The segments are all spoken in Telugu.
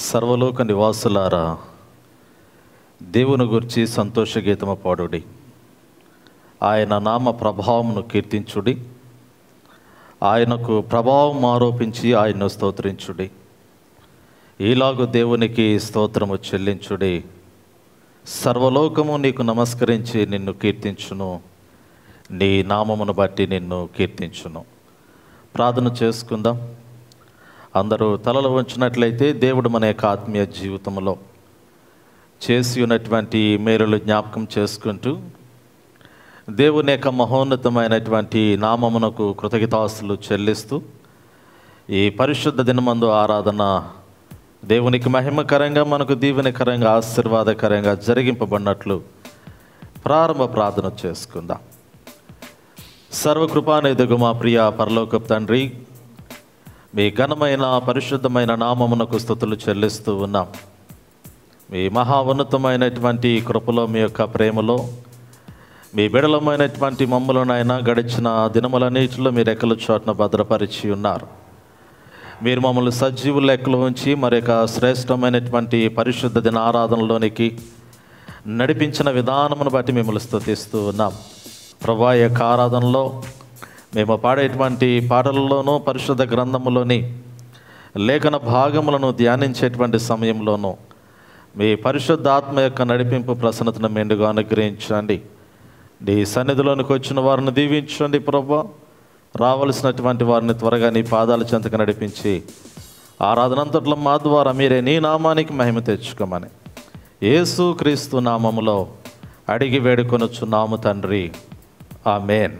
సర్వలోక నివాసులారా దేవుని గురించి సంతోష గీతము పాడుడి ఆయన నామ ప్రభావమును కీర్తించుడి ఆయనకు ప్రభావం ఆరోపించి ఆయన్ను స్తోత్రించుడి ఈలాగు దేవునికి స్తోత్రము చెల్లించుడి సర్వలోకము నీకు నమస్కరించి నిన్ను కీర్తించును నీ నామమును బట్టి నిన్ను కీర్తించును ప్రార్థన చేసుకుందాం అందరూ తలలు ఉంచినట్లయితే దేవుడు మన యొక్క ఆత్మీయ జీవితంలో చేసి ఉన్నటువంటి మేలులు జ్ఞాపకం చేసుకుంటూ దేవుని యొక్క మహోన్నతమైనటువంటి నామమునకు కృతజ్ఞతాస్తులు చెల్లిస్తూ ఈ పరిశుద్ధ దినమందు ఆరాధన దేవునికి మహిమకరంగా మనకు దీవెనకరంగా ఆశీర్వాదకరంగా జరిగింపబడినట్లు ప్రారంభ ప్రార్థన చేసుకుందాం సర్వకృపానిధగు మా ప్రియ పరలోకపు తండ్రి మీ ఘనమైన పరిశుద్ధమైన నామమునకు స్థుతులు చెల్లిస్తూ ఉన్నాం మీ మహా ఉన్నతమైనటువంటి కృపలో మీ యొక్క ప్రేమలో మీ బిడలమైనటువంటి మమ్మలనైనా గడిచిన దినములన్నిటిలో మీరు రెక్కల చోట్న భద్రపరిచి ఉన్నారు మీరు మమ్మల్ని సజీవుల లెక్కలో ఉంచి మరి యొక్క శ్రేష్టమైనటువంటి పరిశుద్ధ దిన ఆరాధనలోనికి నడిపించిన విధానమును బట్టి మిమ్మల్ని స్తుతిస్తూ ఉన్నాం ప్రభా ఈ యొక్క ఆరాధనలో మేము పాడేటువంటి పాటలలోనూ పరిశుద్ధ గ్రంథములోని లేఖన భాగములను ధ్యానించేటువంటి సమయంలోనూ మీ పరిశుద్ధ ఆత్మ యొక్క నడిపింపు ప్రసన్నతను మెండుగా అనుగ్రహించండి నీ సన్నిధిలోనికి వచ్చిన వారిని దీవించండి ప్రభా రావలసినటువంటి వారిని త్వరగా నీ పాదాల చెంతకు నడిపించి ఆరాధనంతట్లో మా ద్వారా మీరే నీ నామానికి మహిమ తెచ్చుకోమని యేసు క్రీస్తు నామములో అడిగి వేడుకొనొచ్చున్నాము తండ్రి ఆమెన్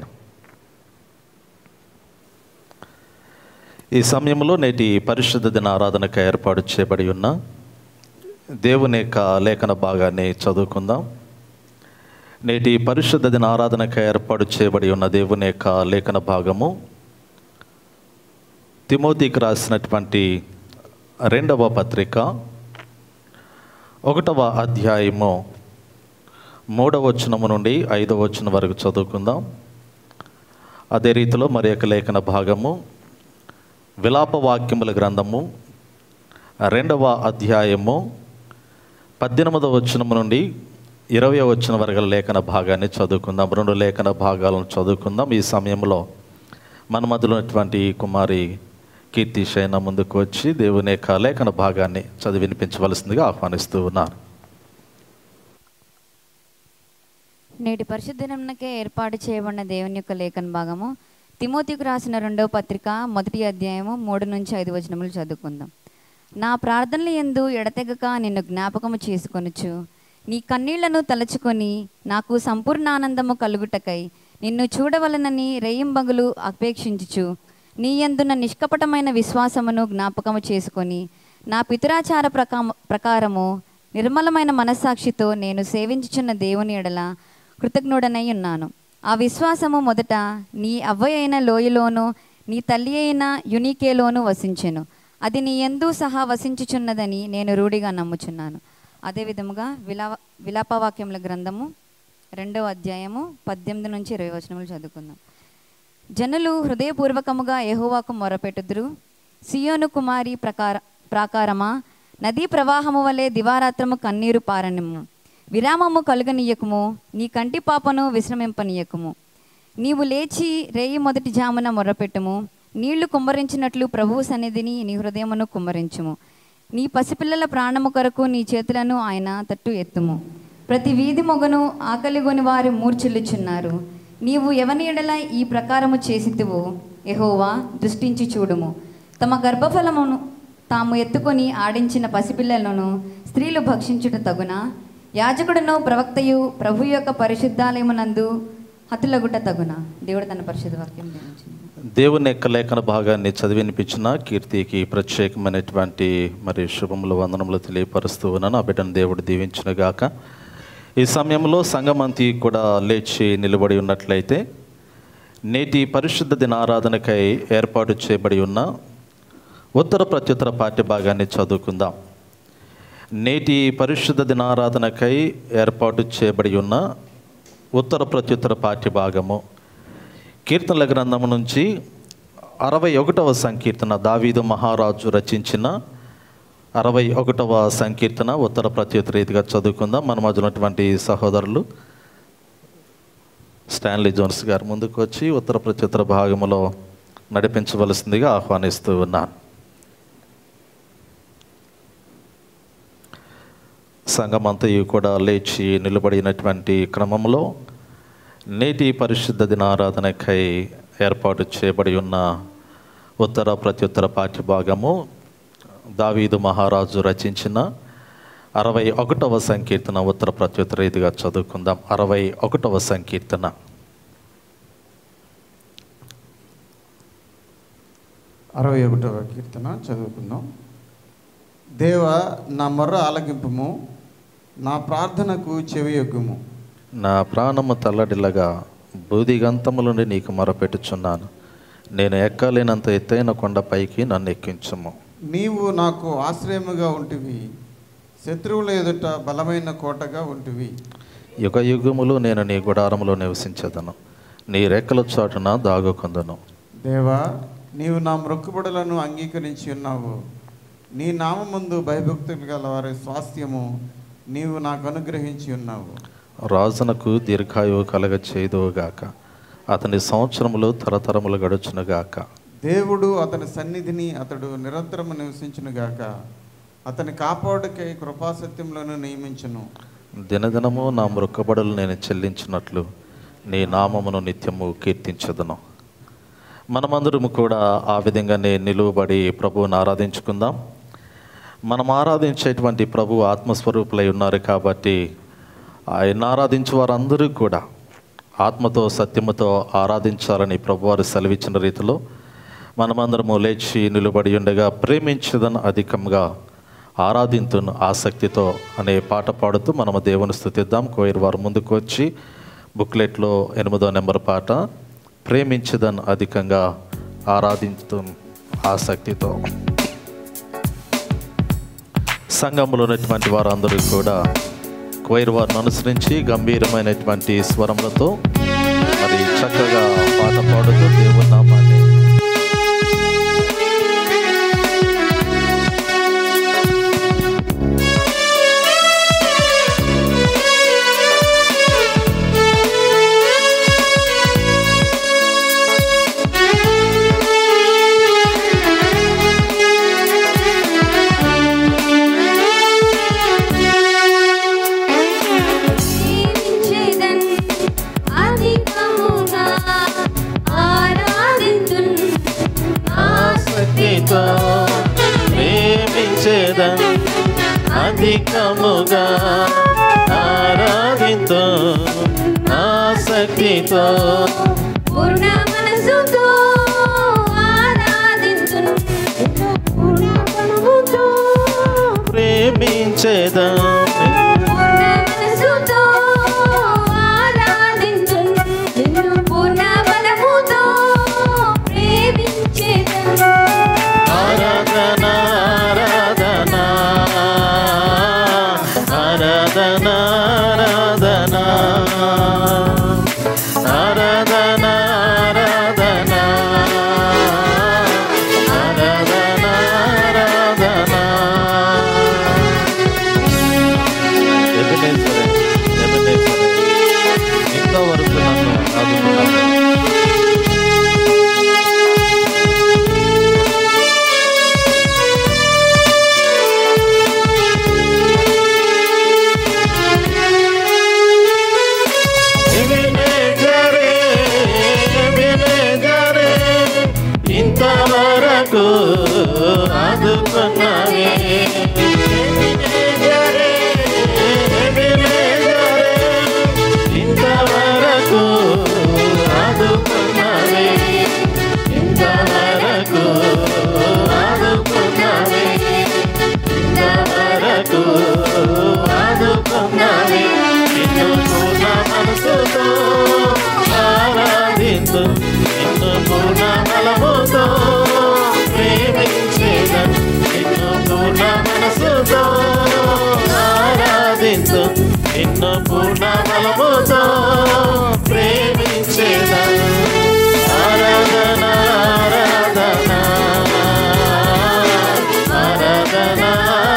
ఈ సమయంలో నేటి పరిశుద్ధ దిన ఆరాధనకు ఏర్పాటు చేయబడి ఉన్న దేవుని యొక్క లేఖన భాగాన్ని చదువుకుందాం నేటి పరిశుద్ధ దిన ఆరాధనకు ఏర్పాటు చేయబడి ఉన్న దేవుని యొక్క లేఖన భాగము తిమోతికి రాసినటువంటి రెండవ పత్రిక ఒకటవ అధ్యాయము మూడవ వచనము నుండి ఐదవ వచనం వరకు చదువుకుందాం అదే రీతిలో మరి యొక్క లేఖన భాగము విలాప వాక్యముల గ్రంథము రెండవ అధ్యాయము పద్దెనిమిదవ వచనము నుండి ఇరవై వచ్చిన వరకు లేఖన భాగాన్ని చదువుకుందాం రెండు లేఖన భాగాలను చదువుకుందాం ఈ సమయంలో మన మధ్యలో ఉన్నటువంటి కుమారి కీర్తి శైన ముందుకు వచ్చి దేవుని యొక్క లేఖన భాగాన్ని చదివి వినిపించవలసిందిగా ఆహ్వానిస్తూ ఉన్నారు నేటి పరిశుద్ధనకే ఏర్పాటు చేయబడిన దేవుని యొక్క లేఖన భాగము తిమోతికి రాసిన రెండవ పత్రిక మొదటి అధ్యాయము మూడు నుంచి ఐదు వచనములు చదువుకుందాం నా ప్రార్థనలు ఎందు ఎడతెగక నిన్ను జ్ఞాపకము చేసుకొనుచు నీ కన్నీళ్లను తలచుకొని నాకు సంపూర్ణ ఆనందము కలుగుటకై నిన్ను చూడవలనని రేయింబగులు అపేక్షించుచు నీ యందున్న నిష్కపటమైన విశ్వాసమును జ్ఞాపకము చేసుకొని నా పితురాచార ప్రకా ప్రకారము నిర్మలమైన మనస్సాక్షితో నేను సేవించుచున్న దేవుని ఎడల కృతజ్ఞుడనై ఉన్నాను ఆ విశ్వాసము మొదట నీ అవ్వ అయిన లోయలోను నీ తల్లి అయిన యునికేలోను వసించెను అది నీ ఎందు సహా వసించుచున్నదని నేను రూఢిగా నమ్ముచున్నాను అదే విధముగా విలా విలాపవాక్యముల గ్రంథము రెండవ అధ్యాయము పద్దెనిమిది నుంచి ఇరవై వచనములు చదువుకుందాం జనులు హృదయపూర్వకముగా యెహోవాకు మొరపెట్టుదురు సియోను కుమారి ప్రకార ప్రాకారమా నదీ ప్రవాహము వలె దివారాత్రము కన్నీరు పారనిమ్ము విరామము కలుగనీయకుము నీ కంటి పాపను విశ్రమింపనీయకుము నీవు లేచి రేయి మొదటి జామున మొర్రపెట్టుము నీళ్లు కుమ్మరించినట్లు ప్రభువు సన్నిధిని నీ హృదయమును కుమ్మరించుము నీ పసిపిల్లల ప్రాణము కొరకు నీ చేతులను ఆయన తట్టు ఎత్తుము ప్రతి వీధి మొగను ఆకలిగొని వారు మూర్చిల్లుచున్నారు నీవు ఎవని ఎడల ఈ ప్రకారము చేసితువో ఎహోవా దృష్టించి చూడుము తమ గర్భఫలమును తాము ఎత్తుకొని ఆడించిన పసిపిల్లలను స్త్రీలు భక్షించుట తగునా యాజకుడును ప్రవక్తయు ప్రభు యొక్క పరిశుద్ధాలయమునందు హతులగుట తగునా దేవుడు తన పరిశుద్ధ వాక్యం ధ్యానించింది దేవుని యొక్క లేఖన భాగాన్ని చదివినిపించిన కీర్తికి ప్రత్యేకమైనటువంటి మరి శుభములు వందనములు తెలియపరుస్తూ ఉన్నాను ఆ బిడ్డను దేవుడు దీవించునుగాక ఈ సమయంలో సంగమంతి కూడా లేచి నిలబడి ఉన్నట్లయితే నేటి పరిశుద్ధ దినారాధనకై ఏర్పాటు చేయబడి ఉన్న ఉత్తర ప్రత్యుత్తర పాఠ్య భాగాన్ని చదువుకుందాం నేటి పరిశుద్ధ దినారాధనకై ఏర్పాటు చేయబడి ఉన్న ఉత్తర ప్రత్యుత్తర పాఠ్య భాగము కీర్తనల గ్రంథము నుంచి అరవై ఒకటవ సంకీర్తన దావీదు మహారాజు రచించిన అరవై ఒకటవ సంకీర్తన ఉత్తర ప్రత్యుత రీతిగా చదువుకుందాం మన మధ్య ఉన్నటువంటి సహోదరులు స్టాన్లీ జోన్స్ గారు ముందుకు వచ్చి ఉత్తర ప్రత్యుత్తర భాగంలో నడిపించవలసిందిగా ఆహ్వానిస్తూ ఉన్నాను సంఘమంతయు కూడా లేచి నిలబడినటువంటి క్రమంలో నేటి పరిశుద్ధ దినారాధనకై ఏర్పాటు చేయబడి ఉన్న ఉత్తర ప్రత్యుత్తర పాఠ్యభాగము దావీదు మహారాజు రచించిన అరవై ఒకటవ సంకీర్తన ఉత్తర ప్రత్యుత్తర ఇదిగా చదువుకుందాం అరవై ఒకటవ సంకీర్తన అరవై ఒకటవ కీర్తన చదువుకుందాం దేవ నా మొర్ర ఆలకింపుము నా ప్రార్థనకు చెవియొగ్గుము నా ప్రాణము తల్లడిల్లగా బూదిగంతము నుండి నీకు మొరపెట్టుచున్నాను నేను ఎక్కలేనంత ఎత్తైన కొండపైకి నన్ను ఎక్కించము నీవు నాకు ఆశ్రయముగా ఉంటివి శత్రువుల ఎదుట బలమైన కోటగా ఉంటివి యుగ యుగములు నేను నీ గుడారములో నివసించదను నీ రెక్కల చాటున దాగుకుందును దేవా నీవు నా మొక్కుబడులను అంగీకరించి ఉన్నావు నీ నామముందు భయభక్తులు గల వారి స్వాస్థ్యము నీవు నాకు అనుగ్రహించి ఉన్నావు రాజునకు దీర్ఘాయువు కలగ చేయదువుగాక అతని సంవత్సరములు తరతరములు గడుచునుగాక దేవుడు అతని సన్నిధిని అతడు నిరంతరము నివసించునుగాక అతని కాపాడుకై కృపాసత్యములను నియమించును దినదినము నా మృక్కబడులు నేను చెల్లించినట్లు నీ నామమును నిత్యము కీర్తించదును మనమందరము కూడా ఆ విధంగానే నిలువబడి ప్రభువుని ఆరాధించుకుందాం మనం ఆరాధించేటువంటి ప్రభు ఆత్మస్వరూపులై ఉన్నారు కాబట్టి ఆయన ఆరాధించే వారందరూ కూడా ఆత్మతో సత్యముతో ఆరాధించాలని ప్రభువారు సెలవిచ్చిన రీతిలో మనమందరము లేచి నిలబడి ఉండగా ప్రేమించదని అధికంగా ఆరాధింతును ఆసక్తితో అనే పాట పాడుతూ మనము దేవుని స్థుతిద్దాం కోయిర్ వారు ముందుకు వచ్చి బుక్లెట్లో ఎనిమిదో నెంబర్ పాట ప్రేమించదన్ అధికంగా ఆరాధించు ఆసక్తితో సంఘంలో ఉన్నటువంటి వారందరూ కూడా క్వైర్ వారిని అనుసరించి గంభీరమైనటువంటి స్వరములతో మరి చక్కగా పాట పాడుతూ దేవుని నామాన్ని జీవించేదన్ అధికముగా ఆరాధింతున్ ఆసక్తితో ప్రేమించేదన్ అధికముగా ఆరాధింతో ఆసక్తితో పూర్ణ మనసుతో ఆరాధింతున్ పూర్ణ మనసుతో ప్రేమించేదన్ పూర్ణ మనసుతో ఆరాధింతున్ నిన్ను పూర్ణ బలముతో ప్రేమించేదన్ ఆరాధన ఆరాధన ఆరాధన ఆరాధన ఆరాధన ఆరాధన ఆరాధన ఆరాధన ఎబినేసరే ఎబినేసరే ఇంతవరకు నన్ను ఆదుకున్నాడు ఎబినేజరే, ఎబినేజరే, ఇంతవరకు ఆదుకున్నావే ఎబినేజరే, ఎబినేజరే, ఇంతవరకు ఆదుకున్నావే ఇంతవరకు ఆదుకున్నావే ఇంతవరకు ఆదుకున్నావే నిన్ను పూర్ణ మనసుతో ఆరాధించు నిన్ను పూర్ణ బలముతో ప్రేమించేదన్ నిన్ను పూర్ణ మనసుతో ఆరాధించు నిన్ను పూర్ణ బలముతో ప్రేమించేదన్ ఆరాధన ఆరాధన ఆరాధన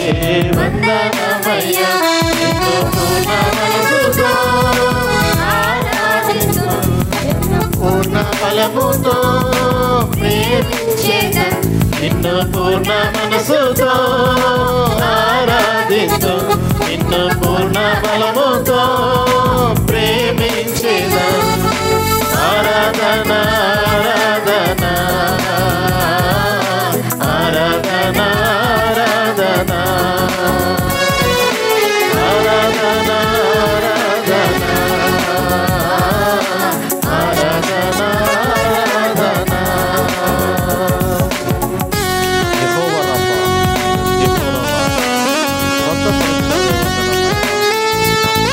వందనమయ్యా నిన్ను పూర్ణ మనసుతో ఆరాధిస్తూ పూర్ణ బలముతో ప్రేమించేదా నిన్ను పూర్ణ మనసుతో ఆరాధిస్తూ నిన్ను పూర్ణ బలముతో ప్రేమించేదా ఆరాధన ఆరాధన ఆరాధన ఆరాధన ఆరాధన ఆరాధన ఆరాధన యెహోవా రబ్బా, యెహోవా రబ్బా, స్వస్థపరచు వందనములు.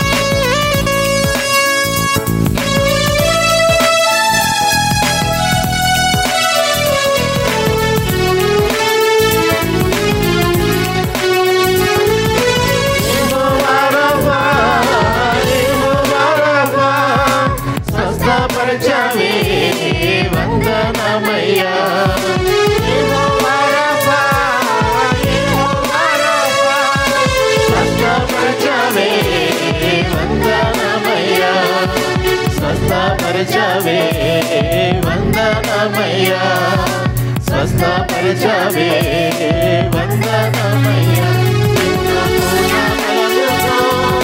యెహోవా రబ్బా, యెహోవా రబ్బా, స్వస్థపరచవే వందనమయ్యా యెహోవా రబ్బా, యెహోవా రబ్బా, స్వస్థపరచవే వందనమయ్యా స్వస్థపరచవే వందనమయ్యా స్వస్థపరచవే వందనమయ్యా నిన్ను పూర్ణ బలముతో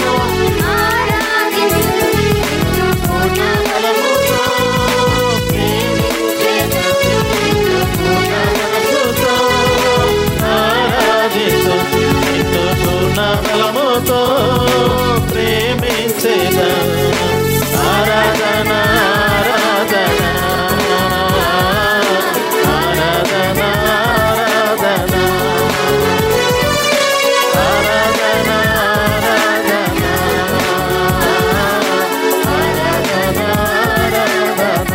ఆరాధిస్తూ పూర్ణ బలముతో ప్రేమించేదా నిన్ను పూర్ణ మనసుతో ఆరాధిస్తూ నిన్ను పూర్ణ బలముతో ప్రేమించేదా ఆరాధన ఆరాధన ఆరాధన ఆరాధన ఆరాధన ఆరాధన ఆరాధన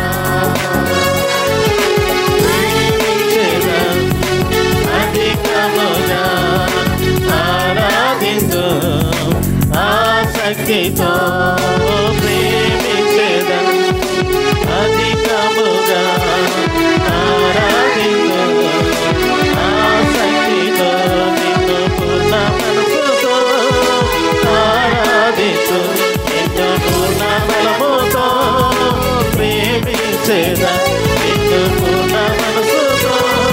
ప్రేమించేదా అధికముగా ఆరాధించు ఆసక్తితో ప్రేమించేదా అధికముగా ఆరాధించు ఆసక్తితో నిన్ను పూర్ణ మనసుతో ఆరాధించు నిన్ను పూర్ణ బలముతో ప్రేమించేదా నిన్ను పూర్ణ మనసుతో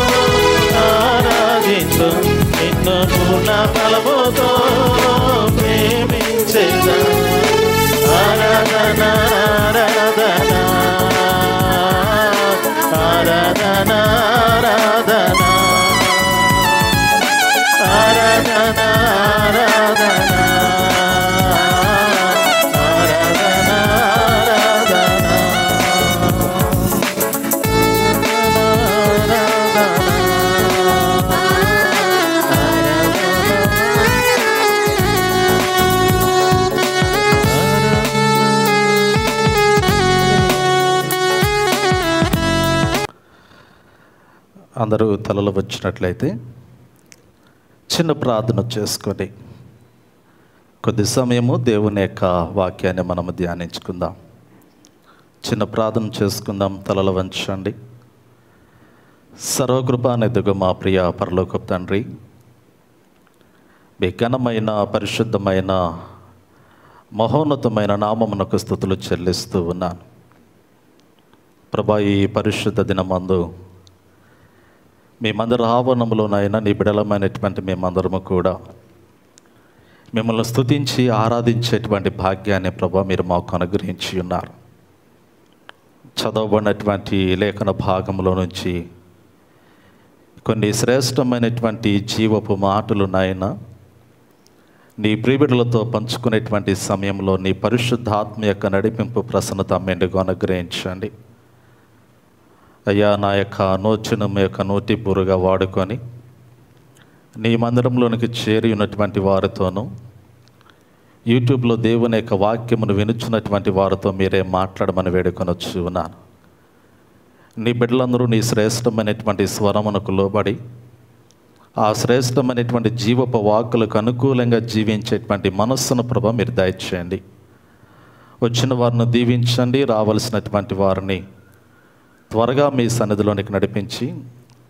ఆరాధించు నిన్ను పూర్ణ బలముతో ప్రేమించేదా ఆరాధన ఆరాధన ఆరాధన ఆరాధన ఆరాధన ఆరాధన ఆరాధన అందరూ తలలు వచ్చినట్లయితే చిన్న ప్రార్థన చేసుకొని కొద్ది సమయము దేవుని యొక్క వాక్యాన్ని మనము ధ్యానించుకుందాం చిన్న ప్రార్థన చేసుకుందాం తలలు వంచండి సర్వకృపానిధిగా మా ప్రియ పరలోకపు తండ్రి మీ ఘనమైన పరిశుద్ధమైన మహోన్నతమైన నామమునకు స్థుతులు చెల్లిస్తూ ఉన్నాను ప్రభా ఈ పరిశుద్ధ దినమందు మేమందరి ఆవరణంలోనైనా నీ బిడలమైనటువంటి మేమందరము కూడా మిమ్మల్ని స్తుతించి ఆరాధించేటువంటి భాగ్యాన్ని ప్రభా మీరు మాకు అనుగ్రహించి ఉన్నారు చదవబడినటువంటి లేఖన భాగంలో నుంచి కొన్ని శ్రేష్టమైనటువంటి జీవపు మాటలు నాయన నీ ప్రియుడులతో పంచుకునేటువంటి సమయంలో నీ పరిశుద్ధాత్మ యొక్క నడిపింపు ప్రసన్నత మెండుగా అనుగ్రహించండి అయ్యా నా యొక్క నోచును మీ యొక్క నోటి బురుగా వాడుకొని నీ మందిరంలోనికి చేరి ఉన్నటువంటి వారితోనూ యూట్యూబ్లో దేవుని యొక్క వాక్యమును వినుచున్నటువంటి వారితో మీరే మాట్లాడమని వేడుకొనొచ్చు ఉన్నాను నీ బిడ్డలందరూ నీ శ్రేష్టమైనటువంటి స్వరమునకు లోబడి ఆ శ్రేష్టమైనటువంటి జీవపు వాక్కులకు అనుకూలంగా జీవించేటువంటి మనస్సును ప్రభ మీరు దయచేయండి వచ్చిన వారిని దీవించండి రావలసినటువంటి వారిని త్వరగా మీ సన్నిధిలోనికి నడిపించి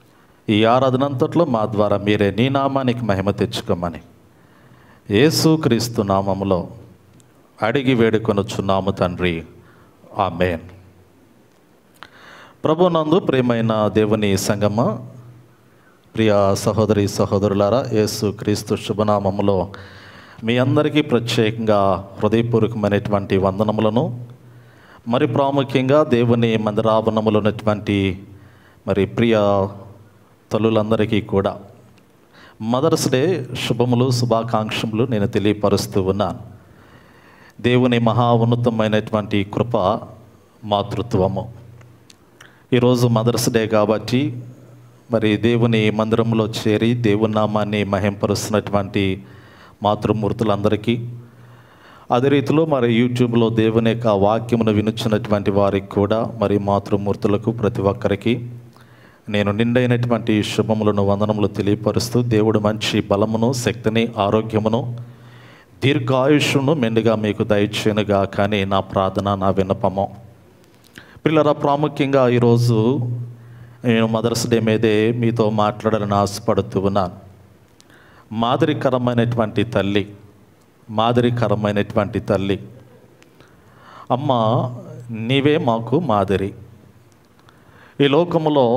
ఈ ఆరాధనంతట్లో మా ద్వారా మీరే నీ నామానికి మహిమ తెచ్చుకోమని యేసు క్రీస్తు నామములో అడిగి వేడుకొనుచున్నాము తండ్రి ఆమెన్ ప్రభునందు ప్రియమైన దేవుని సంగమ ప్రియ సహోదరి సహోదరులారా యేసు క్రీస్తు శుభనామములో మీ అందరికీ ప్రత్యేకంగా హృదయపూర్వకమైనటువంటి వందనములను మరి ప్రాముఖ్యంగా దేవుని మందిరావరణములో ఉన్నటువంటి మరి ప్రియ తల్లులందరికీ కూడా మదర్స్ డే శుభములు శుభాకాంక్షలు నేను తెలియపరుస్తూ ఉన్నాను దేవుని మహా ఉన్నతమైనటువంటి కృప మాతృత్వము ఈరోజు మదర్స్ డే కాబట్టి మరి దేవుని మందిరంలో చేరి దేవుని నామాన్ని మహింపరుస్తున్నటువంటి మాతృమూర్తులందరికీ అదే రీతిలో మరి యూట్యూబ్లో దేవుని యొక్క వాక్యమును వినుచున్నటువంటి వారికి కూడా మరి మాతృమూర్తులకు ప్రతి ఒక్కరికి నేను నిండైనటువంటి శుభములను వందనములు తెలియపరుస్తూ దేవుడు మంచి బలమును శక్తిని ఆరోగ్యమును దీర్ఘాయుష్ను మెండుగా మీకు దయచేయనుగా కానీ నా ప్రార్థన నా విన్నపము పిల్లల ప్రాముఖ్యంగా ఈరోజు నేను మదర్స్ డే మీదే మీతో మాట్లాడాలని ఆశపడుతూ ఉన్నాను మాదిరికరమైనటువంటి తల్లి మాదిరికరమైనటువంటి తల్లి అమ్మ నీవే మాకు మాదిరి ఈ లోకములో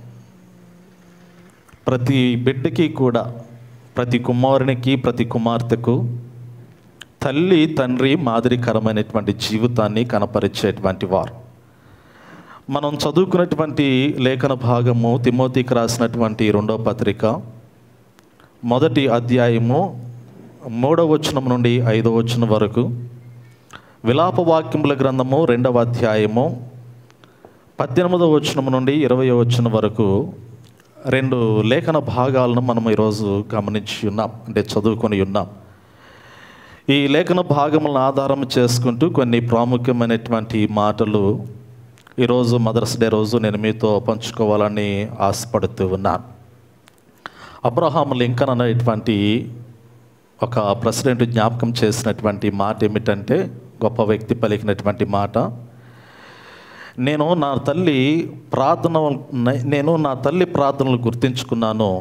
ప్రతి బిడ్డకి కూడా ప్రతి కుమారునికి ప్రతి కుమార్తెకు తల్లి తండ్రి మాదిరికరమైనటువంటి జీవితాన్ని కనపరిచేటువంటి వారు మనం చదువుకున్నటువంటి లేఖన భాగము తిమోతికి రాసినటువంటి రెండో పత్రిక మొదటి అధ్యాయము మూడవ వచనం నుండి ఐదవ వచనం వరకు విలాప వాక్యముల గ్రంథము రెండవ అధ్యాయము పద్దెనిమిదవ వచనం నుండి ఇరవై వచనం వరకు రెండు లేఖన భాగాలను మనం ఈరోజు గమనించి ఉన్నాం అంటే చదువుకొని ఉన్నాం ఈ లేఖన భాగములను ఆధారం చేసుకుంటూ కొన్ని ప్రాముఖ్యమైనటువంటి మాటలు ఈరోజు మదర్స్ డే రోజు నేను మీతో పంచుకోవాలని ఆశపడుతూ ఉన్నాను అబ్రహాం లింకన్ అనేటువంటి ఒక ప్రెసిడెంట్ జ్ఞాపకం చేసినటువంటి మాట ఏమిటంటే గొప్ప వ్యక్తి పలికినటువంటి మాట నేను నా తల్లి ప్రార్థన నేను నా తల్లి ప్రార్థనలు గుర్తించుకున్నాను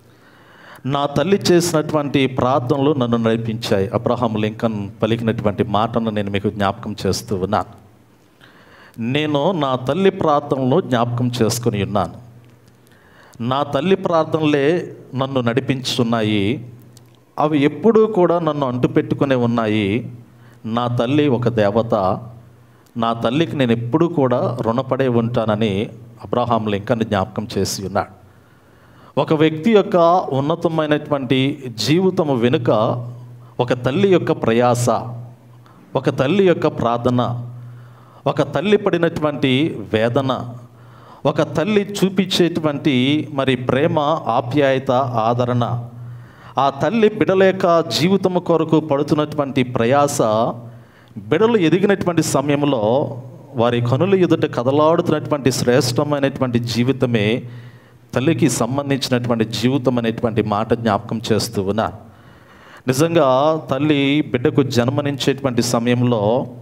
నా తల్లి చేసినటువంటి ప్రార్థనలు నన్ను నడిపించాయి అబ్రహాం లింకన్ పలికినటువంటి మాటను నేను మీకు జ్ఞాపకం చేస్తూ ఉన్నాను నేను నా తల్లి ప్రార్థనలు జ్ఞాపకం చేసుకుని ఉన్నాను నా తల్లి ప్రార్థనలే నన్ను నడిపించున్నాయి అవి ఎప్పుడూ కూడా నన్ను అంటుపెట్టుకునే ఉన్నాయి నా తల్లి ఒక దేవత నా తల్లికి నేను ఎప్పుడూ కూడా రుణపడే ఉంటానని అబ్రహాం లింకన్ జ్ఞాపకం చేసి ఉన్నాడు ఒక వ్యక్తి యొక్క ఉన్నతమైనటువంటి జీవితము వెనుక ఒక తల్లి యొక్క ప్రయాస ఒక తల్లి యొక్క ప్రార్థన ఒక తల్లి పడినటువంటి వేదన ఒక తల్లి చూపించేటువంటి మరి ప్రేమ ఆప్యాయత ఆదరణ ఆ తల్లి బిడలేక జీవితము కొరకు పడుతున్నటువంటి ప్రయాస బిడలు ఎదిగినటువంటి సమయంలో వారి కనుల ఎదుట కదలాడుతున్నటువంటి శ్రేష్టమైనటువంటి జీవితమే తల్లికి సంబంధించినటువంటి జీవితం అనేటువంటి మాట జ్ఞాపకం చేస్తూ ఉన్నా నిజంగా తల్లి బిడ్డకు జన్మనించేటువంటి సమయంలో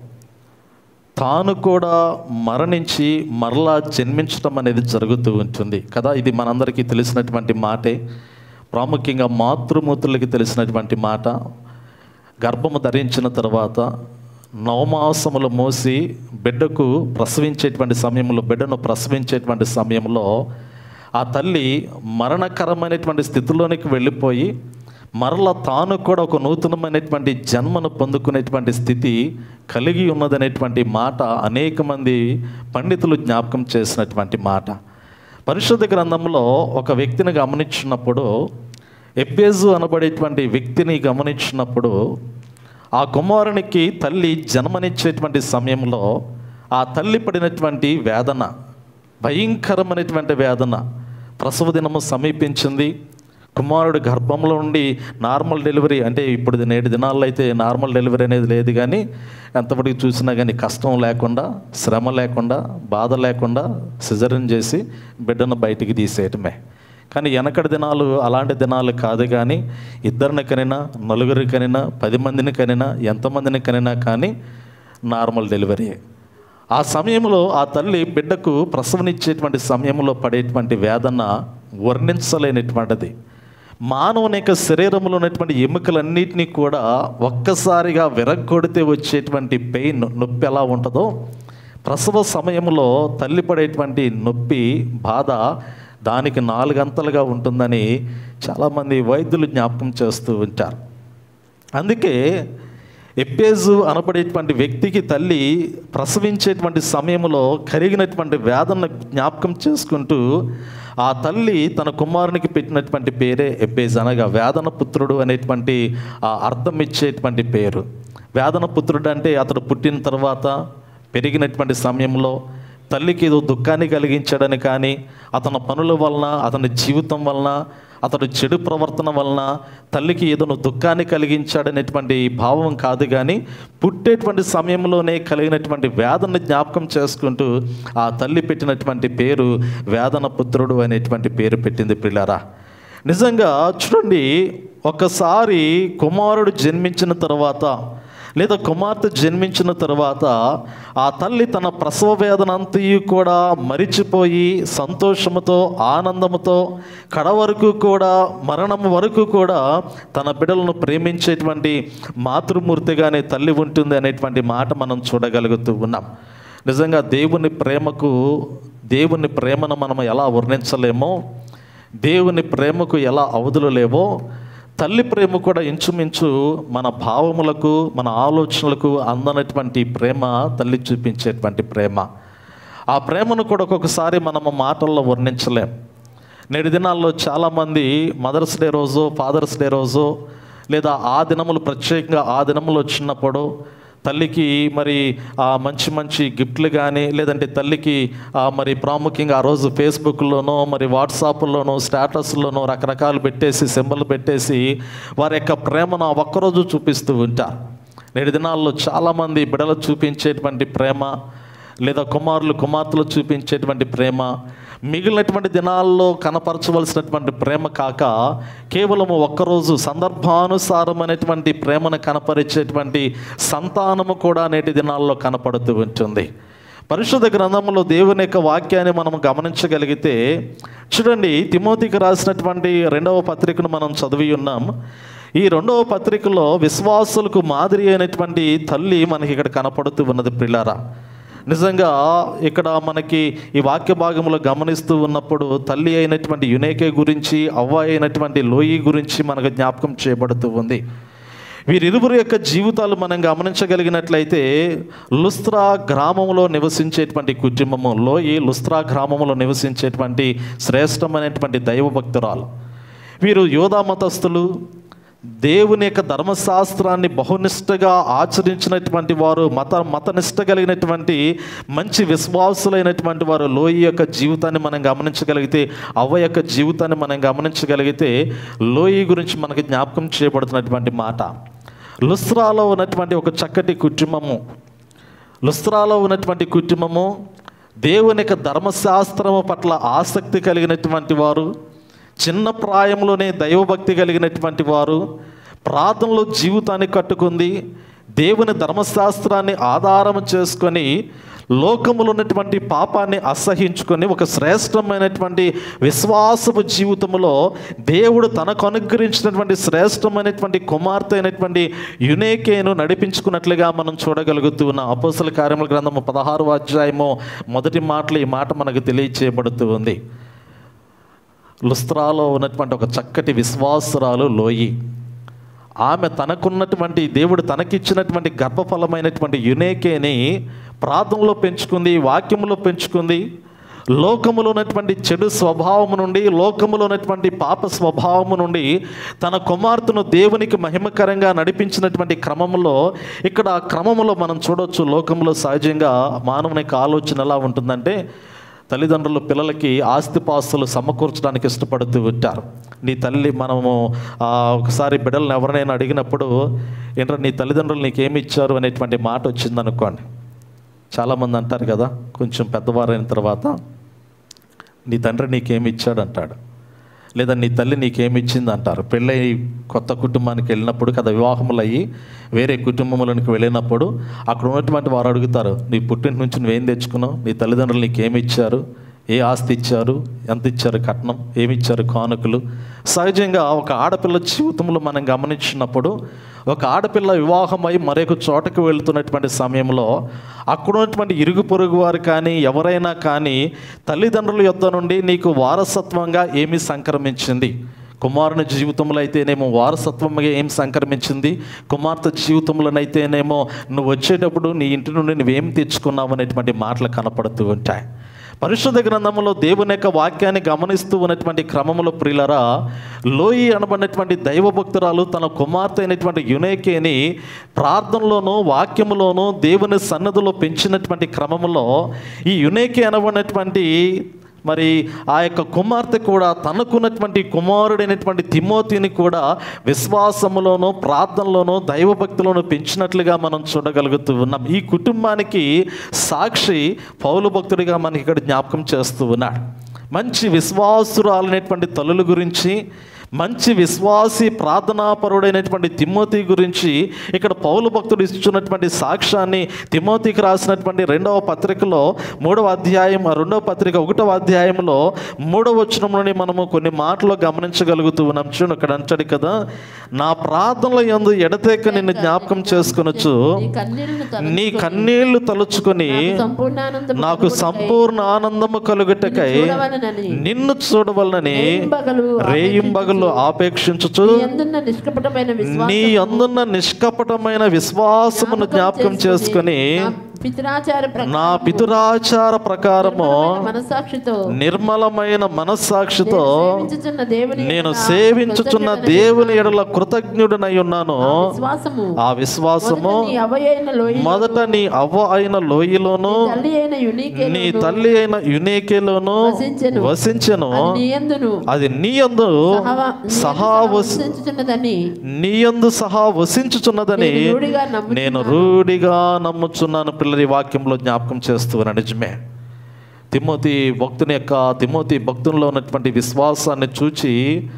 తాను కూడా మరణించి మరలా జన్మించడం అనేది జరుగుతూ ఉంటుంది కదా ఇది మనందరికీ తెలిసినటువంటి మాటే ప్రాముఖ్యంగా మాతృమూర్తులకి తెలిసినటువంటి మాట గర్భము ధరించిన తర్వాత నవమాసములు మోసి బిడ్డకు ప్రసవించేటువంటి సమయంలో బిడ్డను ప్రసవించేటువంటి సమయంలో ఆ తల్లి మరణకరమైనటువంటి స్థితిలోనికి వెళ్ళిపోయి మరల తాను కూడా ఒక నూతనమైనటువంటి జన్మను పొందుకునేటువంటి స్థితి కలిగి ఉన్నదనేటువంటి మాట అనేక మంది పండితులు జ్ఞాపకం చేసినటువంటి మాట పరిశుద్ధ గ్రంథంలో ఒక వ్యక్తిని గమనించినప్పుడు ఎబ్బేజు అనబడేటువంటి వ్యక్తిని గమనించినప్పుడు ఆ కుమారునికి తల్లి జన్మనిచ్చేటువంటి సమయంలో ఆ తల్లి పడినటువంటి వేదన భయంకరమైనటువంటి వేదన ప్రసవ దినము సమీపించింది కుమారుడు గర్భంలో ఉండి నార్మల్ డెలివరీ అంటే ఇప్పుడు నేటి దినాల్లో అయితే నార్మల్ డెలివరీ అనేది లేదు కానీ ఎంతవరకు చూసినా కానీ కష్టం లేకుండా శ్రమ లేకుండా బాధ లేకుండా సిజరన్ చేసి బిడ్డను బయటికి తీసేయటమే కానీ వెనకటి దినాలు అలాంటి దినాలు కాదు కానీ ఇద్దరిని కనినా నలుగురి కనినా పది మందిని కనినా ఎంతమందిని కనినా కానీ నార్మల్ డెలివరీ ఆ సమయంలో ఆ తల్లి బిడ్డకు ప్రసవనిచ్చేటువంటి సమయంలో పడేటువంటి వేదన వర్ణించలేనటువంటిది మానవుని యొక్క శరీరంలో ఉన్నటువంటి ఎముకలన్నిటినీ కూడా ఒక్కసారిగా విరగ్గొడితే వచ్చేటువంటి పెయిన్ నొప్పి ఎలా ఉంటుందో ప్రసవ సమయంలో తల్లి పడేటువంటి నొప్పి బాధ దానికి నాలుగంతలుగా ఉంటుందని చాలామంది వైద్యులు జ్ఞాపకం చేస్తూ ఉంటారు అందుకే ఎప్పేజు అనబడేటువంటి వ్యక్తికి తల్లి ప్రసవించేటువంటి సమయంలో కరిగినటువంటి వేదన జ్ఞాపకం చేసుకుంటూ ఆ తల్లి తన కుమారునికి పెట్టినటువంటి పేరే ఎప్పేజ్ అనగా వేదన పుత్రుడు అనేటువంటి ఆ అర్థం ఇచ్చేటువంటి పేరు వేదన పుత్రుడు అంటే అతడు పుట్టిన తర్వాత పెరిగినటువంటి సమయంలో తల్లికి ఏదో దుఃఖాన్ని కలిగించాడని కానీ అతని పనుల వలన అతని జీవితం వలన అతడు చెడు ప్రవర్తన వలన తల్లికి ఏదో దుఃఖాన్ని కలిగించాడనేటువంటి భావం కాదు కానీ పుట్టేటువంటి సమయంలోనే కలిగినటువంటి వేదన జ్ఞాపకం చేసుకుంటూ ఆ తల్లి పెట్టినటువంటి పేరు వేదన పుత్రుడు అనేటువంటి పేరు పెట్టింది పిల్లరా నిజంగా చూడండి ఒకసారి కుమారుడు జన్మించిన తర్వాత లేదా కుమార్తె జన్మించిన తర్వాత ఆ తల్లి తన ప్రసవ వేదన అంతయు కూడా మరిచిపోయి సంతోషముతో ఆనందముతో కడ వరకు కూడా మరణం వరకు కూడా తన బిడ్డలను ప్రేమించేటువంటి మాతృమూర్తిగానే తల్లి ఉంటుంది అనేటువంటి మాట మనం చూడగలుగుతూ ఉన్నాం నిజంగా దేవుని ప్రేమకు దేవుని ప్రేమను మనం ఎలా వర్ణించలేమో దేవుని ప్రేమకు ఎలా అవధులు లేవో తల్లి ప్రేమ కూడా ఇంచుమించు మన భావములకు మన ఆలోచనలకు అందనటువంటి ప్రేమ తల్లి చూపించేటువంటి ప్రేమ ఆ ప్రేమను కూడా ఒక్కొక్కసారి మనము మాటల్లో వర్ణించలేం నేటి దినాల్లో చాలామంది మదర్స్ డే రోజు ఫాదర్స్ డే రోజు లేదా ఆ దినములు ప్రత్యేకంగా ఆ దినములు వచ్చినప్పుడు తల్లికి మరి ఆ మంచి మంచి గిఫ్ట్లు కానీ లేదంటే తల్లికి ఆ మరి ప్రాముఖ్యంగా ఆ రోజు ఫేస్బుక్లోనో మరి వాట్సాప్లోనో స్టేటస్లోనో రకరకాలు పెట్టేసి సింబల్ పెట్టేసి వారి యొక్క ప్రేమను ఆ ఒక్కరోజు చూపిస్తూ ఉంటారు నేటి దినాల్లో చాలామంది బిడలు చూపించేటువంటి ప్రేమ లేదా కుమారులు కుమార్తెలు చూపించేటువంటి ప్రేమ మిగిలినటువంటి దినాల్లో కనపరచవలసినటువంటి ప్రేమ కాక కేవలం ఒక్కరోజు సందర్భానుసారమైనటువంటి ప్రేమను కనపరిచేటువంటి సంతానము కూడా నేటి దినాల్లో కనపడుతూ ఉంటుంది పరిశుద్ధ గ్రంథంలో దేవుని యొక్క వాక్యాన్ని మనం గమనించగలిగితే చూడండి తిమోతికి రాసినటువంటి రెండవ పత్రికను మనం చదివి ఉన్నాం ఈ రెండవ పత్రికలో విశ్వాసులకు మాదిరి అయినటువంటి తల్లి మనకి ఇక్కడ కనపడుతూ ఉన్నది పిల్లారా నిజంగా ఇక్కడ మనకి ఈ వాక్య భాగంలో గమనిస్తూ ఉన్నప్పుడు తల్లి అయినటువంటి యునేకే గురించి అవ్వ అయినటువంటి లోయి గురించి మనకు జ్ఞాపకం చేయబడుతూ ఉంది వీరిరువురు యొక్క జీవితాలు మనం గమనించగలిగినట్లయితే లుస్త్రా గ్రామంలో నివసించేటువంటి కుటుంబము లోయి లుస్త్రా గ్రామంలో నివసించేటువంటి శ్రేష్టమైనటువంటి దైవభక్తురాలు వీరు యోధా మతస్థులు దేవుని యొక్క ధర్మశాస్త్రాన్ని బహునిష్టగా ఆచరించినటువంటి వారు మత మతనిష్ట కలిగినటువంటి మంచి విశ్వాసులైనటువంటి వారు లోయి యొక్క జీవితాన్ని మనం గమనించగలిగితే అవ్వ యొక్క జీవితాన్ని మనం గమనించగలిగితే లోయి గురించి మనకి జ్ఞాపకం చేయబడుతున్నటువంటి మాట లుస్రాలో ఉన్నటువంటి ఒక చక్కటి కుటుంబము లుస్త్రాలో ఉన్నటువంటి కుటుంబము దేవుని యొక్క ధర్మశాస్త్రము పట్ల ఆసక్తి కలిగినటువంటి వారు చిన్న ప్రాయంలోనే దైవభక్తి కలిగినటువంటి వారు ప్రార్థనలో జీవితాన్ని కట్టుకుంది దేవుని ధర్మశాస్త్రాన్ని ఆధారం చేసుకొని లోకములో ఉన్నటువంటి పాపాన్ని అసహించుకొని ఒక శ్రేష్టమైనటువంటి విశ్వాసపు జీవితంలో దేవుడు తనకు అనుగ్రహించినటువంటి శ్రేష్టమైనటువంటి కుమార్తె అయినటువంటి యునేకేను నడిపించుకున్నట్లుగా మనం చూడగలుగుతూ ఉన్నాం అపోసల కార్యముల గ్రంథము పదహారు అధ్యాయము మొదటి మాటలు ఈ మాట మనకు తెలియచేయబడుతూ ఉంది లుస్త్రాలో ఉన్నటువంటి ఒక చక్కటి విశ్వాసురాలు లోయి ఆమె తనకున్నటువంటి దేవుడు తనకిచ్చినటువంటి గర్భఫలమైనటువంటి యునేకేని ప్రార్థనలో పెంచుకుంది వాక్యములో పెంచుకుంది లోకములో ఉన్నటువంటి చెడు స్వభావము నుండి లోకములో ఉన్నటువంటి పాప స్వభావము నుండి తన కుమార్తెను దేవునికి మహిమకరంగా నడిపించినటువంటి క్రమంలో ఇక్కడ ఆ క్రమంలో మనం చూడొచ్చు లోకంలో సహజంగా మానవుని యొక్క ఆలోచన ఎలా ఉంటుందంటే తల్లిదండ్రులు పిల్లలకి ఆస్తిపాస్తులు సమకూర్చడానికి ఇష్టపడుతూ ఉంటారు నీ తల్లి మనము ఆ, ఒకసారి బిడ్డలను ఎవరినైనా అడిగినప్పుడు ఏంటంటే నీ తల్లిదండ్రులు నీకేమి ఇచ్చారు అనేటువంటి మాట వచ్చిందనుకోండి చాలామంది అంటారు కదా కొంచెం పెద్దవారైన తర్వాత నీ తండ్రి నీకేమి ఇచ్చాడు అంటాడు లేదా నీ తల్లి నీకేమి ఇచ్చింది అంటారు పెళ్ళై కొత్త కుటుంబానికి వెళ్ళినప్పుడు కదా వివాహములు అయ్యి వేరే కుటుంబములకు వెళ్ళినప్పుడు అక్కడ ఉన్నటువంటి వారు అడుగుతారు నీ పుట్టింటి నుంచి నువ్వేం తెచ్చుకున్నావు నీ తల్లిదండ్రులు నీకేమి ఇచ్చారు ఏ ఆస్తి ఇచ్చారు ఎంత ఇచ్చారు కట్నం ఏమి ఇచ్చారు కానుకలు సహజంగా ఒక ఆడపిల్ల జీవితంలో మనం గమనించినప్పుడు ఒక ఆడపిల్ల వివాహమై మరొక చోటకు వెళ్తున్నటువంటి సమయంలో అక్కడ ఉన్నటువంటి ఇరుగు పొరుగు వారు కానీ ఎవరైనా కానీ తల్లిదండ్రుల యొద్ద నుండి నీకు వారసత్వంగా ఏమి సంక్రమించింది కుమారుని జీవితంలో అయితేనేమో వారసత్వంగా ఏం సంక్రమించింది కుమార్తె జీవితంలోనైతేనేమో నువ్వు వచ్చేటప్పుడు నీ ఇంటి నుండి నువ్వేం తెచ్చుకున్నావు అనేటువంటి మాటలు కనపడుతూ ఉంటాయి పరిశుద్ధ గ్రంథంలో దేవుని యొక్క వాక్యాన్ని గమనిస్తూ ఉన్నటువంటి క్రమంలో ప్రియులరా లోయి అనబడినటువంటి దైవభక్తురాలు తన కుమార్తె అయినటువంటి యునేకేని ప్రార్థనలోనూ వాక్యములోనూ దేవుని సన్నదిలో పెంచినటువంటి క్రమంలో ఈ యునేకే అనబడినటువంటి మరి ఆ యొక్క కుమార్తె కూడా తనకున్నటువంటి కుమారుడైనటువంటి తిమోతిని కూడా విశ్వాసములోనూ ప్రార్థనలోనూ దైవభక్తిలోనూ పెంచినట్లుగా మనం చూడగలుగుతూ ఉన్నాం ఈ కుటుంబానికి సాక్షి పౌలు భక్తుడిగా మనకి ఇక్కడ జ్ఞాపకం చేస్తూ ఉన్నాడు మంచి విశ్వాసురాలైనటువంటి తల్లుల గురించి మంచి విశ్వాసి ప్రార్థనాపరుడైనటువంటి తిమోతి గురించి ఇక్కడ పౌలు భక్తుడు ఇస్తున్నటువంటి సాక్ష్యాన్ని తిమోతికి రాసినటువంటి రెండవ పత్రికలో మూడవ అధ్యాయం ఆ రెండవ పత్రిక ఒకటవ అధ్యాయంలో మూడవ వచనంలోని మనము కొన్ని మాటలు గమనించగలుగుతూ ఉన్నాం చూడు ఇక్కడ అంటాడు కదా నా ప్రార్థనల యందు ఎడతెక్క నిన్ను జ్ఞాపకం చేసుకొనొచ్చు నీ కన్నీళ్లను నీ కన్నీళ్లు తలుచుకొని సంపూర్ణ ఆనందము నాకు కలుగుటకై సంపూర్ణ ఆనందము కలుగుటకై చూడవలనని నిన్ను చూడవలనని రేయింబగలు రేయింబగలు ఆపేక్షించుచు నీ అందున్న నిష్కపటమైన విశ్వాసము నీ అందున్న నిష్కపటమైన విశ్వాసమును జ్ఞాపకం చేసుకొని నా పితరాచార ప్రకారము నా పితురాచార ప్రకారము నిర్మలమైన మనస్సాక్షితో నిర్మలమైన మనస్సాక్షితో సేవించుచున్న దేవుని నేను ఎడల సేవించుచున్న కృతజ్ఞతలు దేవుని ఎడల కృతజ్ఞుడనై ఉన్నాను విశ్వాసము ఆ విశ్వాసము మొదట నీ అవయైన లోయ మొదట నీ అవ్వ అయిన లోయలోను తల్లి అయిన యునీకే నీ తల్లి అయిన యునేకేలోను వసించెను. వసించెను నీ యందును అది నీయందు సహా వసి వసించుచున్నదని నీయందు సహా వసించుచున్నదని నేను రూఢిగా నమ్ముచున్నాను. నేను రూఢిగా నమ్ముచున్నాను పిల్లలు ఈ వాక్యంలో జ్ఞాపకం చేస్తున్నా నిజమే తిమోతి భక్తుని యొక్క తిమోతి భక్తుల్లో ఉన్నటువంటి విశ్వాసాన్ని చూచి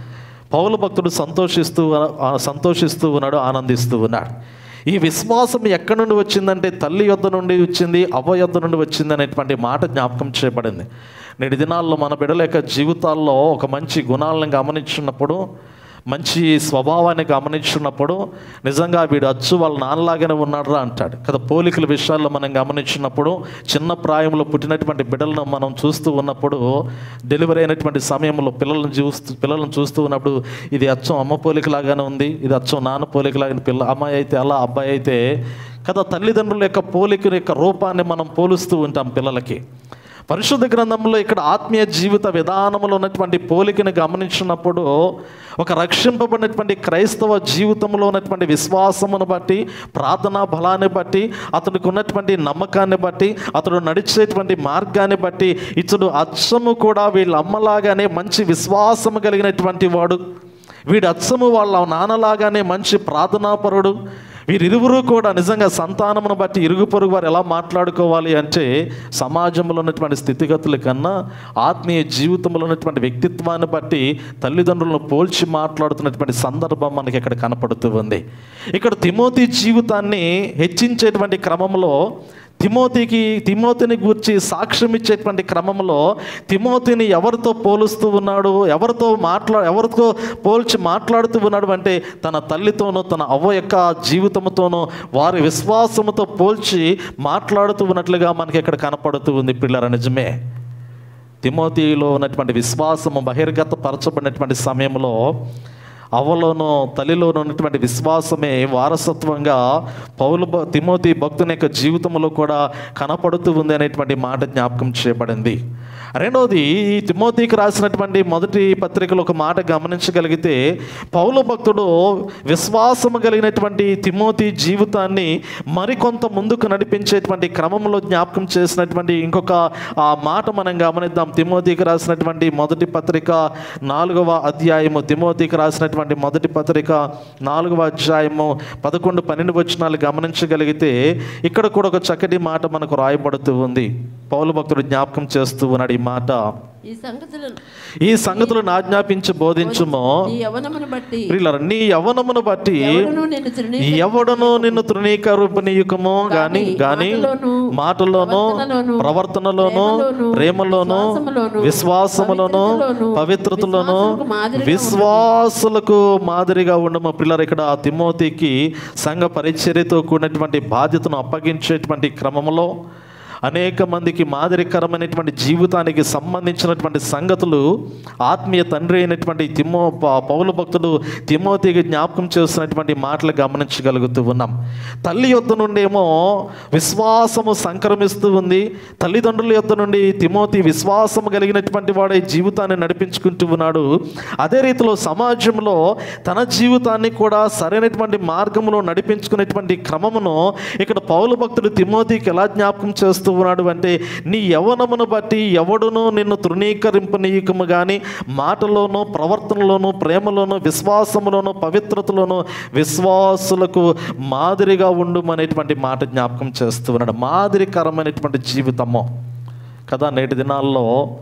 పౌల భక్తుడు సంతోషిస్తూ ఆ, సంతోషిస్తూ ఉన్నాడు ఆనందిస్తూ ఉన్నాడు ఈ విశ్వాసం ఎక్కడి నుండి వచ్చిందంటే తల్లి యొద్ద నుండి వచ్చింది అవ్వ యొద్ద నుండి వచ్చింది అనేటువంటి మాట జ్ఞాపకం చేయబడింది నేటి దినాల్లో మన బిడ్డల యొక్క జీవితాల్లో ఒక మంచి గుణాలను గమనించినప్పుడు మంచి స్వభావాన్ని గమనించినప్పుడు నిజంగా వీడు అచ్చు వాళ్ళ నాన్నలాగానే ఉన్నాడురా అంటాడు కదా పోలికల విషయాల్లో మనం గమనించినప్పుడు చిన్న ప్రాయంలో పుట్టినటువంటి బిడ్డలను మనం చూస్తూ ఉన్నప్పుడు డెలివరీ అయినటువంటి సమయంలో పిల్లలను చూస్తూ పిల్లలను చూస్తూ ఉన్నప్పుడు ఇది అచ్చం అమ్మ పోలికలాగానే ఉంది ఇది అచ్చం నాన్న పోలికలాగానే పిల్ల అమ్మాయి అయితే అలా అబ్బాయి అయితే కదా తల్లిదండ్రుల యొక్క పోలిక యొక్క రూపాన్ని మనం పోలుస్తూ ఉంటాం పిల్లలకి పరిశుద్ధ గ్రంథంలో ఇక్కడ ఆత్మీయ జీవిత విధానంలో ఉన్నటువంటి పోలికను గమనించినప్పుడు ఒక రక్షింపబడినటువంటి క్రైస్తవ జీవితంలో ఉన్నటువంటి విశ్వాసమును బట్టి ప్రార్థనా బలాన్ని బట్టి అతనికి ఉన్నటువంటి నమ్మకాన్ని బట్టి అతడు నడిచేటువంటి మార్గాన్ని బట్టి ఇతడు అచ్చము కూడా వీళ్ళ అమ్మలాగానే మంచి విశ్వాసము కలిగినటువంటి వాడు వీడు అచ్చము వాళ్ళ నాన్నలాగానే మంచి ప్రార్థనాపరుడు వీరిరువురు కూడా నిజంగా సంతానమును బట్టి ఇరుగు పొరుగు వారు ఎలా మాట్లాడుకోవాలి అంటే సమాజంలో ఉన్నటువంటి స్థితిగతుల కన్నా ఆత్మీయ జీవితంలో ఉన్నటువంటి వ్యక్తిత్వాన్ని బట్టి తల్లిదండ్రులను పోల్చి మాట్లాడుతున్నటువంటి సందర్భం మనకి ఇక్కడ కనపడుతూ ఉంది ఇక్కడ తిమోతి జీవితాన్ని హెచ్చించేటువంటి క్రమంలో తిమోతికి తిమోతిని గూర్చి సాక్ష్యం ఇచ్చేటువంటి క్రమంలో తిమోతిని ఎవరితో పోలుస్తూ ఉన్నాడు ఎవరితో మాట్లా ఎవరితో పోల్చి మాట్లాడుతూ ఉన్నాడు అంటే తన తల్లితోనూ తన అవ్వ యొక్క జీవితంతోనూ వారి విశ్వాసముతో పోల్చి మాట్లాడుతూ ఉన్నట్లుగా మనకి ఇక్కడ కనపడుతూ ఉంది పిల్లల నిజమే తిమోతిలో ఉన్నటువంటి విశ్వాసము బహిర్గతపరచబడినటువంటి సమయంలో అవలోనూ తల్లిలోనూ ఉన్నటువంటి విశ్వాసమే వారసత్వంగా పౌలు భ- తిమోతి భక్తుని యొక్క జీవితంలో కూడా కనపడుతూ ఉంది అనేటువంటి మాట జ్ఞాపకం చేయబడింది రెండవది ఈ తిమోతికి రాసినటువంటి మొదటి పత్రికలో ఒక మాట గమనించగలిగితే పౌలు భక్తుడు విశ్వాసము కలిగినటువంటి తిమోతి జీవితాన్ని మరికొంత ముందుకు నడిపించేటువంటి క్రమంలో జ్ఞాపకం చేసినటువంటి ఇంకొక ఆ మాట మనం గమనిద్దాం తిమోతికి రాసినటువంటి మొదటి పత్రిక నాలుగవ అధ్యాయము తిమోతికి రాసినటువంటి మొదటి పత్రిక నాలుగవ అధ్యాయము పదకొండు పన్నెండు వచనాలు గమనించగలిగితే ఇక్కడ కూడా ఒక చక్కటి మాట మనకు రాయబడుతూ ఉంది పౌలు భక్తుడు జ్ఞాపకం చేస్తూ ఉన్నాడు ఈ మాట ఈ సంగతులను ఈ సంగతులను ఆజ్ఞాపించి బోధించుమో నీ యవనమును బట్టి ప్రియులారా, నీ యవనమును బట్టి ఎవడును నిన్ను తృణీకరించు- ఎవడను నిన్ను తృణీకరూపనీయకము గాని గాని మాటలోను, మాటలోను ప్రవర్తనలోను, ప్రవర్తనలోను ప్రేమలోను, ప్రేమలోను విశ్వాసములోను, విశ్వాసములోను పవిత్రతలోను, పవిత్రతలోను విశ్వాసులకు మాదిరిగా విశ్వాసులకు మాదిరిగా ఉండము పిల్లలు ఇక్కడ ఆ తిమోతికి సంఘ పరిచర్యతో కూడినటువంటి బాధ్యతను అప్పగించేటువంటి క్రమంలో అనేక మందికి మాదిరికరమైనటువంటి జీవితానికి సంబంధించినటువంటి సంగతులు ఆత్మీయ తండ్రి అయినటువంటి తిమో ప- పౌలు భక్తుడు తిమోతికి జ్ఞాపకం చేస్తున్నటువంటి మాటలు గమనించగలుగుతూ ఉన్నాం తల్లి యొద్ద నుండేమో విశ్వాసము సంక్రమిస్తూ ఉంది తల్లిదండ్రుల యొద్ద నుండి తిమోతి విశ్వాసము కలిగినటువంటి వాడే జీవితాన్ని నడిపించుకుంటూ ఉన్నాడు అదే రీతిలో సమాజంలో తన జీవితాన్ని కూడా సరైనటువంటి మార్గంలో నడిపించుకునేటువంటి క్రమమును ఇక్కడ పౌలు భక్తుడు తిమోతికి ఎలా జ్ఞాపకం చేస్తూ ఉన్నాడు అంటే నీ యవనమును బట్టి ఎవడును నిన్ను తృణీకరింపనీయకము కానీ మాటలోనూ ప్రవర్తనలోనూ ప్రేమలోనూ విశ్వాసములోనూ పవిత్రతలోనూ విశ్వాసులకు మాదిరిగా ఉండుమనేటువంటి మాట జ్ఞాపకం చేస్తూ ఉన్నాడు మాదిరికరమైనటువంటి జీవితము కదా నేటి దినాల్లో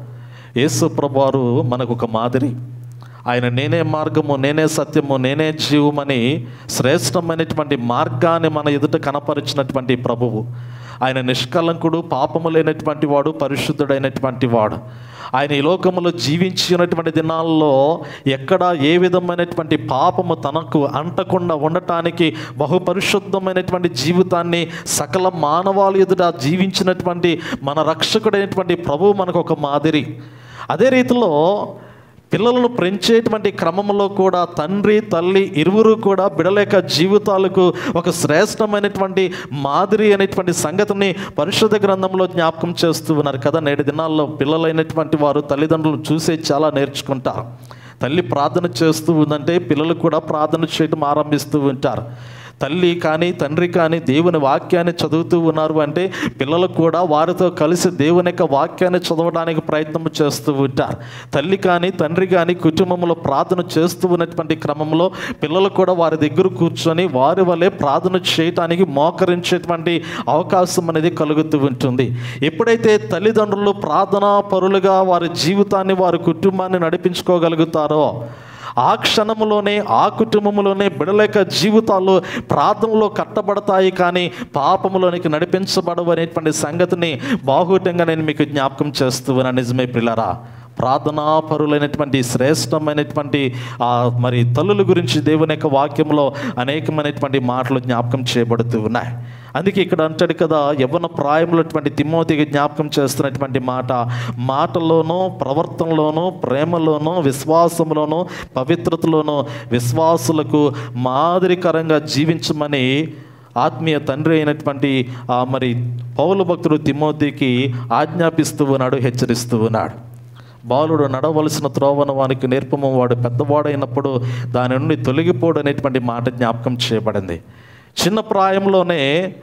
యేసు ప్రభువారు మనకు ఒక మాదిరి ఆయన నేనే మార్గము నేనే సత్యము నేనే జీవమని శ్రేష్టమైనటువంటి మార్గాన్ని మన ఎదుట కనపరిచినటువంటి ప్రభువు ఆయన నిష్కలంకుడు పాపము లేనటువంటి వాడు పరిశుద్ధుడైనటువంటి వాడు ఆయన ఈ లోకములో జీవించి ఉన్నటువంటి దినాల్లో ఎక్కడ ఏ విధమైనటువంటి పాపము తనకు అంటకుండా ఉండటానికి బహు పరిశుద్ధమైనటువంటి జీవితాన్ని సకల మానవాళి ఎదుట జీవించినటువంటి మన రక్షకుడైనటువంటి ప్రభువు మనకు ఒక మాదిరి అదే రీతిలో పిల్లలను పెంచేటువంటి క్రమంలో కూడా తండ్రి తల్లి ఇరువురు కూడా బిడల యొక్క జీవితాలకు ఒక శ్రేష్టమైనటువంటి మాదిరి అనేటువంటి సంగతిని పరిశుద్ధ గ్రంథంలో జ్ఞాపకం చేస్తూ ఉన్నారు కదా నేటి దినాల్లో పిల్లలైనటువంటి వారు తల్లిదండ్రులు చూసే చాలా నేర్చుకుంటారు తల్లి ప్రార్థన చేస్తూ ఉందంటే పిల్లలు కూడా ప్రార్థన చేయడం ఆరంభిస్తూ ఉంటారు తల్లి కానీ తండ్రి కానీ దేవుని వాక్యాన్ని చదువుతూ ఉన్నారు అంటే పిల్లలు కూడా వారితో కలిసి దేవుని యొక్క వాక్యాన్ని చదవడానికి ప్రయత్నం చేస్తూ ఉంటారు తల్లి కానీ తండ్రి కానీ కుటుంబంలో ప్రార్థన చేస్తూ ఉన్నటువంటి క్రమంలో పిల్లలు కూడా వారి దగ్గర కూర్చొని వారి వల్లే ప్రార్థన చేయటానికి మోకరించేటువంటి అవకాశం అనేది కలుగుతూ ఉంటుంది ఎప్పుడైతే తల్లిదండ్రులు ప్రార్థనా పరులుగా వారి జీవితాన్ని వారి కుటుంబాన్ని నడిపించుకోగలుగుతారో ఆ క్షణంలోనే ఆ కుటుంబంలోనే బిడల యొక్క జీవితాలు ప్రార్థనలో కట్టబడతాయి కానీ పాపములోనికి నడిపించబడవు అనేటువంటి సంగతిని బాహుటంగా నేను మీకు జ్ఞాపకం చేస్తూ ఉన్నాను నిజమే పిల్లరా ప్రార్థనాపరులైనటువంటి శ్రేష్టమైనటువంటి ఆ మరి తల్లుల గురించి దేవుని యొక్క వాక్యంలో అనేకమైనటువంటి మాటలు జ్ఞాపకం చేయబడుతూ ఉన్నాయి అందుకే ఇక్కడ అంటాడు కదా యవ్వన ప్రాయములటువంటి తిమ్మోతికి జ్ఞాపకం చేస్తున్నటువంటి మాట మాటలోనూ ప్రవర్తనలోనూ ప్రేమలోనూ విశ్వాసంలోనూ పవిత్రతలోనూ విశ్వాసులకు మాదిరికరంగా జీవించమని ఆత్మీయ తండ్రి అయినటువంటి ఆ మరి పౌలు భక్తుడు తిమోతికి ఆజ్ఞాపిస్తూ ఉన్నాడు హెచ్చరిస్తూ ఉన్నాడు బాలుడు నడవలసిన త్రోవను వానికి నేర్పము వాడు పెద్దవాడైనప్పుడు దాని నుండి తొలగిపోడు అనేటువంటి మాట జ్ఞాపకం చేయబడింది చిన్న ప్రాయంలోనే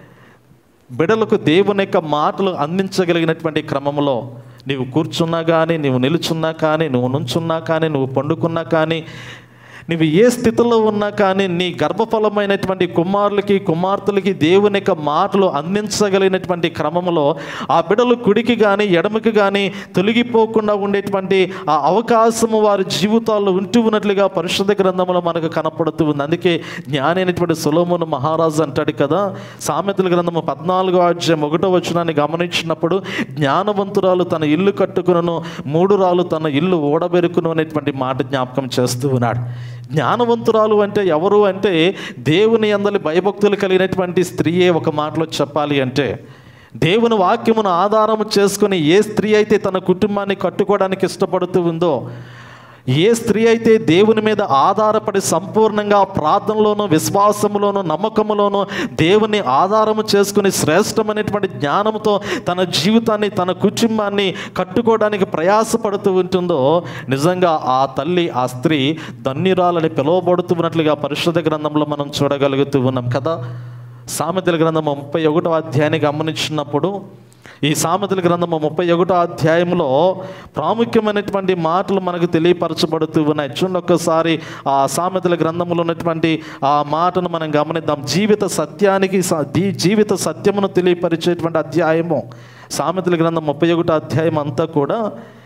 బిడలకు దేవుని యొక్క మాటలు అందించగలిగినటువంటి క్రమంలో నీవు కూర్చున్నా కానీ నీవు నిలుచున్నా కానీ నువ్వు నుంచున్నా కానీ నువ్వు పండుకున్నా కానీ నువ్వు ఏ స్థితిలో ఉన్నా కానీ నీ గర్భఫలమైనటువంటి కుమారులకి కుమార్తెలకి దేవుని యొక్క మాటలు అందించగలిగినటువంటి క్రమంలో ఆ బిడలు కుడికి కానీ ఎడమకి కానీ తొలగిపోకుండా ఉండేటువంటి ఆ అవకాశము వారి జీవితాల్లో ఉంటూ ఉన్నట్లుగా పరిశుద్ధ గ్రంథంలో మనకు కనపడుతూ ఉంది అందుకే జ్ఞాని అయినటువంటి సులోమును మహారాజు అంటాడు కదా సామెతల గ్రంథము పద్నాలుగో అధ్యాయం ఒకటో వచనాన్ని గమనించినప్పుడు జ్ఞానవంతురాలు తన ఇల్లు కట్టుకును మూడు రాలు తన ఇల్లు ఓడబెరుకును అనేటువంటి మాట జ్ఞాపకం చేస్తూ ఉన్నాడు జ్ఞానవంతురాలు అంటే ఎవరు అంటే దేవుని అందలి భయభక్తులు కలిగినటువంటి స్త్రీయే ఒక మాటలో చెప్పాలి అంటే దేవుని వాక్యమును ఆధారం చేసుకుని ఏ స్త్రీ అయితే తన కుటుంబాన్ని కట్టుకోవడానికి ఇష్టపడుతూ ఉందో ఏ స్త్రీ అయితే దేవుని మీద ఆధారపడి సంపూర్ణంగా ప్రార్థనలోను విశ్వాసములోను నమ్మకములోను దేవుని ఆధారము చేసుకుని శ్రేష్టమైనటువంటి జ్ఞానంతో తన జీవితాన్ని తన కుటుంబాన్ని కట్టుకోవడానికి ప్రయాసపడుతూ ఉంటుందో నిజంగా ఆ తల్లి ఆ స్త్రీ ధన్యురాలని పిలువబడుతున్నట్లుగా పరిశుద్ధ గ్రంథంలో మనం చూడగలుగుతూ ఉన్నాం కదా సామెతల గ్రంథం ముప్పై ఒకటో అధ్యాయాన్ని గమనించినప్పుడు ఈ సామెతల గ్రంథము ముప్పై ఒకటో అధ్యాయంలో ప్రాముఖ్యమైనటువంటి మాటలు మనకు తెలియపరచబడుతూ ఉన్నాయి చూడండి ఒక్కసారి ఆ సామెతల గ్రంథంలో ఉన్నటువంటి ఆ మాటను మనం గమనిద్దాం జీవిత సత్యానికి స- దీ- జీవిత సత్యమును తెలియపరిచేటువంటి అధ్యాయము సామెతల గ్రంథం ముప్పై ఒకటో అధ్యాయం అంతా కూడా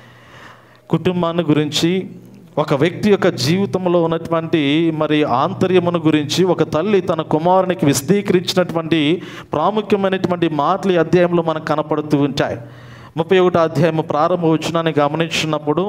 కుటుంబాన్ని గురించి ఒక వ్యక్తి యొక్క జీవితంలో ఉన్నటువంటి మరి ఆంతర్యమును గురించి ఒక తల్లి తన కుమారునికి విశదీకరించినటువంటి ప్రాముఖ్యమైనటువంటి మాటలు ఈ అధ్యాయంలో మనకు కనపడుతూ ఉంటాయి ముప్పై ఒకటో అధ్యాయం ప్రారంభ వచ్చినాన్ని గమనించినప్పుడు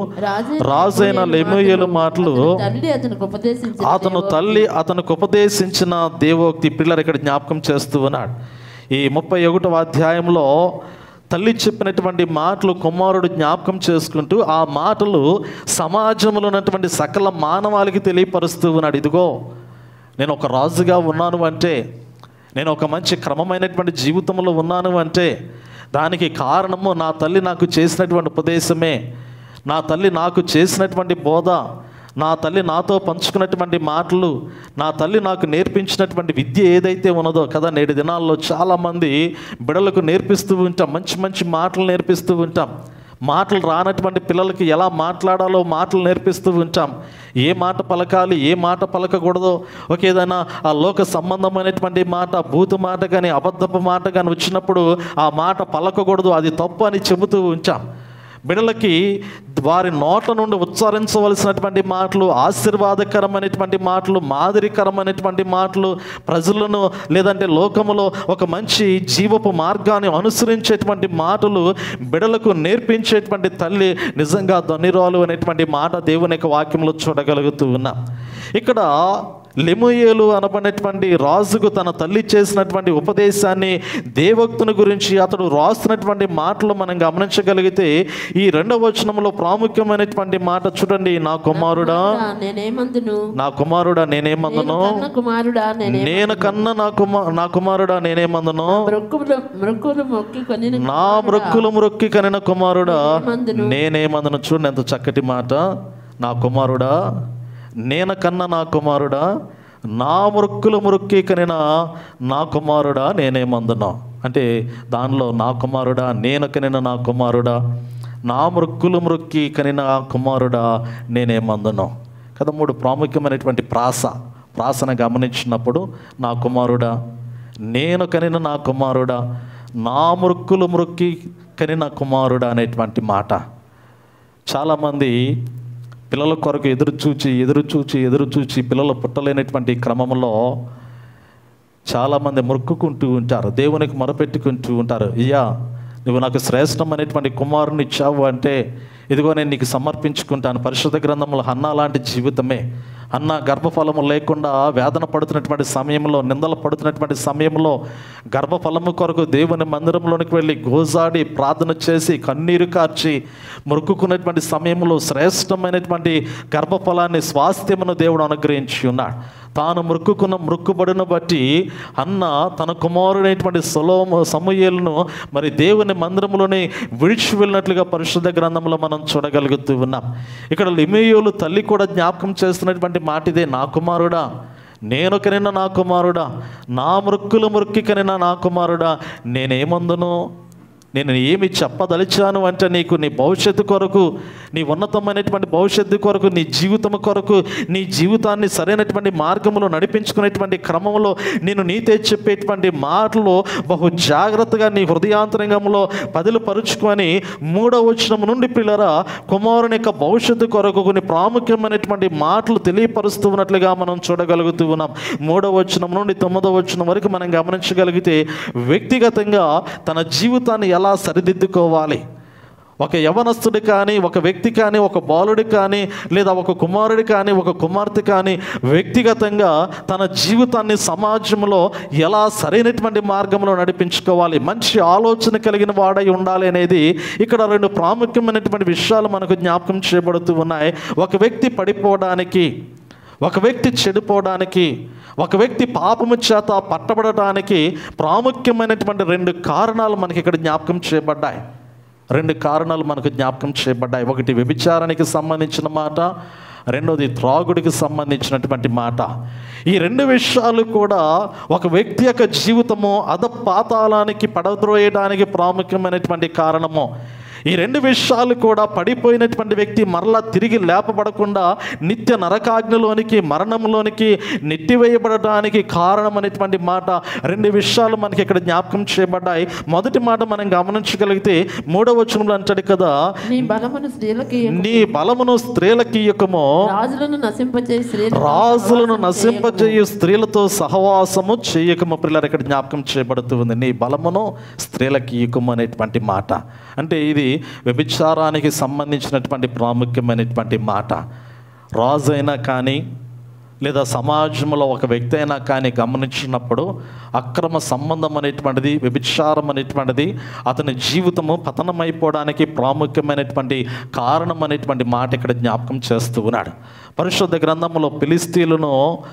రాజైన లెమూయేలు మాటలు తల్లి అతనికి ఉపదేశించి అతను తల్లి అతనికి ఉపదేశించిన దేవోక్తి పిల్లలు ఇక్కడ జ్ఞాపకం చేస్తూ ఉన్నాడు ఈ ముప్పై ఒకటవ అధ్యాయంలో తల్లి చెప్పినటువంటి మాటలు కుమారుడు జ్ఞాపకం చేసుకుంటూ ఆ మాటలు సమాజంలో ఉన్నటువంటి సకల మానవాళికి తెలియపరుస్తూ ఉన్నాడు ఇదిగో నేను ఒక రాజుగా ఉన్నాను అంటే నేను ఒక మంచి క్రమమైనటువంటి జీవితంలో ఉన్నాను అంటే దానికి కారణము నా తల్లి నాకు చేసినటువంటి ఉపదేశమే నా తల్లి నాకు చేసినటువంటి బోధ నా తల్లి నాతో పంచుకున్నటువంటి మాటలు నా తల్లి నాకు నేర్పించినటువంటి విద్య ఏదైతే ఉన్నదో కదా నేటి దినాల్లో చాలామంది బిడలకు నేర్పిస్తూ ఉంటాం మంచి మంచి మాటలు నేర్పిస్తూ ఉంటాం మాటలు రానటువంటి పిల్లలకి ఎలా మాట్లాడాలో మాటలు నేర్పిస్తూ ఉంటాం ఏ మాట పలకాలి ఏ మాట పలకకూడదో ఒక ఏదైనా ఆ లోక సంబంధమైనటువంటి మాట భూత మాట కానీ అబద్ధపు మాట కానీ వచ్చినప్పుడు ఆ మాట పలకకూడదు అది తప్పు అని చెబుతూ ఉంటాం బిడలకి వారి నోట్ల నుండి ఉచ్చరించవలసినటువంటి మాటలు ఆశీర్వాదకరమైనటువంటి మాటలు మాదిరికరమైనటువంటి మాటలు ప్రజలను లేదంటే లోకములో ఒక మంచి జీవపు మార్గాన్ని అనుసరించేటువంటి మాటలు బిడలకు నేర్పించేటువంటి తల్లి నిజంగా ధనిరాలు అనేటువంటి మాట దేవుని యొక్క వాక్యంలో చూడగలుగుతూ ఉన్నాం ఇక్కడ లెమోయేలు అనబడినటువంటి రాజుకు తన తల్లి చేసినటువంటి ఉపదేశాన్ని దేవక్తుని గురించి అతడు రాస్తున్నటువంటి మాటలు మనం గమనించగలిగితే ఈ రెండవ వచనంలో ప్రాముఖ్యమైనటువంటి మాట చూడండి నా కుమారుడా నేనేమందును నా కుమారుడా నేనేమందును కన్న కుమారుడా నేనే నేను కన్న నా కుమార్ నా కుమారుడా నేనేమందును మృక్కులు మృక్కులు మొక్కి కొని నా మృక్కులు మృక్కి కనిన కుమారుడా నేనేమందును చూడండి ఎంత చక్కటి మాట నా కుమారుడా నేను కన్న నా కుమారుడా నా మృక్కులు మృక్కి కనిన నా కుమారుడా నేనేమందును అంటే దానిలో నా కుమారుడా నేను కనిన నా కుమారుడా నా మృక్కులు మృక్కి కనిన కుమారుడా నేనేమందును కదా మూడు ప్రాముఖ్యమైనటువంటి ప్రాస ప్రాసను గమనించినప్పుడు నా కుమారుడా నేను కనిన నా కుమారుడా నా మృక్కులు మృక్కి కనిన కుమారుడా అనేటువంటి మాట చాలామంది పిల్లల కొరకు ఎదురు చూచి ఎదురు చూచి ఎదురు చూచి పిల్లలు పుట్టలేనటువంటి క్రమంలో చాలామంది మొక్కుకుంటూ ఉంటారు దేవునికి మొరపెట్టుకుంటూ ఉంటారు అయ్యా నువ్వు నాకు శ్రేష్టమైనటువంటి కుమారుని ఇచ్చావు అంటే ఇదిగో నేను నీకు సమర్పించుకుంటాను పరిశుద్ధ గ్రంథంలో అన్న లాంటి జీవితమే అన్న గర్భఫలము లేకుండా వేదన పడుతున్నటువంటి సమయంలో నిందలు పడుతున్నటువంటి సమయంలో గర్భఫలము కొరకు దేవుని మందిరంలోనికి వెళ్ళి గోజాడి ప్రార్థన చేసి కన్నీరు కార్చి మొక్కుకున్నటువంటి సమయంలో శ్రేష్టమైనటువంటి గర్భఫలాన్ని స్వాస్థ్యమును దేవుడు అనుగ్రహించి ఉన్నాడు తాను మొక్కుకున్న మొక్కుబడిని బట్టి అన్న తన కుమారుడైనటువంటి సొలోమ సమూయేలును మరి దేవుని మందిరంలోనే విడిచి వెళ్ళినట్లుగా పరిశుద్ధ గ్రంథంలో మనం చూడగలుగుతూ ఉన్నాం ఇక్కడ లిమియోలు తల్లి కూడా జ్ఞాపకం చేస్తున్నటువంటి మాట ఇదే నా కుమారుడా నేను కనిన నా కుమారుడా నా మృక్కులు మృక్కి కనిన నా కుమారుడా నేనేమందును నేను ఏమి చెప్పదలిచాను అంటే నీకు నీ భవిష్యత్తు కొరకు నీ ఉన్నతమైనటువంటి భవిష్యత్తు కొరకు నీ జీవితం కొరకు నీ జీవితాన్ని సరైనటువంటి మార్గంలో నడిపించుకునేటువంటి క్రమంలో నేను నీతే చెప్పేటువంటి మాటలు బహు జాగ్రత్తగా నీ హృదయాంతరంగంలో పదులు పరుచుకొని మూడవ వచనం నుండి పిల్లరా కుమారుని యొక్క భవిష్యత్తు కొరకు కొన్ని ప్రాముఖ్యమైనటువంటి మాటలు తెలియపరుస్తూ ఉన్నట్లుగా మనం చూడగలుగుతూ ఉన్నాం మూడవ వచనం నుండి తొమ్మిదవ వచనం వరకు మనం గమనించగలిగితే వ్యక్తిగతంగా తన జీవితాన్ని ఎలా సరిదిద్దుకోవాలి ఒక యవనస్తుడు కానీ ఒక వ్యక్తి కానీ ఒక బాలుడు కానీ లేదా ఒక కుమారుడు కానీ ఒక కుమార్తె కానీ వ్యక్తిగతంగా తన జీవితాన్ని సమాజంలో ఎలా సరైనటువంటి మార్గంలో నడిపించుకోవాలి మంచి ఆలోచన కలిగిన వాడై ఉండాలి అనేది ఇక్కడ రెండు ప్రాముఖ్యమైనటువంటి విషయాలు మనకు జ్ఞాపకం చేయబడుతూ ఉన్నాయి ఒక వ్యక్తి పడిపోవడానికి ఒక వ్యక్తి చెడిపోవడానికి ఒక వ్యక్తి పాపము చేత పట్టబడటానికి ప్రాముఖ్యమైనటువంటి రెండు కారణాలు మనకి ఇక్కడ జ్ఞాపకం చేయబడ్డాయి రెండు కారణాలు మనకు జ్ఞాపకం చేయబడ్డాయి ఒకటి వ్యభిచారానికి సంబంధించిన మాట రెండోది త్రాగుడికి సంబంధించినటువంటి మాట ఈ రెండు విషయాలు కూడా ఒక వ్యక్తి యొక్క జీవితము అధ పాతాళానికి పడద్రోయడానికి ప్రాముఖ్యమైనటువంటి కారణము ఈ రెండు విషయాలు కూడా పడిపోయినటువంటి వ్యక్తి మరలా తిరిగి లేపబడకుండా నిత్య నరకాగ్నిలోనికి మరణంలోనికి నెట్టివేయబడటానికి కారణమైనటువంటి మాట రెండు విషయాలు మనకి ఇక్కడ జ్ఞాపకం చేయబడ్డాయి మొదటి మాట మనం గమనించగలిగితే మూడవ వచనంలో అంటాడు కదా నీ బలమును స్త్రీలకి నీ బలమును స్త్రీలకి ఇయ్యకము రాజులను నశింపచే స్త్రీలు రాజులను నశింపజేయు స్త్రీలతో సహవాసము చేయకము పిల్లలు ఇక్కడ జ్ఞాపకం చేయబడుతూ ఉంది నీ బలమును స్త్రీలకి ఇయ్యకము అనేటువంటి మాట అంటే ఇది వ్యభిచారానికి సంబంధించినటువంటి ప్రాముఖ్యమైనటువంటి మాట రాజు అయినా కానీ లేదా సమాజంలో ఒక వ్యక్తి అయినా కానీ గమనించినప్పుడు అక్రమ సంబంధం అనేటువంటిది వ్యభిచారం అనేటువంటిది అతని జీవితము పతనమైపోవడానికి ప్రాముఖ్యమైనటువంటి కారణం అనేటువంటి మాట ఇక్కడ జ్ఞాపకం చేస్తూ ఉన్నాడు పరిశుద్ధ గ్రంథంలో ఫిలిస్తీన్లను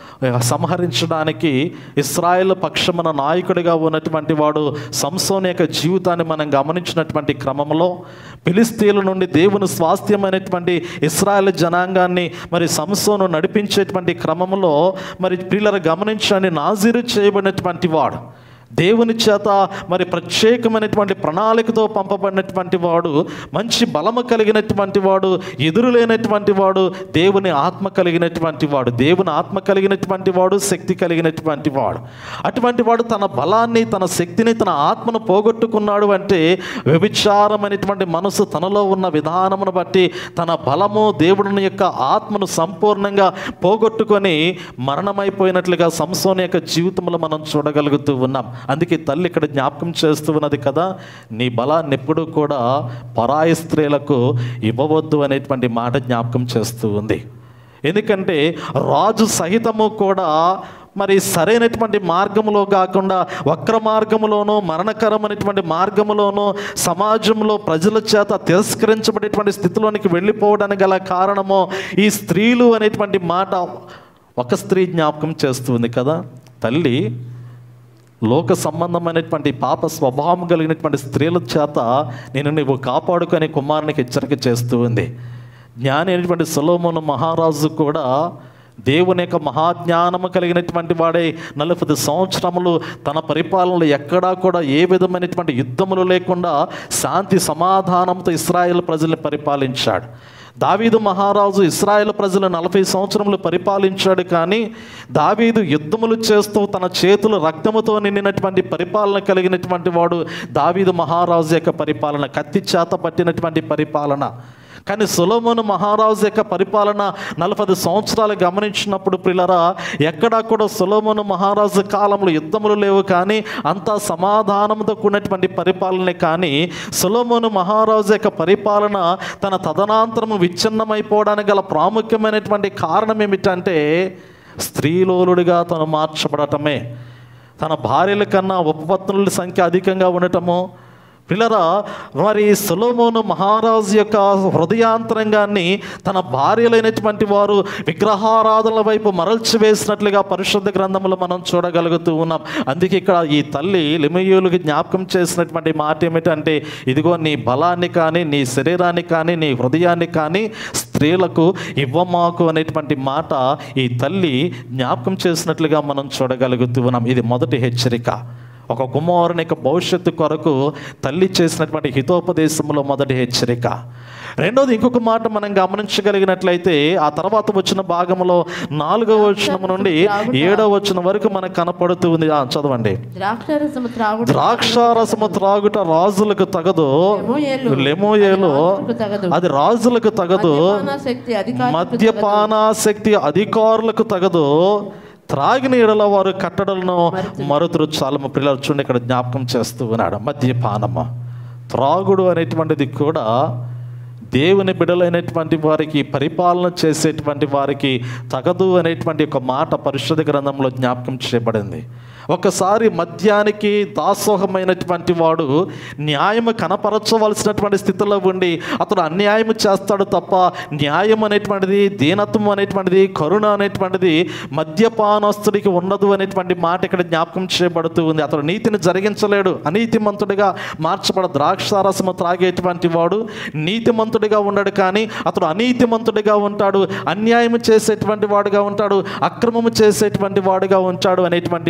సంహరించడానికి ఇస్రాయేల్ పక్షమున నాయకుడిగా ఉన్నటువంటి వాడు సంసోని యొక్క జీవితాన్ని మనం గమనించినటువంటి క్రమంలో ఫిలిస్తీన్ల నుండి దేవుని స్వాస్థ్యమైనటువంటి ఇస్రాయేల్ జనాంగాన్ని మరి సంసోను నడిపించేటువంటి క్రమంలో మరి పిల్లలు గమనించండి నాజీరు చేయబడినటువంటి వాడు దేవుని చేత మరి ప్రత్యేకమైనటువంటి ప్రణాళికతో పంపబడినటువంటి వాడు మంచి బలము కలిగినటువంటి వాడు ఎదురులేనటువంటి వాడు దేవుని ఆత్మ కలిగినటువంటి వాడు దేవుని ఆత్మ కలిగినటువంటి వాడు శక్తి కలిగినటువంటి వాడు అటువంటి వాడు తన బలాన్ని తన శక్తిని తన ఆత్మను పోగొట్టుకున్నాడు అంటే వ్యభిచారమైనటువంటి మనసు తనలో ఉన్న విధానమును బట్టి తన బలము దేవుని యొక్క ఆత్మను సంపూర్ణంగా పోగొట్టుకొని మరణమైపోయినట్లుగా సంసోని యొక్క జీవితంలో మనం చూడగలుగుతూ ఉన్నాం అందుకే తల్లి ఇక్కడ జ్ఞాపకం చేస్తూ ఉన్నది కదా నీ బలాన్ని ఎప్పుడూ కూడా పరాయి స్త్రీలకు ఇవ్వవద్దు అనేటువంటి మాట జ్ఞాపకం చేస్తూ ఉంది ఎందుకంటే రాజు సహితము కూడా మరి సరైనటువంటి మార్గంలో కాకుండా వక్ర మార్గములోనో మరణకరమైనటువంటి మార్గములోనో సమాజంలో ప్రజల చేత తిరస్కరించబడేటువంటి స్థితిలోనికి వెళ్ళిపోవడానికి గల కారణము ఈ స్త్రీలు అనేటువంటి మాట ఒక స్త్రీ జ్ఞాపకం చేస్తుంది కదా తల్లి లోక సంబంధమైనటువంటి పాప స్వభావం కలిగినటువంటి స్త్రీల చేత నేను నువ్వు కాపాడుకొని కుమారునికి హెచ్చరిక చేస్తూ ఉంది జ్ఞాని అయినటువంటి సొలోమోను మహారాజు కూడా దేవుని యొక్క మహాజ్ఞానము కలిగినటువంటి వాడే నలభై సంవత్సరములు తన పరిపాలనలో ఎక్కడా కూడా ఏ విధమైనటువంటి యుద్ధములు లేకుండా శాంతి సమాధానంతో ఇస్రాయేల్ ప్రజల్ని పరిపాలించాడు దావీదు మహారాజు ఇస్రాయేల్ ప్రజలు నలభై సంవత్సరములు పరిపాలించాడు కానీ దావీదు యుద్ధములు చేస్తూ తన చేతులు రక్తముతో నిండినటువంటి పరిపాలన కలిగినటువంటి వాడు దావీదు మహారాజు యొక్క పరిపాలన కత్తి చేత పట్టినటువంటి పరిపాలన కానీ సులోమోను మహారాజు యొక్క పరిపాలన నలభై సంవత్సరాలు గమనించినప్పుడు పిల్లరా ఎక్కడా కూడా సులోమోను మహారాజు కాలంలో యుద్ధములు లేవు కానీ అంతా సమాధానంతో కూడినటువంటి పరిపాలనే కానీ సులోమోను మహారాజు యొక్క పరిపాలన తన తదనాంతరము విచ్ఛిన్నమైపోవడానికి గల ప్రాముఖ్యమైనటువంటి కారణం ఏమిటంటే స్త్రీలోలుడిగా తను మార్చబడటమే తన భార్యల కన్నా ఉపపత్నుల సంఖ్య అధికంగా ఉండటము పిల్లరా మరి సొలోమోను మహారాజు యొక్క హృదయాంతరంగాన్ని తన భార్యలైనటువంటి వారు విగ్రహారాధనల వైపు మరల్చి వేసినట్లుగా పరిశుద్ధ గ్రంథంలో మనం చూడగలుగుతూ ఉన్నాం అందుకే ఇక్కడ ఈ తల్లి లిమయూలుకి జ్ఞాపకం చేసినటువంటి మాట ఏమిటంటే ఇదిగో నీ బలాన్ని కానీ నీ శరీరాన్ని కానీ నీ హృదయాన్ని కానీ స్త్రీలకు ఇవ్వమాకు అనేటువంటి మాట ఈ తల్లి జ్ఞాపకం చేసినట్లుగా మనం చూడగలుగుతూ ఉన్నాం ఇది మొదటి హెచ్చరిక ఒక కుమారుని యొక్క భవిష్యత్తు కొరకు తల్లి చేసినటువంటి హితోపదేశంలో మొదటి హెచ్చరిక రెండోది ఇంకొక మాట మనం గమనించగలిగినట్లయితే ఆ తర్వాత వచ్చిన భాగంలో నాలుగవ వచనం నుండి ఏడవ వచనం వరకు మనకు కనపడుతూ ఉంది ఆ, చదవండి ద్రాక్షరసము త్రాగుట ద్రాక్షారసము త్రాగుట రాజులకు తగదు లెమూయేలు. లెమోయేలు రాజులకు తగదు. అది రాజులకు తగదు మద్యపాన శక్తి అధికారులకు మద్యపానాసక్తి అధికారులకు తగదు త్రాగిన ఎడల వారు కట్టడలను మరుతురు చాలము పిల్లలు చూడండి ఇక్కడ జ్ఞాపకం చేస్తూ ఉన్నాడు మద్యపానము త్రాగుడు అనేటువంటిది కూడా దేవుని బిడలైనటువంటి వారికి పరిపాలన చేసేటువంటి వారికి తగదు అనేటువంటి ఒక మాట పరిశుద్ధ గ్రంథంలో జ్ఞాపకం చేయబడింది ఒకసారి మద్యానికి దాసోహమైనటువంటి వాడు న్యాయము కనపరచవలసినటువంటి స్థితిలో ఉండి అతడు అన్యాయం చేస్తాడు తప్ప న్యాయం అనేటువంటిది దీనత్వం అనేటువంటిది కరుణ అనేటువంటిది మద్యపానస్తుడికి ఉండదు అనేటువంటి మాట ఇక్కడ జ్ఞాపకం చేయబడుతూ ఉంది అతడు నీతిని జరిగించలేడు అనీతిమంతుడిగా మార్చబడ ద్రాక్షారసము త్రాగేటువంటి వాడు నీతిమంతుడిగా ఉండడు కానీ అతడు అనీతిమంతుడిగా ఉంటాడు అన్యాయం చేసేటువంటి వాడుగా ఉంటాడు అక్రమము చేసేటువంటి వాడుగా ఉంటాడు అనేటువంటి మాట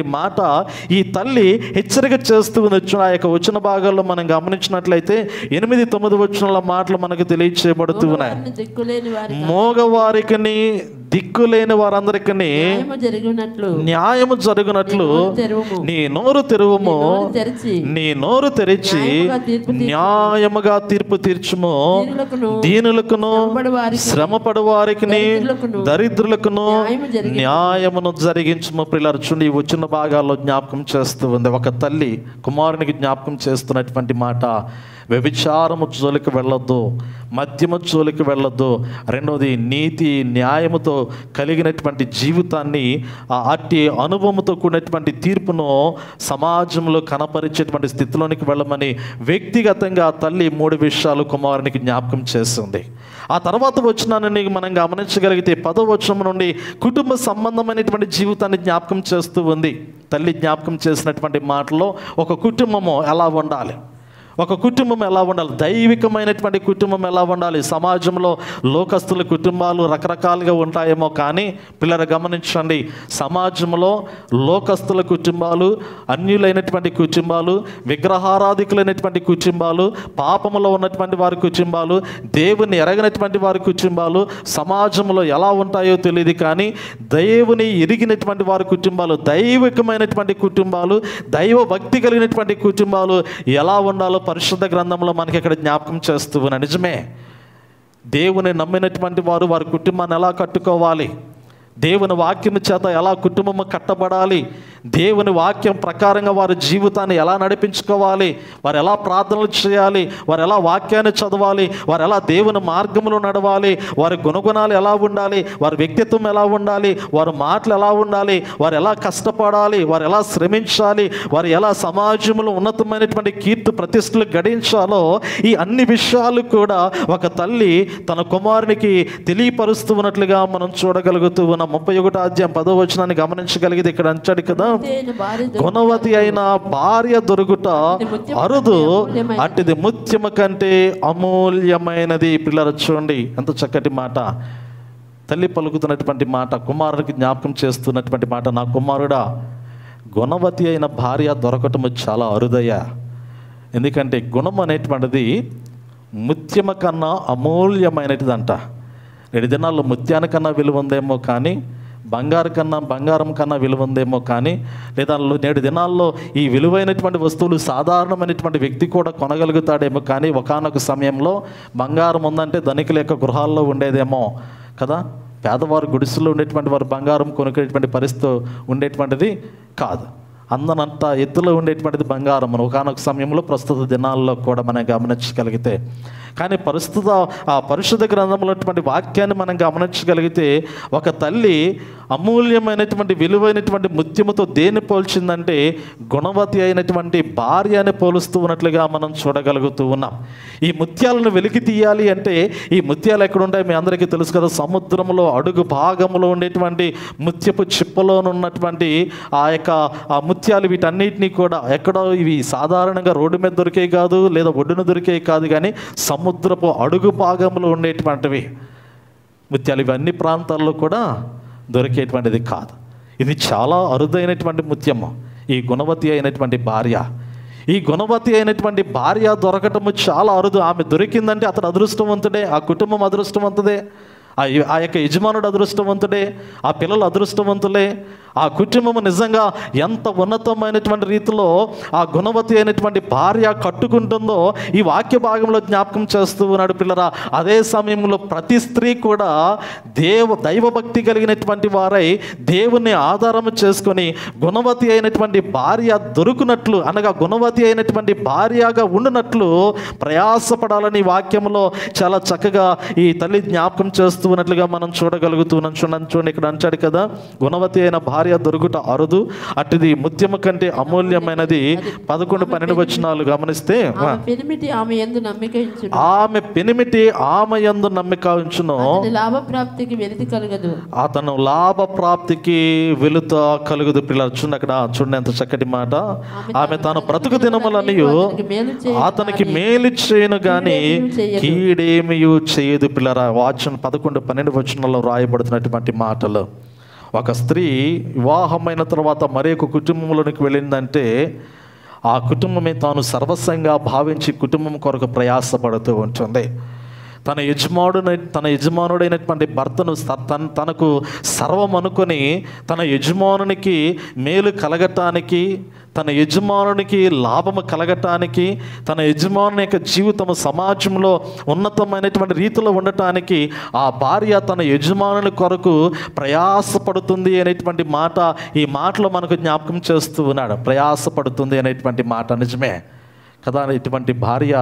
కూడా ఈ తల్లి హెచ్చరిక చేస్తూ ఉంది వచ్చిన ఆ యొక్క వచ్చిన భాగాల్లో మనం గమనించినట్లయితే ఎనిమిది తొమ్మిది వచ్చిన మాటలు మనకు తెలియచేయబడుతూ ఉన్నాయి వారిని దిక్కులేని వారి మోగవారికి దిక్కులేని వారందరికీ న్యాయము జరిగినట్లు న్యాయము జరుగునట్లు నోరు తెరువుము. నీ నోరు తెరువుము నోరు తెరిచి నీ నోరు తెరిచి న్యాయముగా తీర్పు తీర్చుము. న్యాయముగా తీర్పు తీర్చుము దీనులకును, దీనులకును శ్రమపడు వారికి, శ్రమపడు వారికి దరిద్రులకును, దరిద్రులకును న్యాయము జరిగించుము. న్యాయమును న్యాయమును జరిగించుము పిల్లర్చుండి ఈ వచ్చిన భాగాల్లో జ్ఞాపకం చేస్తూ ఉంది ఒక తల్లి కుమారునికి జ్ఞాపకం చేస్తున్నటువంటి మాట వ్యభిచారము జోలికి వెళ్ళొద్దు మద్యము జోలికి వెళ్ళొద్దు రెండవది నీతి న్యాయముతో కలిగినటువంటి జీవితాన్ని ఆ అట్టి అనుభవంతో కూడినటువంటి తీర్పును సమాజంలో కనపరిచేటువంటి స్థితిలోనికి వెళ్ళమని వ్యక్తిగతంగా ఆ తల్లి మూడు విషయాలు కుమారునికి జ్ఞాపకం చేస్తుంది ఆ తర్వాత వచ్చినానని మనం గమనించగలిగితే పదవచనం నుండి కుటుంబ సంబంధమైనటువంటి జీవితాన్ని జ్ఞాపకం చేస్తూ ఉంది తల్లి జ్ఞాపకం చేసినటువంటి మాటలో ఒక కుటుంబము ఎలా ఉండాలి ఒక కుటుంబం ఎలా ఉండాలి దైవికమైనటువంటి కుటుంబం ఎలా ఉండాలి సమాజంలో లోకస్తుల కుటుంబాలు రకరకాలుగా ఉంటాయేమో కానీ పిల్లలు గమనించండి సమాజంలో లోకస్తుల కుటుంబాలు అన్యులైనటువంటి కుటుంబాలు విగ్రహారాధికులైనటువంటి కుటుంబాలు పాపములో ఉన్నటువంటి వారి కుటుంబాలు దేవుని ఎరగనటువంటి వారి కుటుంబాలు సమాజంలో ఎలా ఉంటాయో తెలియదు కానీ దేవుని ఎరిగినటువంటి వారి కుటుంబాలు దైవికమైనటువంటి కుటుంబాలు దైవ భక్తి కలిగినటువంటి కుటుంబాలు ఎలా ఉండాలో పరిశుద్ధ గ్రంథంలో మనకి ఇక్కడ జ్ఞాపకం చేస్తూ ఉన్న నిజమే దేవుని నమ్మినటువంటి వారు వారి కుటుంబాన్ని ఎలా కట్టుకోవాలి దేవుని వాక్యం చేత ఎలా కుటుంబం కట్టబడాలి దేవుని వాక్యం ప్రకారంగా వారి జీవితాన్ని ఎలా నడిపించుకోవాలి వారు ఎలా ప్రార్థనలు చేయాలి వారు ఎలా వాక్యాన్ని చదవాలి వారు ఎలా దేవుని మార్గంలో నడవాలి వారి గుణగుణాలు ఎలా ఉండాలి వారి వ్యక్తిత్వం ఎలా ఉండాలి వారి మాటలు ఎలా ఉండాలి వారు ఎలా కష్టపడాలి వారు ఎలా శ్రమించాలి వారు ఎలా సమాజంలో ఉన్నతమైనటువంటి కీర్తి ప్రతిష్టలు గడించాలో ఈ అన్ని విషయాలు కూడా ఒక తల్లి తన కుమారునికి తెలియపరుస్తూ ఉన్నట్లుగా మనం చూడగలుగుతూ ఉన్నాం ముప్పై ఒకటో అధ్యాయం పదో వచనాన్ని గమనించగలిగితే ఇక్కడ అంచాడు కదా అయిన భార్య గుణవతి అయిన భార్య దొరుకుట అరుదు అట్టిది ముత్యము కంటే అమూల్యమైనది పిల్లలు చూడండి ఎంత చక్కటి మాట తల్లి పలుకుతున్నటువంటి మాట కుమారుడికి జ్ఞాపకం చేస్తున్నటువంటి మాట నా కుమారుడా గుణవతి అయిన భార్య దొరకటము చాలా అరుదయ్యా ఎందుకంటే గుణం అనేటువంటిది ముత్యమ కన్నా అమూల్యమైనటిదంట నేటి దినాల్లో ముత్యానికన్నా విలువ ఉందేమో కానీ బంగారు కన్నా బంగారం కన్నా విలువ ఉందేమో కానీ లేదా లో- నేటి దినాల్లో ఈ విలువైనటువంటి వస్తువులు సాధారణమైనటువంటి వ్యక్తి కూడా కొనగలుగుతాడేమో కానీ ఒకానొక సమయంలో బంగారం ఉందంటే ధనికుల యొక్క గృహాల్లో ఉండేదేమో కదా పేదవారు గుడిసెలో ఉండేటువంటి వారు బంగారం కొనుక్కునేటువంటి పరిస్థితి ఉండేటువంటిది కాదు అందనంత ఎత్తులో ఉండేటువంటిది బంగారం ఒకనొక సమయంలో ప్రస్తుత దినాల్లో కూడా మనం గమనించగలిగితే కానీ ప్రస్తుత ఆ పరిశుద్ధ గ్రంథంలో ఉన్నటువంటి వాక్యాన్ని మనం గమనించగలిగితే ఒక తల్లి అమూల్యమైనటువంటి విలువైనటువంటి ముత్యముతో దేన్ని పోల్చిందంటే గుణవతి అయినటువంటి భార్యని పోలుస్తూ ఉన్నట్లుగా మనం చూడగలుగుతూ ఉన్నాం ఈ ముత్యాలను వెలికి తీయాలి అంటే ఈ ముత్యాలు ఎక్కడ ఉంటాయి మీ అందరికీ తెలుసు కదా సముద్రంలో అడుగు భాగంలో ఉండేటువంటి ముత్యపు చిప్పలోనున్నటువంటి ఆ యొక్క ఆ ముత్యాలు వీటన్నిటినీ కూడా ఎక్కడో ఇవి సాధారణంగా రోడ్డు మీద దొరికే కాదు లేదా ఒడ్డున దొరికే కాదు కానీ సముద్రపు అడుగు భాగంలో ఉండేటువంటివి ముత్యాలు ఇవి అన్ని ప్రాంతాల్లో కూడా దొరికేటువంటిది కాదు ఇది చాలా అరుదైనటువంటి ముత్యము ఈ గుణవతి అయినటువంటి భార్య ఈ గుణవతి అయినటువంటి భార్య దొరకటము చాలా అరుదు ఆమె దొరికిందంటే అతడు అదృష్టవంతుడే ఆ కుటుంబం అదృష్టవంతుడే ఆ య- ఆ యొక్క యజమానుడు అదృష్టవంతుడే ఆ పిల్లలు అదృష్టవంతులే ఆ కుటుంబం నిజంగా ఎంత ఉన్నతమైనటువంటి రీతిలో ఆ గుణవతి అయినటువంటి భార్య కట్టుకుంటుందో ఈ వాక్య భాగంలో జ్ఞాపకం చేస్తూ ఉన్నాడు పిల్లరా అదే సమయంలో ప్రతి స్త్రీ కూడా దేవ దైవభక్తి కలిగినటువంటి వారై దేవుణ్ణి ఆధారం చేసుకొని గుణవతి అయినటువంటి భార్య దొరుకునట్లు అనగా గుణవతి అయినటువంటి భార్యగా ఉండునట్లు ప్రయాసపడాలని ఈ వాక్యంలో చాలా చక్కగా ఈ తల్లి జ్ఞాపకం చేస్తూ ఉన్నట్లుగా మనం చూడగలుగుతున్నాం చూడండి చూడండి ఇక్కడ అంచాడు కదా గుణవతి అయిన భార్య దొరుకుట అరుదు అటుది ముత్యము కంటే అమూల్యమైనది పదకొండు పన్నెండు వచనాలు గమనిస్తే ఆ, ఆమె పెనిమిటి ఆమె ఎందు నమ్మిక ఉంచును ఆమె పెనిమిటి ఆమె యందు నమ్మిక ఉంచును అతని లాభ ప్రాప్తికి వెలితి కలగదు అతను లాభ ప్రాప్తికి వెలుత కలుగుదు పిల్లలు చూడండి అక్కడ చూడండి ఎంత చక్కటి మాట ఆమె తాను బ్రతుకు దినములనియు అతనికి మేలు చేయను గాని కీడేమియు చేయదు పిల్లరా వాచన్ పదకొండు పన్నెండు వచనంలో రాయబడుతున్నటువంటి మాటలు ఒక స్త్రీ వివాహమైన తర్వాత మరొక కుటుంబంలోనికి వెళ్ళిందంటే ఆ కుటుంబమే తాను సర్వస్వంగా భావించి కుటుంబం కొరకు ప్రయాసపడుతూ ఉంటుంది తన యజమానుడై తన యజమానుడైనటువంటి భర్తను స- తన తనకు సర్వం అనుకొని తన యజమానునికి మేలు కలగటానికి తన యజమానునికి లాభము కలగటానికి తన యజమానుని యొక్క జీవితం సమాజంలో ఉన్నతమైనటువంటి రీతిలో ఉండటానికి ఆ భార్య తన యజమానుని కొరకు ప్రయాసపడుతుంది అనేటువంటి మాట ఈ మాటలో మనకు జ్ఞాపకం చేస్తూ ఉన్నాడు ప్రయాసపడుతుంది అనేటువంటి మాట నిజమే కదా ఇటువంటి భార్య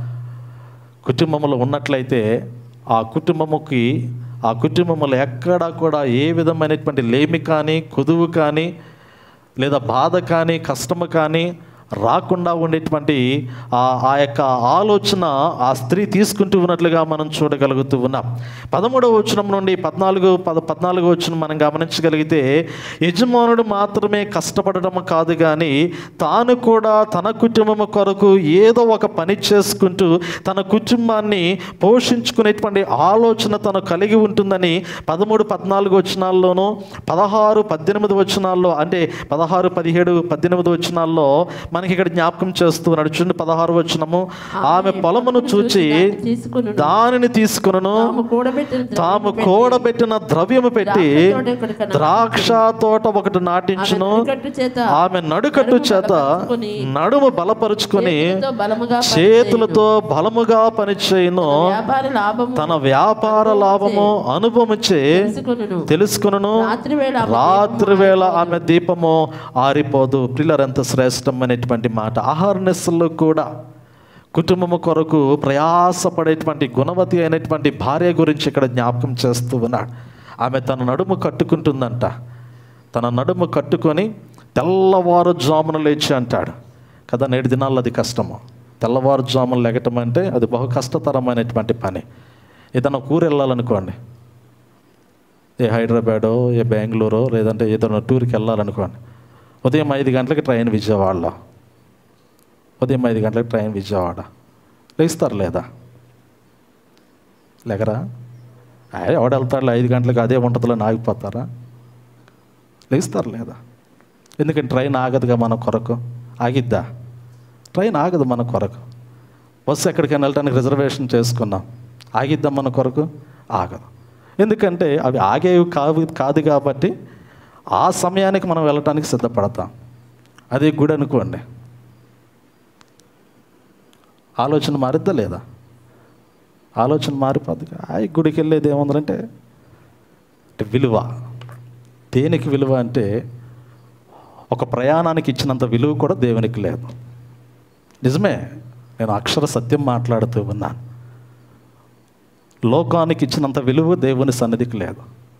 కుటుంబంలో ఉన్నట్లయితే ఆ కుటుంబముకి ఆ కుటుంబంలో ఎక్కడా కూడా ఏ విధమైనటువంటి లేమి కానీ కుదువు కానీ లేదా బాధ కానీ కష్టము కానీ రాకుండా ఉండేటువంటి ఆ ఆ యొక్క ఆలోచన ఆ స్త్రీ తీసుకుంటూ ఉన్నట్లుగా మనం చూడగలుగుతూ ఉన్నాం పదమూడవ వచనం నుండి పద్నాలుగు పద పద్నాలుగో వచనం మనం గమనించగలిగితే యజమానుడు మాత్రమే కష్టపడడం కాదు కానీ తాను కూడా తన కుటుంబం కొరకు ఏదో ఒక పని చేసుకుంటూ తన కుటుంబాన్ని పోషించుకునేటువంటి ఆలోచన తను కలిగి ఉంటుందని పదమూడు పద్నాలుగు వచనాల్లోనూ పదహారు పద్దెనిమిది వచనాల్లో అంటే పదహారు పదిహేడు పద్దెనిమిది వచనాల్లో మనకి ఇక్కడ జ్ఞాపకం చేస్తూ ఉన్నాడు చూడండి పదహారు వచనము ఆమె పొలమును చూచి తీసుకును దానిని తీసుకును తాము కూడబెట్టిన తాము కూడబెట్టిన ద్రవ్యము పెట్టి ద్రాక్ష తోట ఒకటి నాటించును కట్టు చేత ఆమె నడుకట్టు చేత బలపరుచుకొని, నడుము బలపరుచుకొని చేతులతో బలముగా చేతులతో బలముగా పనిచేయును వ్యాపార లాభము తన వ్యాపార లాభము అనుభవించే తెలుసుకొనును తెలుసుకును రాత్రి వేళ ఆమె రాత్రి వేళ ఆమె దీపము ఆరిపోదు పిల్లర్ ఎంత శ్రేష్టమైనటువంటి మాట ఆహార్నెస్లో కూడా కుటుంబము కొరకు ప్రయాసపడేటువంటి గుణవతి అయినటువంటి భార్య గురించి ఇక్కడ జ్ఞాపకం చేస్తూ ఉన్నాడు ఆమె తన నడుము కట్టుకుంటుందంట తన నడుము కట్టుకొని తెల్లవారుజామున లేచి అంటాడు కదా నేటి దినాల్లో అది కష్టము తెల్లవారుజామున లెగటం అంటే అది బహు కష్టతరమైనటువంటి పని ఏదైనా ఒక ఊరు వెళ్ళాలనుకోండి ఏ హైదరాబాదో ఏ బెంగళూరో లేదంటే ఏదైనా టూర్కి వెళ్ళాలనుకోండి ఉదయం ఐదు గంటలకి ట్రైన్ విజయవాడలో ఉదయం ఐదు గంటలకు ట్రైన్ విజయవాడ లేస్తారు లేదా లేకరా అయ్య, ఎవడు వెళ్తాడు ఐదు గంటలకు అదే ఉంటుందిలో ఆగిపోతారా లేస్తారు లేదా ఎందుకంటే ట్రైన్ ఆగదుగా మన కొరకు ఆగిద్దా ట్రైన్ ఆగదు మన కొరకు బస్సు ఎక్కడికైనా వెళ్ళడానికి రిజర్వేషన్ చేసుకున్నాం ఆగిద్దాం మన కొరకు ఆగదు ఎందుకంటే అవి ఆగేవి కాదు కాదు కాబట్టి ఆ సమయానికి మనం వెళ్ళటానికి సిద్ధపడతాం అదే గుడి అనుకోండి ఆలోచన మారిద్దా లేదా ఆలోచన మారిపోద్ది ఆ గుడికి వెళ్ళేది ఏముందంటే అంటే విలువ దేనికి విలువ అంటే ఒక ప్రయాణానికి ఇచ్చినంత విలువ కూడా దేవునికి లేదు నిజమే నేను అక్షర సత్యం మాట్లాడుతూ ఉన్నాను లోకానికి ఇచ్చినంత విలువ దేవుని సన్నిధికి లేదు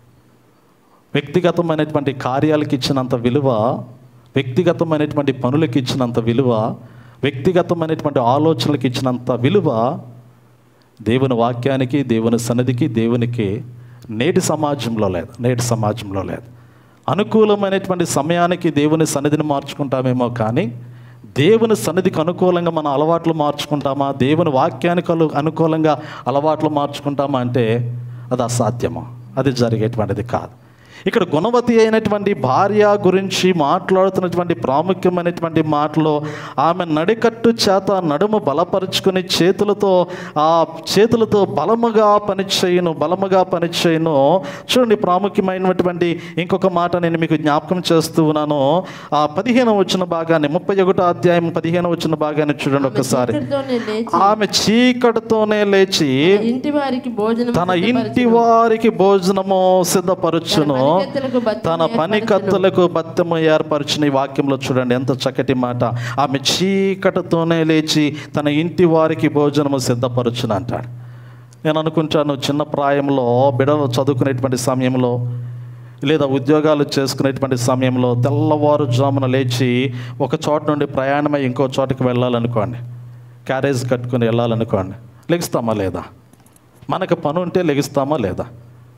వ్యక్తిగతమైనటువంటి కార్యాలకు ఇచ్చినంత విలువ వ్యక్తిగతమైనటువంటి పనులకు ఇచ్చినంత విలువ వ్యక్తిగతమైనటువంటి ఆలోచనలకు ఇచ్చినంత విలువ దేవుని వాక్యానికి దేవుని సన్నిధికి దేవునికి నేటి సమాజంలో లేదు నేటి సమాజంలో లేదు అనుకూలమైనటువంటి సమయానికి దేవుని సన్నిధిని మార్చుకుంటామేమో కానీ దేవుని సన్నిధికి అనుకూలంగా మన అలవాట్లు మార్చుకుంటామా దేవుని వాక్యానికి అను- అనుకూలంగా అలవాట్లు మార్చుకుంటామా అంటే అది అసాధ్యము అది జరిగేటువంటిది కాదు ఇక్కడ గుణవతి అయినటువంటి భార్య గురించి మాట్లాడుతున్నటువంటి ప్రాముఖ్యమైనటువంటి మాటలో ఆమె నడికట్టు చేత నడుము బలపరుచుకుని చేతులతో ఆ చేతులతో బలముగా పనిచేయను బలముగా పనిచేయను చూడండి ప్రాముఖ్యమైనటువంటి ఇంకొక మాట నేను మీకు జ్ఞాపకం చేస్తూ ఉన్నాను ఆ పదిహేను వచ్చిన భాగాన్ని ముప్పై ఒకటో అధ్యాయం పదిహేను వచ్చిన భాగాన్ని చూడండి ఒకసారి చీకటితోనే లేచి ఆమె చీకటితోనే లేచి ఇంటి వారికి భోజనం తన ఇంటి వారికి భోజనము సిద్ధపరచును పనికత్తెలకు బత్తెము తన పని కత్తులకు బత్తెము ఏర్పరచిన ఈ వాక్యంలో చూడండి ఎంత చక్కటి మాట ఆమె చీకటితోనే లేచి తన ఇంటి వారికి భోజనము సిద్ధపరచును అంటాడు నేను అనుకుంటాను చిన్న ప్రాయంలో బిడలు చదువుకునేటువంటి సమయంలో లేదా ఉద్యోగాలు చేసుకునేటువంటి సమయంలో తెల్లవారుజామున లేచి ఒక చోట నుండి ప్రయాణమై ఇంకో చోటకి వెళ్ళాలనుకోండి క్యారేజ్ కట్టుకుని వెళ్ళాలనుకోండి లెగిస్తామా లేదా మనకు పని ఉంటే లెగిస్తామా లేదా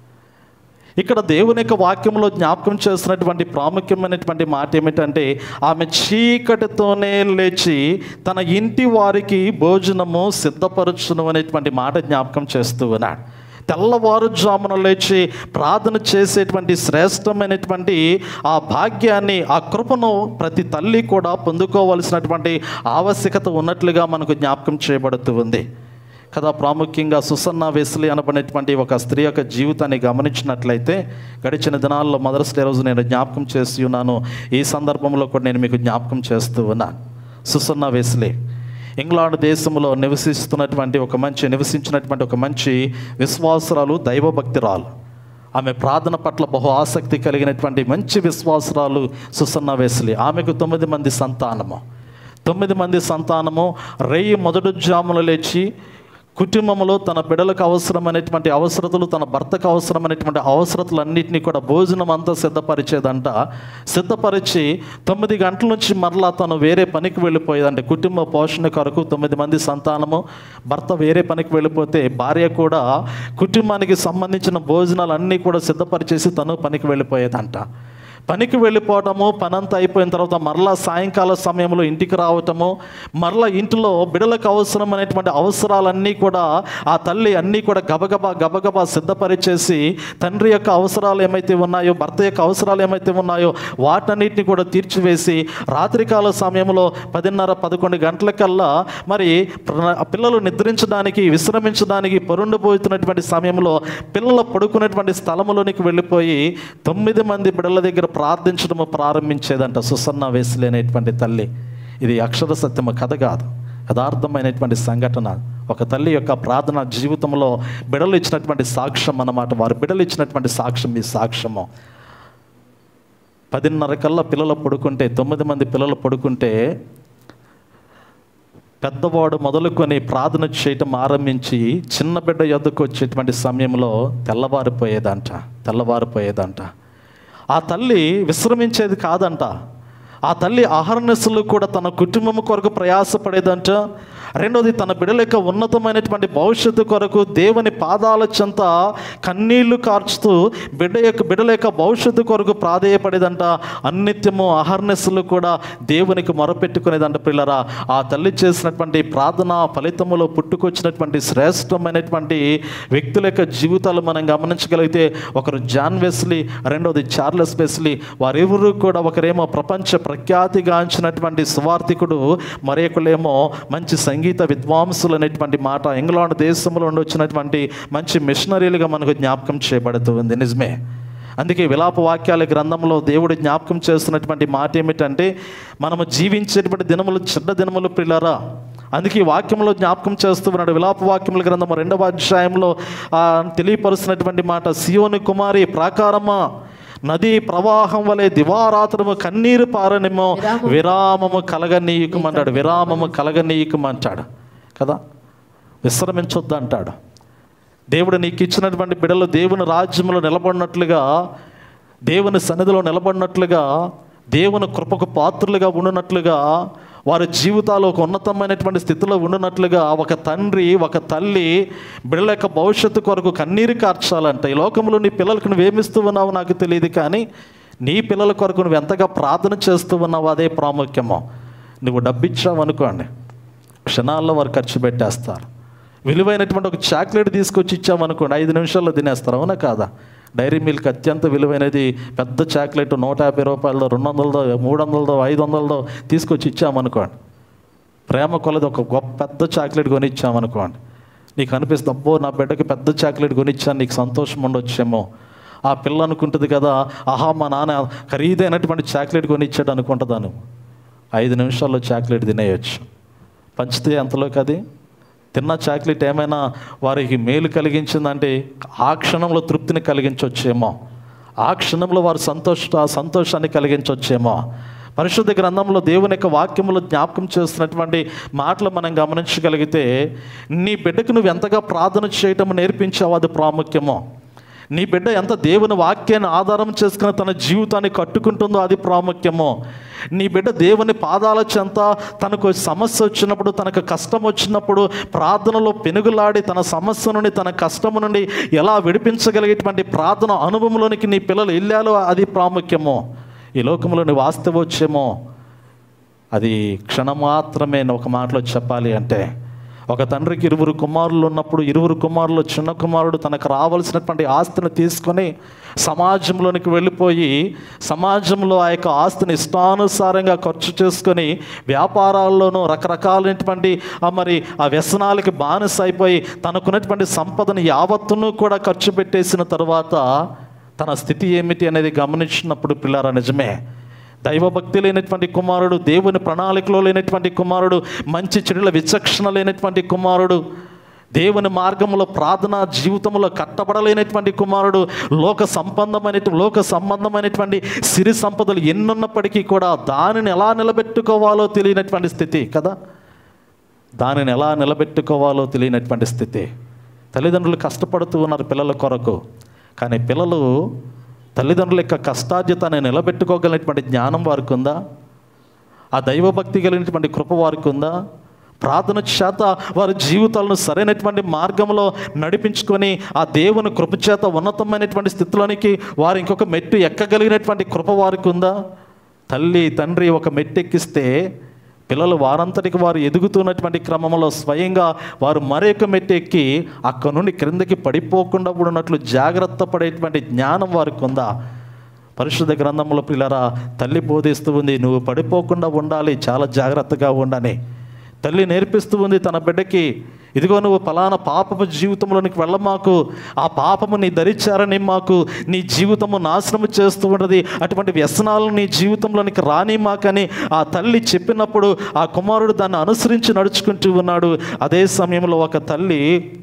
ఇక్కడ దేవుని యొక్క వాక్యంలో జ్ఞాపకం చేస్తున్నటువంటి ప్రాముఖ్యమైనటువంటి మాట ఏమిటంటే ఆమె చీకటితోనే లేచి తన ఇంటి వారికి భోజనము సిద్ధపరచును అనేటువంటి మాట జ్ఞాపకం చేస్తూ ఉన్నాడు తెల్లవారుజామున లేచి ప్రార్థన చేసేటువంటి శ్రేష్టమైనటువంటి ఆ భాగ్యాన్ని ఆ కృపను ప్రతి తల్లి కూడా పొందుకోవలసినటువంటి ఆవశ్యకత ఉన్నట్లుగా మనకు జ్ఞాపకం చేయబడుతూ ఉంది కదా ప్రాముఖ్యంగా సుసన్న వెస్లీ అనబడినటువంటి ఒక స్త్రీ యొక్క జీవితాన్ని గమనించినట్లయితే గడిచిన దినాల్లో మదర్స్ డే రోజు నేను జ్ఞాపకం చేసి ఉన్నాను ఈ సందర్భంలో కూడా నేను మీకు జ్ఞాపకం చేస్తూ ఉన్నాను సుసన్న వెస్లీ ఇంగ్లాండ్ దేశంలో నివసిస్తున్నటువంటి ఒక మంచి నివసించినటువంటి ఒక మంచి విశ్వాసురాలు దైవభక్తిరాలు ఆమె ప్రార్థన పట్ల బహు ఆసక్తి కలిగినటువంటి మంచి విశ్వాసురాలు సుసన్న వెస్లీ ఆమెకు తొమ్మిది మంది సంతానము తొమ్మిది మంది సంతానము రేయి మొదటి జామున లేచి కుటుంబంలో తన బిడ్డలకు అవసరమైనటువంటి అవసరతలు తన భర్తకు అవసరమైనటువంటి అవసరతలన్నింటినీ కూడా భోజనం అంతా సిద్ధపరిచేదంట సిద్ధపరిచి తొమ్మిది గంటల నుంచి మరలా తను వేరే పనికి వెళ్ళిపోయేదంటే కుటుంబ పోషణ కొరకు తొమ్మిది మంది సంతానము భర్త వేరే పనికి వెళ్ళిపోతే భార్య కూడా కుటుంబానికి సంబంధించిన భోజనాలు అన్నీ కూడా సిద్ధపరిచేసి తను పనికి వెళ్ళిపోయేదంట పనికి వెళ్ళిపోవటము పనంతా అయిపోయిన తర్వాత మరలా సాయంకాల సమయంలో ఇంటికి రావటము మరలా ఇంటిలో బిడలకు అవసరమైనటువంటి అవసరాలన్నీ కూడా ఆ తల్లి అన్నీ కూడా గబగబా గబగబా సిద్ధపరిచేసి తండ్రి యొక్క అవసరాలు ఏమైతే ఉన్నాయో భర్త యొక్క అవసరాలు ఏమైతే ఉన్నాయో వాటన్నిటిని కూడా తీర్చివేసి రాత్రికాల సమయంలో పదిన్నర పదకొండు గంటలకల్లా మరి ప్ర- పిల్లలు నిద్రించడానికి విశ్రమించడానికి పొరుండిపోతున్నటువంటి సమయంలో పిల్లలు పడుకునేటువంటి స్థలములోనికి వెళ్ళిపోయి తొమ్మిది మంది బిడ్డల దగ్గర ప్రార్థించడము ప్రారంభించేదంట సుసన్న వేసులు అనేటువంటి తల్లి ఇది అక్షర సత్యము కథ కాదు యథార్థమైనటువంటి సంఘటన ఒక తల్లి యొక్క ప్రార్థన జీవితంలో బిడలు ఇచ్చినటువంటి సాక్ష్యం అన్నమాట వారు బిడలు ఇచ్చినటువంటి సాక్ష్యం ఈ సాక్ష్యము పదిన్నర కల్లా పిల్లలు పడుకుంటే తొమ్మిది మంది పిల్లలు పడుకుంటే పెద్దవాడు మొదలుకొని ప్రార్థన చేయటం ఆరంభించి చిన్న బిడ్డ యొద్దకు వచ్చేటువంటి సమయంలో తెల్లవారిపోయేదంట తెల్లవారిపోయేదంట ఆ తల్లి విశ్రమించేది కాదంట ఆ తల్లి ఆహరణస్సులు కూడా తన కుటుంబం కొరకు ప్రయాసపడేదంట రెండోది తన బిడ్డల యొక్క ఉన్నతమైనటువంటి భవిష్యత్తు కొరకు దేవుని పాదాల చెంత కన్నీళ్లు కార్చుతూ బిడ్డ యొక్క బిడ్డల యొక్క భవిష్యత్తు కొరకు ప్రాధేయపడేదంట అన్నిత్యము అహర్నెస్సులు కూడా దేవునికి మొరపెట్టుకునేదంట పిల్లరా ఆ తల్లి చేసినటువంటి ప్రార్థన ఫలితములో పుట్టుకొచ్చినటువంటి శ్రేష్టమైనటువంటి వ్యక్తుల యొక్క జీవితాలు మనం గమనించగలిగితే ఒకరు జాన్ వెస్లీ రెండోది చార్లెస్ వెస్లీ వారెవరు కూడా ఒకరేమో ప్రపంచ ప్రఖ్యాతిగాంచినటువంటి సువార్థికుడు మరొకలేమో మంచి సంగీత విద్వాంసులు అనేటువంటి మాట ఇంగ్లాండ్ దేశంలో నుండి వచ్చినటువంటి మంచి మిషనరీలుగా మనకు జ్ఞాపకం చేయబడుతుంది నిజమే అందుకే విలాప వాక్యాల గ్రంథంలో దేవుడు జ్ఞాపకం చేస్తున్నటువంటి మాట ఏమిటంటే మనము జీవించేటువంటి దినములు చెడ్డ దినములు పిల్లరా అందుకే ఈ వాక్యంలో జ్ఞాపకం చేస్తూ ఉన్నాడు విలాప వాక్యముల గ్రంథం రెండవ అధ్యాయంలో ఆ, తెలియపరుస్తున్నటువంటి మాట సియోని కుమారి ప్రాకారమా నదీ ప్రవాహం వలె దివారాత్రము కన్నీరు పారనిమో విరామము కలగనీయకమంటాడు విరామము కలగనీయకమంటాడు కదా విశ్రమించొద్దు అంటాడు దేవుడు నీకు ఇచ్చినటువంటి బిడలు దేవుని రాజ్యంలో నిలబడినట్లుగా దేవుని సన్నిధిలో నిలబడినట్లుగా దేవుని కృపకు పాత్రులుగా ఉండునట్లుగా వారి జీవితాలు ఒక ఉన్నతమైనటువంటి స్థితిలో ఉండునట్లుగా ఒక తండ్రి ఒక తల్లి బిడ్డల యొక్క భవిష్యత్తు కొరకు కన్నీరు కార్చాలంట ఈ లోకంలో నీ పిల్లలకు నువ్వేమిస్తూ ఉన్నావు నాకు తెలియదు కానీ నీ పిల్లల కొరకు నువ్వు ఎంతగా ప్రార్థన చేస్తూ ఉన్నావు అదే ప్రాముఖ్యమో నువ్వు డబ్బిచ్చావు అనుకోండి క్షణాల్లో వారు ఖర్చు పెట్టేస్తారు విలువైనటువంటి ఒక చాక్లెట్ తీసుకొచ్చి ఇచ్చామనుకోండి ఐదు నిమిషాల్లో తినేస్తారు అవునా కాదా డైరీ మిల్క్ అత్యంత విలువైనది పెద్ద చాక్లెట్ నూట యాభై రూపాయలదో రెండు వందలదో మూడు వందలదో ఐదు వందలదో తీసుకొచ్చి ఇచ్చామనుకోండి ప్రేమ కొలది ఒక గొప్ప పెద్ద చాక్లెట్ కొని ఇచ్చామనుకోండి నీకు అనిపిస్తుంది అబ్బో నా బిడ్డకి పెద్ద చాక్లెట్ కొనిచ్చాను నీకు సంతోషం ఉండొచ్చేమో ఆ పిల్ల అనుకుంటుంది కదా ఆహా మా నాన్న ఖరీదైనటువంటి చాక్లెట్ కొనిచ్చాడు అనుకుంటుందాను ఐదు నిమిషాల్లో చాక్లెట్ తినేయచ్చు పంచితే ఎంతలోకి అది తిన్న చాక్లెట్ ఏమైనా వారికి మేలు కలిగించిందంటే ఆ క్షణంలో తృప్తిని కలిగించవచ్చేమో ఆ క్షణంలో వారు సంతోష సంతోషాన్ని కలిగించవచ్చేమో పరిశుద్ధ గ్రంథంలో దేవుని యొక్క వాక్యములో జ్ఞాపకం చేస్తున్నటువంటి మాటలు మనం గమనించగలిగితే నీ బిడ్డకు నువ్వు ఎంతగా ప్రార్థన చేయటం నేర్పించావు అది ప్రాముఖ్యమో నీ బిడ్డ ఎంత దేవుని వాక్యాన్ని ఆధారం చేసుకుని తన జీవితాన్ని కట్టుకుంటుందో అది ప్రాముఖ్యమో నీ బిడ్డ దేవుని పాదాల చెంత తనకు సమస్య వచ్చినప్పుడు తనకు కష్టం వచ్చినప్పుడు ప్రార్థనలో పెనుగులాడి తన సమస్య నుండి తన కష్టము నుండి ఎలా విడిపించగలిగేటువంటి ప్రార్థన అనుభవంలోనికి నీ పిల్లలు వెళ్ళాలో అది ప్రాముఖ్యమో ఈ లోకంలో నువ్వు వాస్తవచ్చేమో అది క్షణమాత్రమే ఒక మాటలో చెప్పాలి అంటే ఒక తండ్రికి ఇరువురు కుమారులు ఉన్నప్పుడు ఇరువురు కుమారులు చిన్న కుమారుడు తనకు రావాల్సినటువంటి ఆస్తిని తీసుకొని సమాజంలోనికి వెళ్ళిపోయి సమాజంలో ఆ యొక్క ఆస్తిని ఇష్టానుసారంగా ఖర్చు చేసుకొని వ్యాపారాల్లోనూ రకరకాలైనటువంటి ఆ మరి ఆ వ్యసనాలకి బానిస అయిపోయి తనకున్నటువంటి సంపదను యావత్తును కూడా ఖర్చు పెట్టేసిన తర్వాత తన స్థితి ఏమిటి అనేది గమనించినప్పుడు పిల్లరా నిజమే దైవభక్తి లేనటువంటి కుమారుడు దేవుని ప్రణాళికలో లేనటువంటి కుమారుడు మంచి చెడుల విచక్షణ లేనటువంటి కుమారుడు దేవుని మార్గంలో ప్రార్థన జీవితంలో కట్టబడలేనటువంటి కుమారుడు లోక సంబంధమైన లోక సంబంధమైనటువంటి సిరి సంపదలు ఎన్నున్నప్పటికీ కూడా దానిని ఎలా నిలబెట్టుకోవాలో తెలియనటువంటి స్థితి కదా దానిని ఎలా నిలబెట్టుకోవాలో తెలియనటువంటి స్థితి తల్లిదండ్రులు కష్టపడుతూ ఉన్నారు పిల్లల కొరకు కానీ పిల్లలు తల్లిదండ్రుల యొక్క కష్టార్జితాన్ని నిలబెట్టుకోగలిగినటువంటి జ్ఞానం వారికి ఉందా ఆ దైవభక్తి కలిగినటువంటి కృప వారికి ఉందా ప్రార్థన చేత వారి జీవితాలను సరైనటువంటి మార్గంలో నడిపించుకొని ఆ దేవుని కృప చేత ఉన్నతమైనటువంటి స్థితిలోనికి వారు ఇంకొక మెట్టు ఎక్కగలిగినటువంటి కృప వారికి ఉందా తల్లి తండ్రి ఒక మెట్టు ఎక్కిస్తే పిల్లలు వారంతటికి వారు ఎదుగుతున్నటువంటి క్రమంలో స్వయంగా వారు మరొక మెట్టు ఎక్కి అక్కడ నుండి క్రిందకి పడిపోకుండా ఉన్నట్లు జాగ్రత్త పడేటువంటి జ్ఞానం వారికి ఉందా పరిశుద్ధ గ్రంథంలో పిల్లరా తల్లి బోధిస్తూ ఉంది నువ్వు పడిపోకుండా ఉండాలి చాలా జాగ్రత్తగా ఉండని తల్లి నేర్పిస్తూ ఉంది తన బిడ్డకి ఇదిగో నువ్వు ఫలానా పాపపు జీవితంలోనికి వెళ్ళమాకు ఆ పాపము నీ ధరించారని మాకు నీ జీవితము నాశనము చేస్తూ ఉన్నది అటువంటి వ్యసనాలు నీ జీవితంలోనికి రాని మాకని ఆ తల్లి చెప్పినప్పుడు ఆ కుమారుడు దాన్ని అనుసరించి నడుచుకుంటూ ఉన్నాడు అదే సమయంలో ఒక తల్లి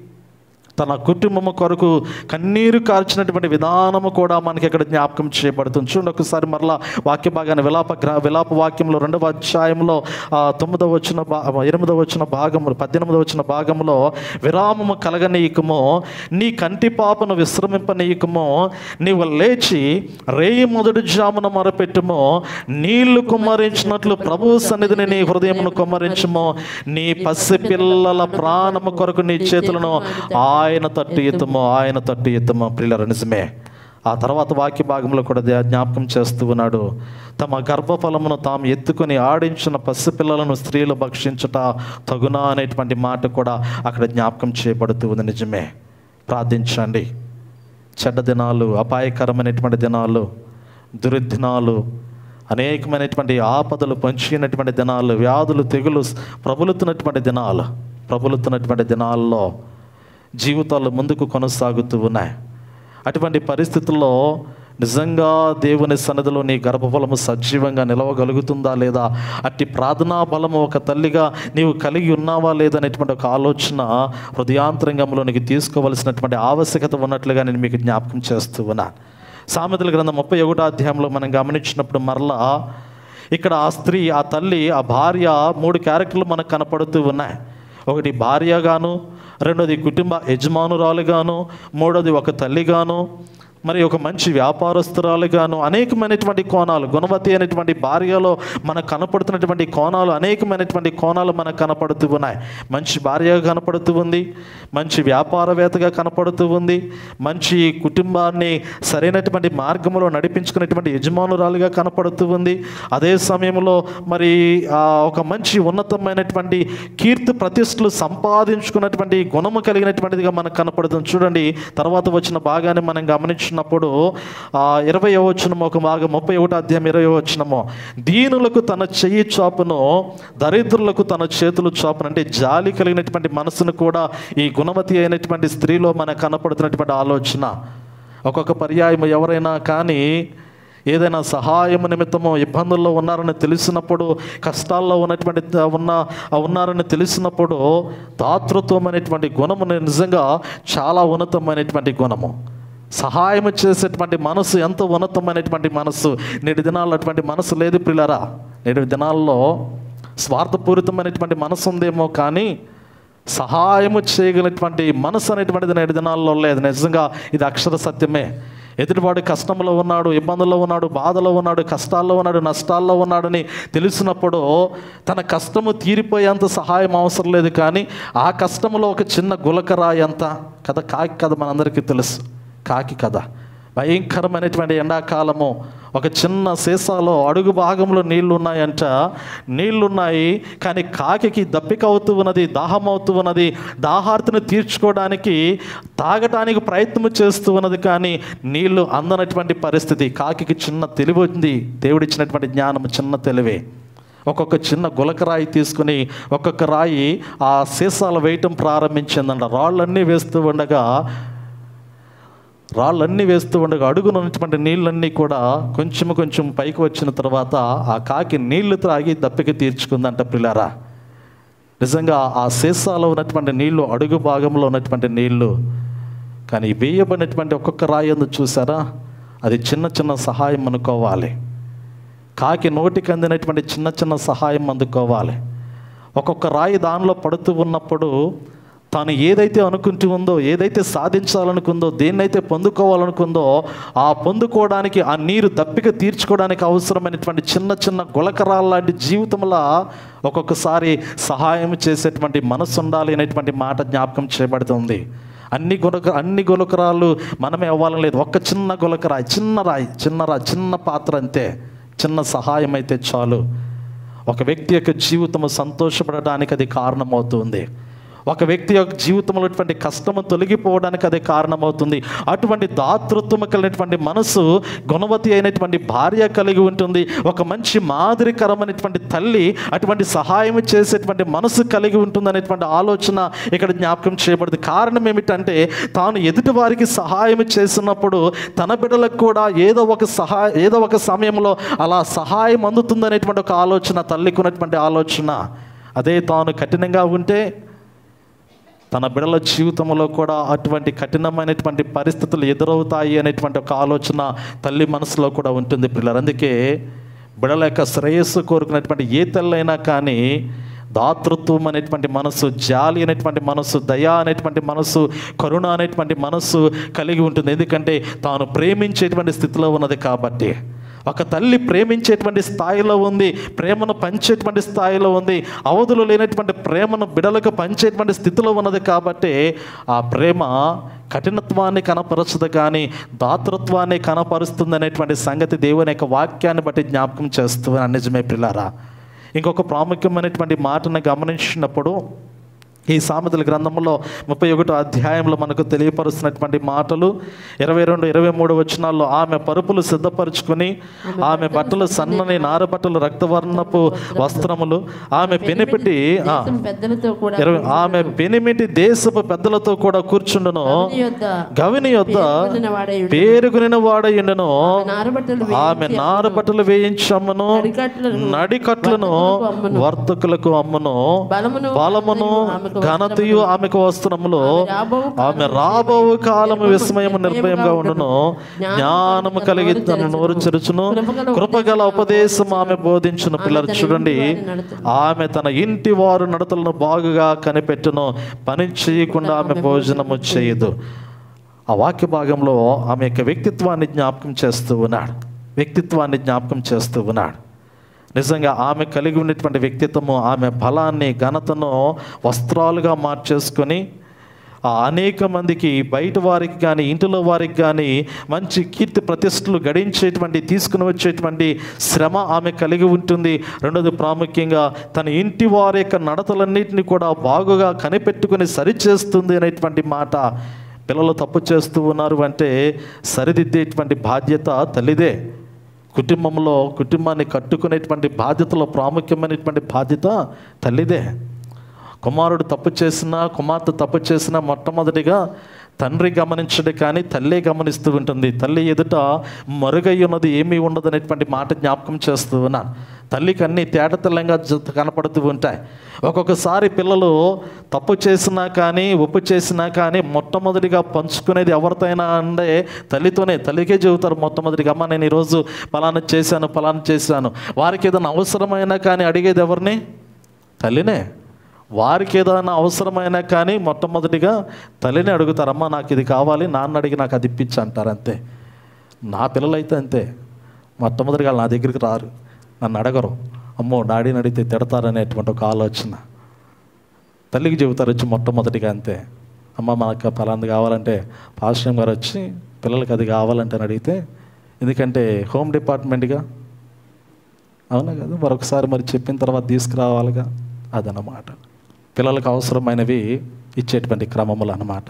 తన కుటుంబము కొరకు కన్నీరు కార్చినటువంటి విధానము కూడా మనకి ఇక్కడ జ్ఞాపకం చేయబడుతుంది చూడండి ఒకసారి మరలా వాక్య భాగాన్ని విలాప గ్ర విలాప వాక్యంలో రెండవ అధ్యాయంలో ఆ, తొమ్మిదవ వచ్చిన భా ఎనిమిదవ వచ్చిన భాగంలో పద్దెనిమిదవ వచ్చిన భాగంలో విరామము కలగనీయకము నీ కంటి పాపను విశ్రమింపనీయకము నీవు లేచి రేయి మొదటి జామున మొరపెట్టుము నీళ్లు కుమ్మరించినట్లు ప్రభు సన్నిధిని నీ హృదయమును కుమ్మరించుము నీ పసి పిల్లల ప్రాణము కొరకు నీ చేతులను ఆయన తట్టు ఎత్తుము ఆయన తట్టు ఎత్తుము ప్రియుల నిజమే ఆ తర్వాత వాక్య భాగంలో కూడా దే- జ్ఞాపకం చేస్తూ ఉన్నాడు తమ గర్భఫలమును తాము ఎత్తుకొని ఆడించిన పసిపిల్లలను స్త్రీలు భక్షించుట తగునా అనేటువంటి మాట కూడా అక్కడ జ్ఞాపకం చేయబడుతూ ఉంది నిజమే ప్రార్థించండి చెడ్డ దినాలు అపాయకరమైనటువంటి దినాలు దుర్దినాలు అనేకమైనటువంటి ఆపదలు పంచినటువంటి దినాలు వ్యాధులు తెగులు ప్రబలుతున్నటువంటి దినాలు ప్రబలుతున్నటువంటి దినాల్లో జీవితాలు ముందుకు కొనసాగుతూ ఉన్నాయి అటువంటి పరిస్థితుల్లో నిజంగా దేవుని సన్నిధిలో నీ గర్భఫలము సజీవంగా నిలవగలుగుతుందా లేదా అట్టి ప్రార్థనా బలము ఒక తల్లిగా నీవు కలిగి ఉన్నావా లేదా అనేటువంటి ఒక ఆలోచన హృదయాంతరంగంలోనికి తీసుకోవలసినటువంటి ఆవశ్యకత ఉన్నట్లుగా నేను మీకు జ్ఞాపకం చేస్తూ ఉన్నాను సామెతల గ్రంథం ముప్పై ఒకటో అధ్యాయంలో మనం గమనించినప్పుడు మరలా ఇక్కడ ఆ స్త్రీ ఆ తల్లి ఆ భార్య మూడు క్యారెక్టర్లు మనకు కనపడుతూ ఉన్నాయి ఒకటి భార్యగాను రెండోది కుటుంబ యజమానురాలుగాను మూడోది ఒక తల్లిగాను మరి ఒక మంచి వ్యాపారస్తురాలుగాను అనేకమైనటువంటి కోణాలు గుణవతి అయినటువంటి భార్యలో మనకు కనపడుతున్నటువంటి కోణాలు అనేకమైనటువంటి కోణాలు మనకు కనపడుతూ ఉన్నాయి మంచి భార్యగా కనపడుతూ ఉంది మంచి వ్యాపారవేత్తగా కనపడుతూ ఉంది మంచి కుటుంబాన్ని సరైనటువంటి మార్గంలో నడిపించుకునేటువంటి యజమానురాలుగా కనపడుతూ ఉంది అదే సమయంలో మరి ఆ, ఒక మంచి ఉన్నతమైనటువంటి కీర్తి ప్రతిష్టలు సంపాదించుకున్నటువంటి గుణము కలిగినటువంటిదిగా మనకు కనపడుతుంది చూడండి తర్వాత వచ్చిన భాగాన్ని మనం గమనించినప్పుడు ఆ ఇరవై వచనము ఒక భాగం ముప్పై ఒకటో అధ్యాయం ఇరవై వచనము దీనులకు తన చెయ్యి చాపును దరిద్రులకు తన చేతులు చాపును అంటే జాలి కలిగినటువంటి మనసును కూడా ఈ గుణవతి అయినటువంటి స్త్రీలో మనకు కనపడుతున్నటువంటి ఆలోచన ఒక్కొక్క పర్యాయం ఎవరైనా కానీ ఏదైనా సహాయం నిమిత్తమో ఇబ్బందుల్లో ఉన్నారని తెలిసినప్పుడు కష్టాల్లో ఉన్నటువంటి ఉన్న ఉన్నారని తెలిసినప్పుడు దాతృత్వం అనేటువంటి గుణము నిజంగా చాలా ఉన్నతమైనటువంటి గుణము సహాయం చేసేటువంటి మనసు ఎంత ఉన్నతమైనటువంటి మనసు నేటి దినాల్లో అటువంటి మనసు లేదు పిల్లరా నేటి దినాల్లో స్వార్థపూరితమైనటువంటి మనసు ఉందేమో కానీ సహాయము చేయగలిగినటువంటి మనసు అనేటువంటిది నేటి దినాల్లో లేదు నిజంగా ఇది అక్షర సత్యమే ఎదుటివాడు కష్టంలో ఉన్నాడు ఇబ్బందుల్లో ఉన్నాడు బాధలో ఉన్నాడు కష్టాల్లో ఉన్నాడు నష్టాల్లో ఉన్నాడని తెలిసినప్పుడు తన కష్టము తీరిపోయేంత సహాయం అవసరం లేదు కానీ ఆ కష్టంలో ఒక చిన్న గులకరాయి అంత కథ కాకి కథ మనందరికీ తెలుసు కాకి కథ భయంకరమైనటువంటి ఎండాకాలము ఒక చిన్న సీసాలో అడుగు భాగంలో నీళ్లు ఉన్నాయంట నీళ్లున్నాయి కానీ కాకికి దప్పిక అవుతూ ఉన్నది దాహం అవుతూ ఉన్నది దాహార్తిని తీర్చుకోవడానికి తాగటానికి ప్రయత్నం చేస్తూ ఉన్నది కానీ నీళ్లు అందనటువంటి పరిస్థితి కాకికి చిన్న తెలివి ఉంది దేవుడిచ్చినటువంటి జ్ఞానం చిన్న తెలివే ఒక్కొక్క చిన్న గులకరాయి తీసుకుని ఒక్కొక్క రాయి ఆ సీసాలు వేయటం ప్రారంభించిందంట రాళ్ళన్నీ వేస్తూ ఉండగా రాళ్ళన్నీ వేస్తూ ఉండగా అడుగున ఉన్నటువంటి నీళ్ళన్నీ కూడా కొంచెం కొంచెం పైకి వచ్చిన తర్వాత ఆ కాకి నీళ్లు త్రాగి దప్పిక తీర్చుకుందంట పిల్లారా నిజంగా ఆ సీసాలో ఉన్నటువంటి నీళ్లు అడుగు భాగంలో ఉన్నటువంటి నీళ్లు కానీ వేయబడినటువంటి ఒక్కొక్క రాయి అందు చూసారా అది చిన్న చిన్న సహాయం అనుకోవాలి కాకి నోటికి అందినటువంటి చిన్న చిన్న సహాయం అందుకోవాలి ఒక్కొక్క రాయి దానిలో పడుతూ ఉన్నప్పుడు తాను ఏదైతే అనుకుంటూ ఉందో ఏదైతే సాధించాలనుకుందో దేన్నైతే పొందుకోవాలనుకుందో ఆ పొందుకోవడానికి ఆ నీరు దప్పిక తీర్చుకోవడానికి అవసరమైనటువంటి చిన్న చిన్న గులకరాల లాంటి జీవితంలో ఒక్కొక్కసారి సహాయం చేసేటువంటి మనసు ఉండాలి అనేటువంటి మాట జ్ఞాపకం చేయబడుతుంది అన్ని గులక అన్ని గులకరాలు మనమే అవ్వాలని లేదు ఒక్క చిన్న గులకరాయి చిన్న రాయి చిన్న రాయి చిన్న పాత్ర అంతే చిన్న సహాయం అయితే చాలు ఒక వ్యక్తి యొక్క జీవితము సంతోషపడడానికి అది కారణమవుతుంది ఒక వ్యక్తి యొక్క జీవితంలో ఉన్నటువంటి కష్టము తొలగిపోవడానికి అదే కారణమవుతుంది అటువంటి దాతృత్వము కలిగినటువంటి మనసు గుణవతి అయినటువంటి భార్య కలిగి ఉంటుంది ఒక మంచి మాదిరికరమైనటువంటి తల్లి అటువంటి సహాయం చేసేటువంటి మనసు కలిగి ఉంటుంది అనేటువంటి ఆలోచన ఇక్కడ జ్ఞాపకం చేయబడింది కారణం ఏమిటంటే తాను ఎదుటి వారికి సహాయం చేసినప్పుడు తన బిడ్డలకు కూడా ఏదో ఒక సహాయ ఏదో ఒక సమయంలో అలా సహాయం అందుతుంది అనేటువంటి ఒక ఆలోచన తల్లికి ఉన్నటువంటి ఆలోచన అదే తాను కఠినంగా ఉంటే తన బిడల జీవితంలో కూడా అటువంటి కఠినమైనటువంటి పరిస్థితులు ఎదురవుతాయి అనేటువంటి ఒక ఆలోచన తల్లి మనసులో కూడా ఉంటుంది పిల్లలు అందుకే బిడల యొక్క శ్రేయస్సు కోరుకున్నటువంటి ఏ తల్లైనా కానీ దాతృత్వం అనేటువంటి మనసు జాలి అనేటువంటి మనసు దయ అనేటువంటి మనసు కరుణ అనేటువంటి మనసు కలిగి ఉంటుంది ఎందుకంటే తాను ప్రేమించేటువంటి స్థితిలో ఉన్నది కాబట్టి ఒక తల్లి ప్రేమించేటువంటి స్థాయిలో ఉంది ప్రేమను పంచేటువంటి స్థాయిలో ఉంది అవధులు లేనటువంటి ప్రేమను బిడలకు పంచేటువంటి స్థితిలో ఉన్నది కాబట్టి ఆ ప్రేమ కఠినత్వాన్ని కనపరచదు కానీ దాతృత్వాన్ని కనపరుస్తుంది అనేటువంటి సంగతి దేవుని యొక్క వాక్యాన్ని బట్టి జ్ఞాపకం చేస్తూ నిజమే పిల్లారా ఇంకొక ప్రాముఖ్యమైనటువంటి మాటను గమనించినప్పుడు ఈ సామెతల గ్రంథంలో ముప్పై ఒకటో అధ్యాయంలో మనకు తెలియపరుస్తున్నటువంటి మాటలు ఇరవై రెండు ఇరవై మూడు వచనాల్లో ఆమె పరుపులు సిద్ధపరుచుకుని ఆమె బట్టలు సన్నని నారబట్టలు రక్తవర్ణపు వస్త్రములు ఆమె పెనిపెట్టి ఆ, దేశం పెద్దలతో కూడా ఇరవై ఆమె పెనిమిటి దేశపు పెద్దలతో కూడా కూర్చుండును గవిని యొద్ద గవిని యొద్ద పేరుకొనిన వాడై ఉండును. పేరుగునిన వాడయుండును నారబట్టలు ఆమె నారబట్టలు వేయించమ్మను నడికట్లను నడికట్లను అమ్మును. వర్తకులకు అమ్మును బలమును బలమును ఆమెకు ఘనతయు ఆమెకు వస్త్రములు రాబోవు ఆమె రాబో కాలము విస్మయము నిర్భయంగా ఉండును జ్ఞానము కలిగి తన నోరు చెరుచును కృపగల ఉపదేశం ఆమె బోధించును పిల్లలు చూడండి ఆమె తన ఇంటి వారు నడతలను బాగుగా కనిపెట్టును పని చేయకుండా ఆమె భోజనము చేయదు ఆ వాక్య భాగంలో ఆమె యొక్క వ్యక్తిత్వాన్ని జ్ఞాపకం చేస్తూ ఉన్నాడు వ్యక్తిత్వాన్ని జ్ఞాపకం చేస్తూ ఉన్నాడు నిజంగా ఆమె కలిగి ఉన్నటువంటి వ్యక్తిత్వము ఆమె బలాన్ని ఘనతను వస్త్రాలుగా మార్చేసుకొని ఆ అనేక మందికి బయట వారికి కానీ ఇంటిలో వారికి కానీ మంచి కీర్తి ప్రతిష్టలు గడించేటువంటి తీసుకుని వచ్చేటువంటి శ్రమ ఆమె కలిగి ఉంటుంది రెండోది ప్రాముఖ్యంగా తన ఇంటి వారి యొక్క నడతలన్నింటినీ కూడా బాగుగా కనిపెట్టుకుని సరిచేస్తుంది అనేటువంటి మాట పిల్లలు తప్పు చేస్తూ ఉన్నారు అంటే సరిదిద్దేటువంటి బాధ్యత తల్లిదే కుటుంబంలో కుటుంబాన్ని కట్టుకునేటువంటి బాధ్యతలో ప్రాముఖ్యమైనటువంటి బాధ్యత తల్లిదే కుమారుడు తప్పు చేసినా కుమార్తె తప్పు చేసినా మొట్టమొదటిగా తండ్రి గమనించడు కానీ తల్లే గమనిస్తూ ఉంటుంది తల్లి ఎదుట మరుగై ఉన్నది ఏమీ ఉండదు అనేటువంటి మాట జ్ఞాపకం చేస్తూ ఉన్నాను తల్లికి అన్ని తేటతెల్లంగా జ- కనపడుతూ ఉంటాయి ఒక్కొక్కసారి పిల్లలు తప్పు చేసినా కానీ ఒప్పు చేసినా కానీ మొట్టమొదటిగా పంచుకునేది ఎవరితోనైనా అంటే తల్లితోనే తల్లికే చెబుతారు మొట్టమొదటిగా అమ్మ నేను ఈరోజు పలానా చేశాను పలానా చేశాను వారికి ఏదైనా అవసరమైనా కానీ అడిగేది ఎవరిని తల్లినే వారికి ఏదైనా అవసరమైనా కానీ మొట్టమొదటిగా తల్లిని అడుగుతారమ్మా నాకు ఇది కావాలి నాన్న అడిగి నాకు అది ఇప్పించు అంటారు అంతే నా పిల్లలైతే అంతే మొట్టమొదటిగా నా దగ్గరికి రారు నన్ను అడగరు అమ్మో డాడీని అడిగితే తిడతారనేటువంటి ఒక ఆలోచన తల్లికి చెబుతారు వచ్చి మొట్టమొదటిగా అంతే అమ్మ మనకు ఫలాంది కావాలంటే పాశ్రం గారు వచ్చి పిల్లలకి అది కావాలంటే అని అడిగితే ఎందుకంటే హోమ్ డిపార్ట్మెంట్గా అవునా కదా మరొకసారి మరి చెప్పిన తర్వాత తీసుకురావాలిగా అదనమాట పిల్లలకు అవసరమైనవి ఇచ్చేటువంటి క్రమములు అన్నమాట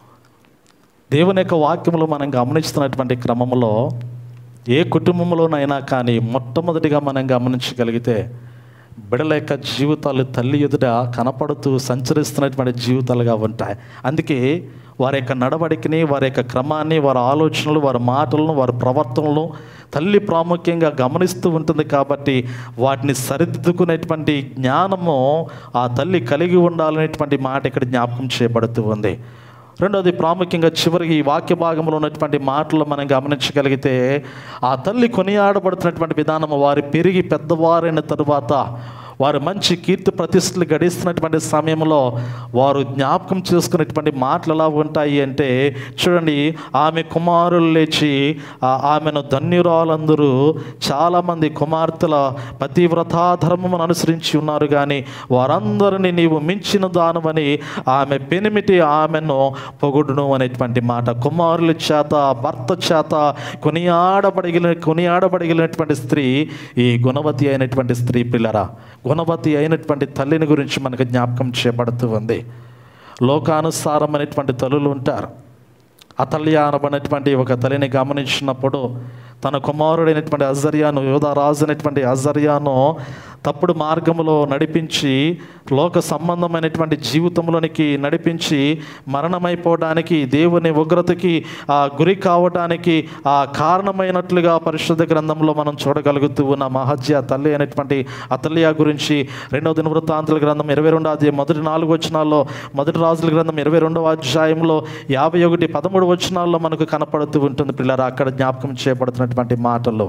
దేవుని యొక్క వాక్యములో మనం గమనిస్తున్నటువంటి క్రమంలో ఏ కుటుంబంలోనైనా కానీ మొట్టమొదటిగా మనం గమనించగలిగితే బిడల యొక్క జీవితాలు తల్లి ఎదుట కనపడుతూ సంచరిస్తున్నటువంటి జీవితాలుగా ఉంటాయి అందుకే వారి యొక్క నడవడికని వారి యొక్క క్రమాన్ని వారి ఆలోచనలు వారి మాటలను వారి ప్రవర్తనలు తల్లి ప్రాముఖ్యంగా గమనిస్తూ ఉంటుంది కాబట్టి వాటిని సరిదిద్దుకునేటువంటి జ్ఞానము ఆ తల్లి కలిగి ఉండాలనేటువంటి మాట ఇక్కడ జ్ఞాపకం చేయబడుతూ ఉంది రెండోది ప్రాముఖ్యంగా చివరికి ఈ వాక్య భాగంలో ఉన్నటువంటి మాటలు మనం గమనించగలిగితే ఆ తల్లి కొనియాడబడుతున్నటువంటి విధానం వారి పెరిగి పెద్దవారైన తరువాత వారు మంచి కీర్తి ప్రతిష్టలు గడిస్తున్నటువంటి సమయంలో వారు జ్ఞాపకం చేసుకునేటువంటి మాటలు ఎలా ఉంటాయి అంటే చూడండి ఆమె కుమారులు లేచి ఆ ఆమెను ధన్యురాలందరూ చాలామంది కుమార్తెల పతివ్రతా ధర్మమును అనుసరించి ఉన్నారు కానీ వారందరినీ నీవు మించిన దానవని ఆమె పెనిమిటి ఆమెను పొగుడును అనేటువంటి మాట కుమారుల చేత భర్త చేత కొనియాడబడిగిన కొనియాడబడిగినటువంటి స్త్రీ ఈ గుణవతి అయినటువంటి స్త్రీ పిల్లరా గుణవతి అయినటువంటి తల్లిని గురించి మనకు జ్ఞాపకం చేయబడుతూ ఉంది లోకానుసారమైనటువంటి తల్లులు ఉంటారు అతల్య అనబడినటువంటి ఒక తల్లిని గమనించినప్పుడు తన కుమారుడైనటువంటి అజర్యాను యోధరాజు అయినటువంటి అజర్యాను తప్పుడు మార్గంలో నడిపించి లోక సంబంధమైనటువంటి జీవితంలోనికి నడిపించి మరణమైపోవడానికి దేవుని ఉగ్రతకి ఆ గురి కావడానికి ఆ కారణమైనట్లుగా పరిశుద్ధ గ్రంథంలో మనం చూడగలుగుతూ ఉన్న మహజ్య తల్లి అయినటువంటి అతల్య గురించి రెండవ దిన వృత్తాంతుల గ్రంథం ఇరవై రెండో అధ్యాయం మొదటి నాలుగు వచనాల్లో మొదటి రాజుల గ్రంథం ఇరవై రెండవ అధ్యాయంలో యాభై ఒకటి పదమూడు వచనాల్లో మనకు కనపడుతూ ఉంటుంది పిల్లలు అక్కడ జ్ఞాపకం చేయబడుతున్నటువంటి మాటలు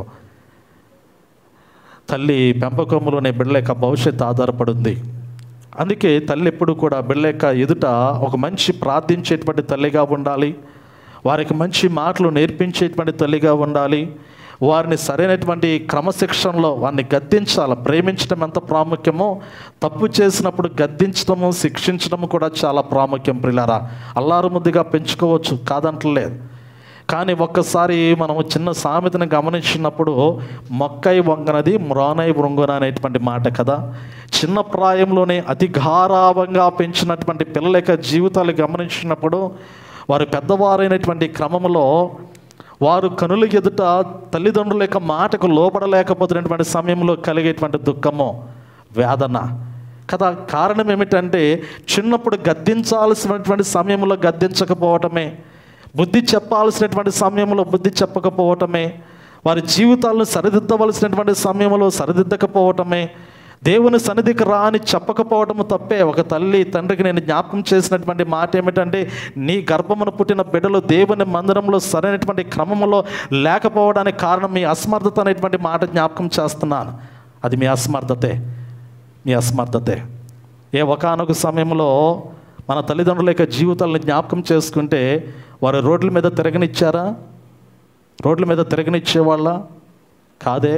తల్లి పెంపకంలోనే బిడ్డల యొక్క భవిష్యత్తు ఆధారపడింది అందుకే తల్లి ఎప్పుడు కూడా బిడ్డల యొక్క ఎదుట ఒక మంచి ప్రార్థించేటువంటి తల్లిగా ఉండాలి వారికి మంచి మాటలు నేర్పించేటువంటి తల్లిగా ఉండాలి వారిని సరైనటువంటి క్రమశిక్షణలో వారిని గద్దించాలి ప్రేమించడం ఎంత ప్రాముఖ్యమో తప్పు చేసినప్పుడు గద్దించడము శిక్షించడము కూడా చాలా ప్రాముఖ్యం పిల్లరా అల్లారు ముద్దుగా పెంచుకోవచ్చు కాదంటలేదు కానీ ఒక్కసారి మనం చిన్న సామెతను గమనించినప్పుడు మొక్కై వంగనది మ్రానై వృంగున అనేటువంటి మాట కదా చిన్న ప్రాయంలోనే అతి గారాభంగా పెంచినటువంటి పిల్లల యొక్క జీవితాలు గమనించినప్పుడు వారు పెద్దవారైనటువంటి క్రమంలో వారు కనుల ఎదుట తల్లిదండ్రుల యొక్క మాటకు లోపడలేకపోతున్నటువంటి సమయంలో కలిగేటువంటి దుఃఖము వేదన కదా కారణం ఏమిటంటే చిన్నప్పుడు గద్దించాల్సినటువంటి సమయంలో గద్దించకపోవటమే బుద్ధి చెప్పాల్సినటువంటి సమయంలో బుద్ధి చెప్పకపోవటమే వారి జీవితాలను సరిదిద్దవలసినటువంటి సమయంలో సరిదిద్దకపోవటమే దేవుని సన్నిధికి రా అని చెప్పకపోవటము తప్పే ఒక తల్లి తండ్రికి నేను జ్ఞాపకం చేసినటువంటి మాట ఏమిటంటే నీ గర్భమును పుట్టిన బిడ్డలు దేవుని మందిరంలో సరైనటువంటి క్రమంలో లేకపోవడానికి కారణం మీ అసమర్థత అనేటువంటి మాట జ్ఞాపకం చేస్తున్నాను అది మీ అసమర్థతే మీ అసమర్థతే ఏ ఒకానొక సమయంలో మన తల్లిదండ్రుల యొక్క జీవితాలను జ్ఞాపకం చేసుకుంటే వారు రోడ్ల మీద తిరగనిచ్చారా రోడ్ల మీద తిరగనిచ్చేవాళ్ళ కాదే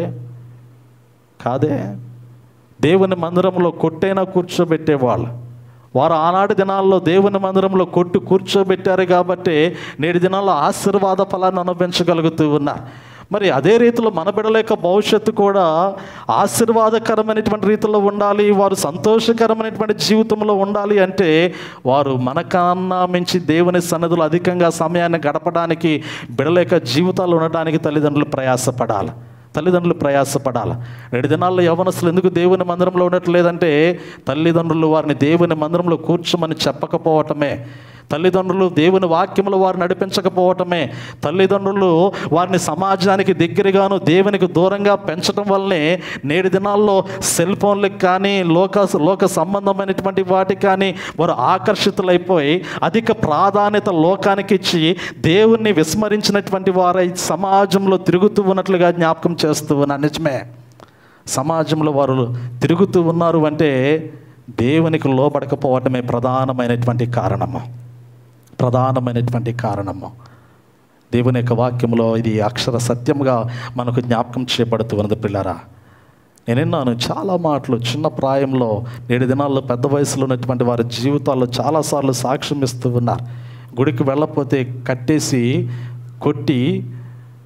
కాదే దేవుని మందిరంలో కొట్టైనా కూర్చోబెట్టేవాళ్ళు వారు ఆనాటి దినాల్లో దేవుని మందిరంలో కొట్టు కూర్చోబెట్టారు కాబట్టి నేటి దినాల్లో ఆశీర్వాద ఫలాన్ని అనుభవించగలుగుతూ ఉన్నారు మరి అదే రీతిలో మన బిడ్డల యొక్క భవిష్యత్తు కూడా ఆశీర్వాదకరమైనటువంటి రీతిలో ఉండాలి వారు సంతోషకరమైనటువంటి జీవితంలో ఉండాలి అంటే వారు మనకన్నా మించి దేవుని సన్నిధిలో అధికంగా సమయాన్ని గడపడానికి బిడ్డల యొక్క జీవితాలు ఉండడానికి తల్లిదండ్రులు ప్రయాసపడాలి తల్లిదండ్రులు ప్రయాసపడాలి రెండు దినాల్లో యవనస్తులు ఎందుకు దేవుని మందిరంలో ఉండట్లేదంటే తల్లిదండ్రులు వారిని దేవుని మందిరంలో కూర్చోమని చెప్పకపోవటమే తల్లిదండ్రులు దేవుని వాక్యములు వారు నడిపించకపోవటమే తల్లిదండ్రులు వారిని సమాజానికి దగ్గరగాను దేవునికి దూరంగా పెంచడం వల్లనే నేటి దినాల్లో సెల్ ఫోన్లకు కానీ లోక లోక సంబంధమైనటువంటి వాటికి కానీ వారు ఆకర్షితులైపోయి అధిక ప్రాధాన్యత లోకానికి ఇచ్చి దేవుణ్ణి విస్మరించినటువంటి వారై సమాజంలో తిరుగుతూ ఉన్నట్లుగా జ్ఞాపకం చేస్తూ ఉన్నా నిజమే సమాజంలో వారు తిరుగుతూ ఉన్నారు అంటే దేవునికి లోబడకపోవటమే ప్రధానమైనటువంటి కారణము ప్రధానమైనటువంటి కారణము దేవుని యొక్క వాక్యంలో ఇది అక్షర సత్యముగా మనకు జ్ఞాపకం చేయబడుతూ ఉన్నది పిల్లరా నేను విన్నాను చాలా మాటలు చిన్న ప్రాయంలో నేడు దినాల్లో పెద్ద వయసులో ఉన్నటువంటి వారి జీవితాల్లో చాలాసార్లు సాక్ష్యం ఇస్తూ ఉన్నారు గుడికి వెళ్ళకపోతే కట్టేసి కొట్టి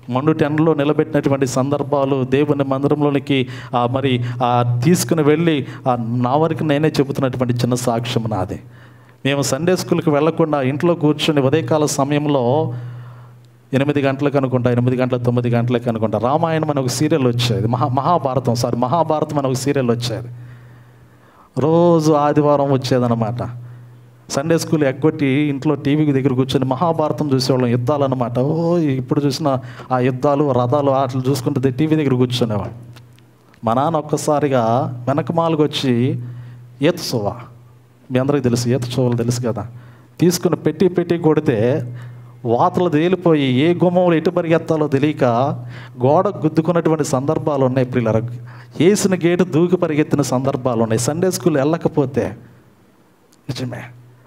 మండు టెన్లో నిలబెట్టినటువంటి సందర్భాలు దేవుని మందిరంలోనికి ఆ, మరి ఆ, తీసుకుని వెళ్ళి ఆ, నా వరకు నేనే చెబుతున్నటువంటి చిన్న సాక్ష్యం నాది మేము సండే స్కూల్కి వెళ్లకుండా ఇంట్లో కూర్చొని ఉదయకాల సమయంలో ఎనిమిది గంటలకు అనుకుంటా ఎనిమిది గంటల తొమ్మిది గంటలకు అనుకుంటా రామాయణం అని ఒక సీరియల్ వచ్చేది మహా మహాభారతం సారీ మహాభారతం అని ఒక సీరియల్ వచ్చేది రోజు ఆదివారం వచ్చేదన్నమాట సండే స్కూల్ ఎగ్గొట్టి ఇంట్లో టీవీకి దగ్గర కూర్చొని మహాభారతం చూసేవాళ్ళం యుద్ధాలు అనమాట ఓ ఇప్పుడు చూసిన ఆ యుద్ధాలు రథాలు వాటిని చూసుకుంటే టీవీ దగ్గర కూర్చునేవాడు మా నాన్న ఒక్కసారిగా వెనకమాలకు వచ్చి ఈత సువ మీ అందరికీ తెలుసు ఈత చువ్వలు తెలుసు కదా తీసుకుని పెట్టి పెట్టి కొడితే వాతలు తేలిపోయి ఏ గుమ్మంలో ఎటు పరిగెత్తాలో తెలియక గోడ గుద్దుకున్నటువంటి సందర్భాలు ఉన్నాయి పిల్లల వేసిన గేటు దూకి పరిగెత్తిన సందర్భాలు ఉన్నాయి సండే స్కూల్ వెళ్ళకపోతే నిజమే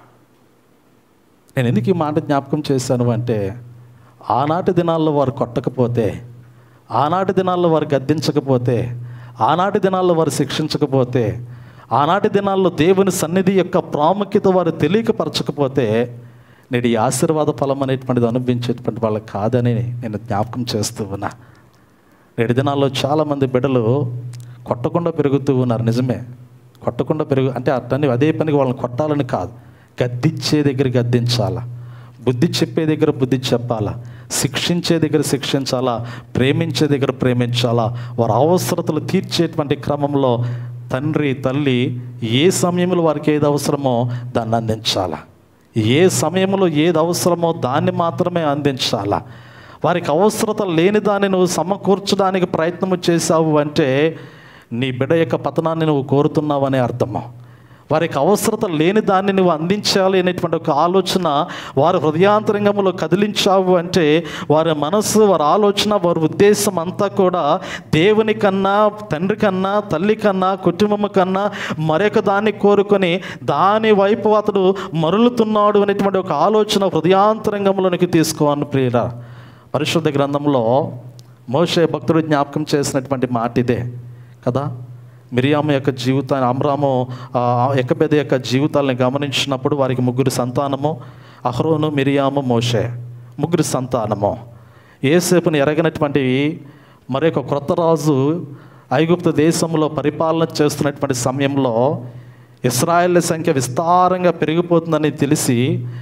నేను ఎందుకు ఈ మాట జ్ఞాపకం చేశాను అంటే ఆనాటి దినాల్లో వారు కొట్టకపోతే ఆనాటి దినాల్లో వారు గద్దించకపోతే ఆనాటి దినాల్లో వారు శిక్షించకపోతే ఆనాటి దినాల్లో దేవుని సన్నిధి యొక్క ప్రాముఖ్యత వారు తెలియకపరచకపోతే నేడు ఈ ఆశీర్వాద ఫలం అనేటువంటిది అనుభవించేటువంటి వాళ్ళకి కాదని నేను జ్ఞాపకం చేస్తూ ఉన్నా నేటి దినాల్లో చాలామంది బిడ్డలు కొట్టకుండా పెరుగుతూ ఉన్నారు నిజమే కొట్టకుండా పెరుగు అంటే అట్టని అదే పనికి వాళ్ళని కొట్టాలని కాదు గద్దించే దగ్గర గద్దించాలా బుద్ధి చెప్పే దగ్గర బుద్ధి చెప్పాలా శిక్షించే దగ్గర శిక్షించాలా ప్రేమించే దగ్గర ప్రేమించాలా వారి అవసరతలు తీర్చేటువంటి క్రమంలో తండ్రి తల్లి ఏ సమయంలో వారికి ఏది అవసరమో దాన్ని అందించాలా ఏ సమయంలో ఏది అవసరమో దాన్ని మాత్రమే అందించాలా వారికి అవసరత లేని దాన్ని నువ్వు సమకూర్చడానికి ప్రయత్నం చేశావు అంటే నీ బిడ్డ యొక్క పతనాన్ని నువ్వు కోరుతున్నావు అనే అర్థము వారికి అవసరత లేని దాన్ని నువ్వు అందించాలి అనేటువంటి ఒక ఆలోచన వారి హృదయాంతరంగంలో కదిలించావు అంటే వారి మనస్సు వారి ఆలోచన వారి ఉద్దేశం అంతా కూడా దేవుని కన్నా తండ్రి కన్నా తల్లి కన్నా కుటుంబం కన్నా మరొక దాన్ని కోరుకొని దాని వైపు అతడు మరులుతున్నాడు అనేటువంటి ఒక ఆలోచన హృదయాంతరంగంలోనికి తీసుకోవాలని ప్రియుల పరిశుద్ధ గ్రంథంలో మోషే భక్తుడు జ్ఞాపకం చేసినటువంటి మాట ఇదే కదా మిరియాము యొక్క జీవితాన్ని అమ్రాము ఎక్కబెద యొక్క జీవితాలను గమనించినప్పుడు వారికి ముగ్గురు సంతానము అహ్రోను మిరియాము మోషే ముగ్గురు సంతానము ఏసేపుని ఎరగనటువంటి మరొక క్రొత్త రాజు ఐగుప్తు దేశంలో పరిపాలన చేస్తున్నటువంటి సమయంలో ఇస్రాయేల్ సంఖ్య విస్తారంగా పెరిగిపోతుందని తెలిసి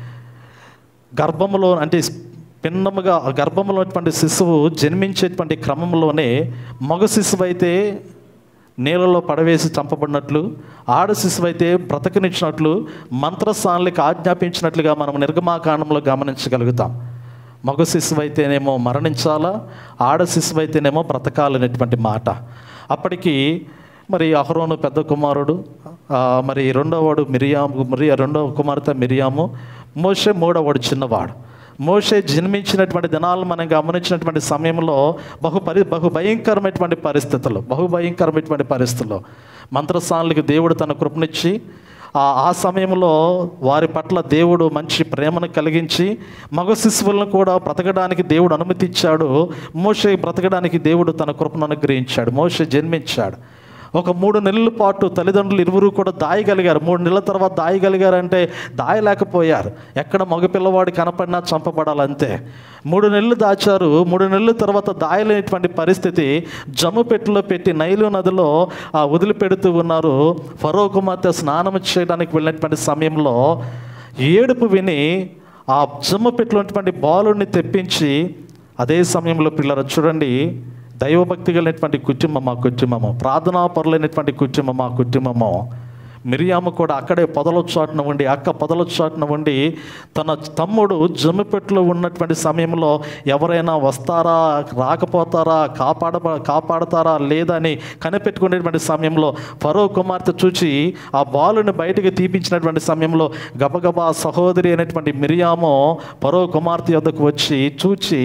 గర్భములో అంటే పిన్నముగా గర్భంలో ఉన్నటువంటి శిశువు జన్మించేటువంటి క్రమంలోనే మగ శిశువు అయితే నీళ్ళలో పడవేసి చంపబడినట్లు ఆడ శిశువు అయితే బ్రతకనిచ్చినట్లు మంత్రస్థానాలకు ఆజ్ఞాపించినట్లుగా మనం నిర్గమాకాండంలో గమనించగలుగుతాం మగ శిశువు అయితేనేమో మరణించాలా ఆడ శిశువు అయితేనేమో బ్రతకాలనేటువంటి మాట అప్పటికి మరి అహరోను పెద్ద కుమారుడు ఆ, మరి రెండోవాడు మిరియాము మరియా రెండవ కుమార్తె మిరియాము మోషే మూడవవాడు చిన్నవాడు మోషే జన్మించినటువంటి దినాలను మనం గమనించినటువంటి సమయంలో బహు పరి బహు భయంకరమైనటువంటి పరిస్థితులు బహు భయంకరమైనటువంటి పరిస్థితుల్లో మంత్రస్థానాలకు దేవుడు తన కృపనిచ్చి ఆ ఆ సమయంలో వారి పట్ల దేవుడు మంచి ప్రేమను కలిగించి మగ శిశువులను కూడా బ్రతకడానికి దేవుడు అనుమతి ఇచ్చాడు మోషే బ్రతకడానికి దేవుడు తన కృపను అనుగ్రహించాడు మోషే జన్మించాడు ఒక మూడు నెలల పాటు తల్లిదండ్రులు ఇరువురు కూడా దాయగలిగారు మూడు నెలల తర్వాత దాయగలిగారంటే దాయలేకపోయారు ఎక్కడ మగ పిల్లవాడు కనపడినా చంపబడాలంతే మూడు నెలలు దాచారు మూడు నెలల తర్వాత దాయలేనటువంటి పరిస్థితి జమ్ము పెట్టెలో పెట్టి నైలు నదిలో ఆ వదిలిపెడుతూ ఉన్నారు ఫరో కుమార్తె స్నానం చేయడానికి వెళ్ళినటువంటి సమయంలో ఏడుపు విని ఆ జమ్ము పెట్టెలో ఉన్నటువంటి బాలుని తెప్పించి అదే సమయంలో పిల్లలు చూడండి దైవభక్తి కలిగినటువంటి కుటుంబం మా కుటుంబము ప్రార్థనాపరులైనటువంటి కుటుంబం మా కుటుంబము మిరియాము కూడా అక్కడే పొదల చాటున ఉండి అక్క పొదల చాటున ఉండి తన తమ్ముడు జమ్మిపెట్టులో ఉన్నటువంటి సమయంలో ఎవరైనా వస్తారా రాకపోతారా కాపాడ కాపాడతారా లేదా అని కనిపెట్టుకునేటువంటి సమయంలో ఫరో కుమార్తె చూచి ఆ బాలుని బయటికి తీపించినటువంటి సమయంలో గబగబా సహోదరి అయినటువంటి మిరియాము ఫరో కుమార్తె యొద్దకు వచ్చి చూచి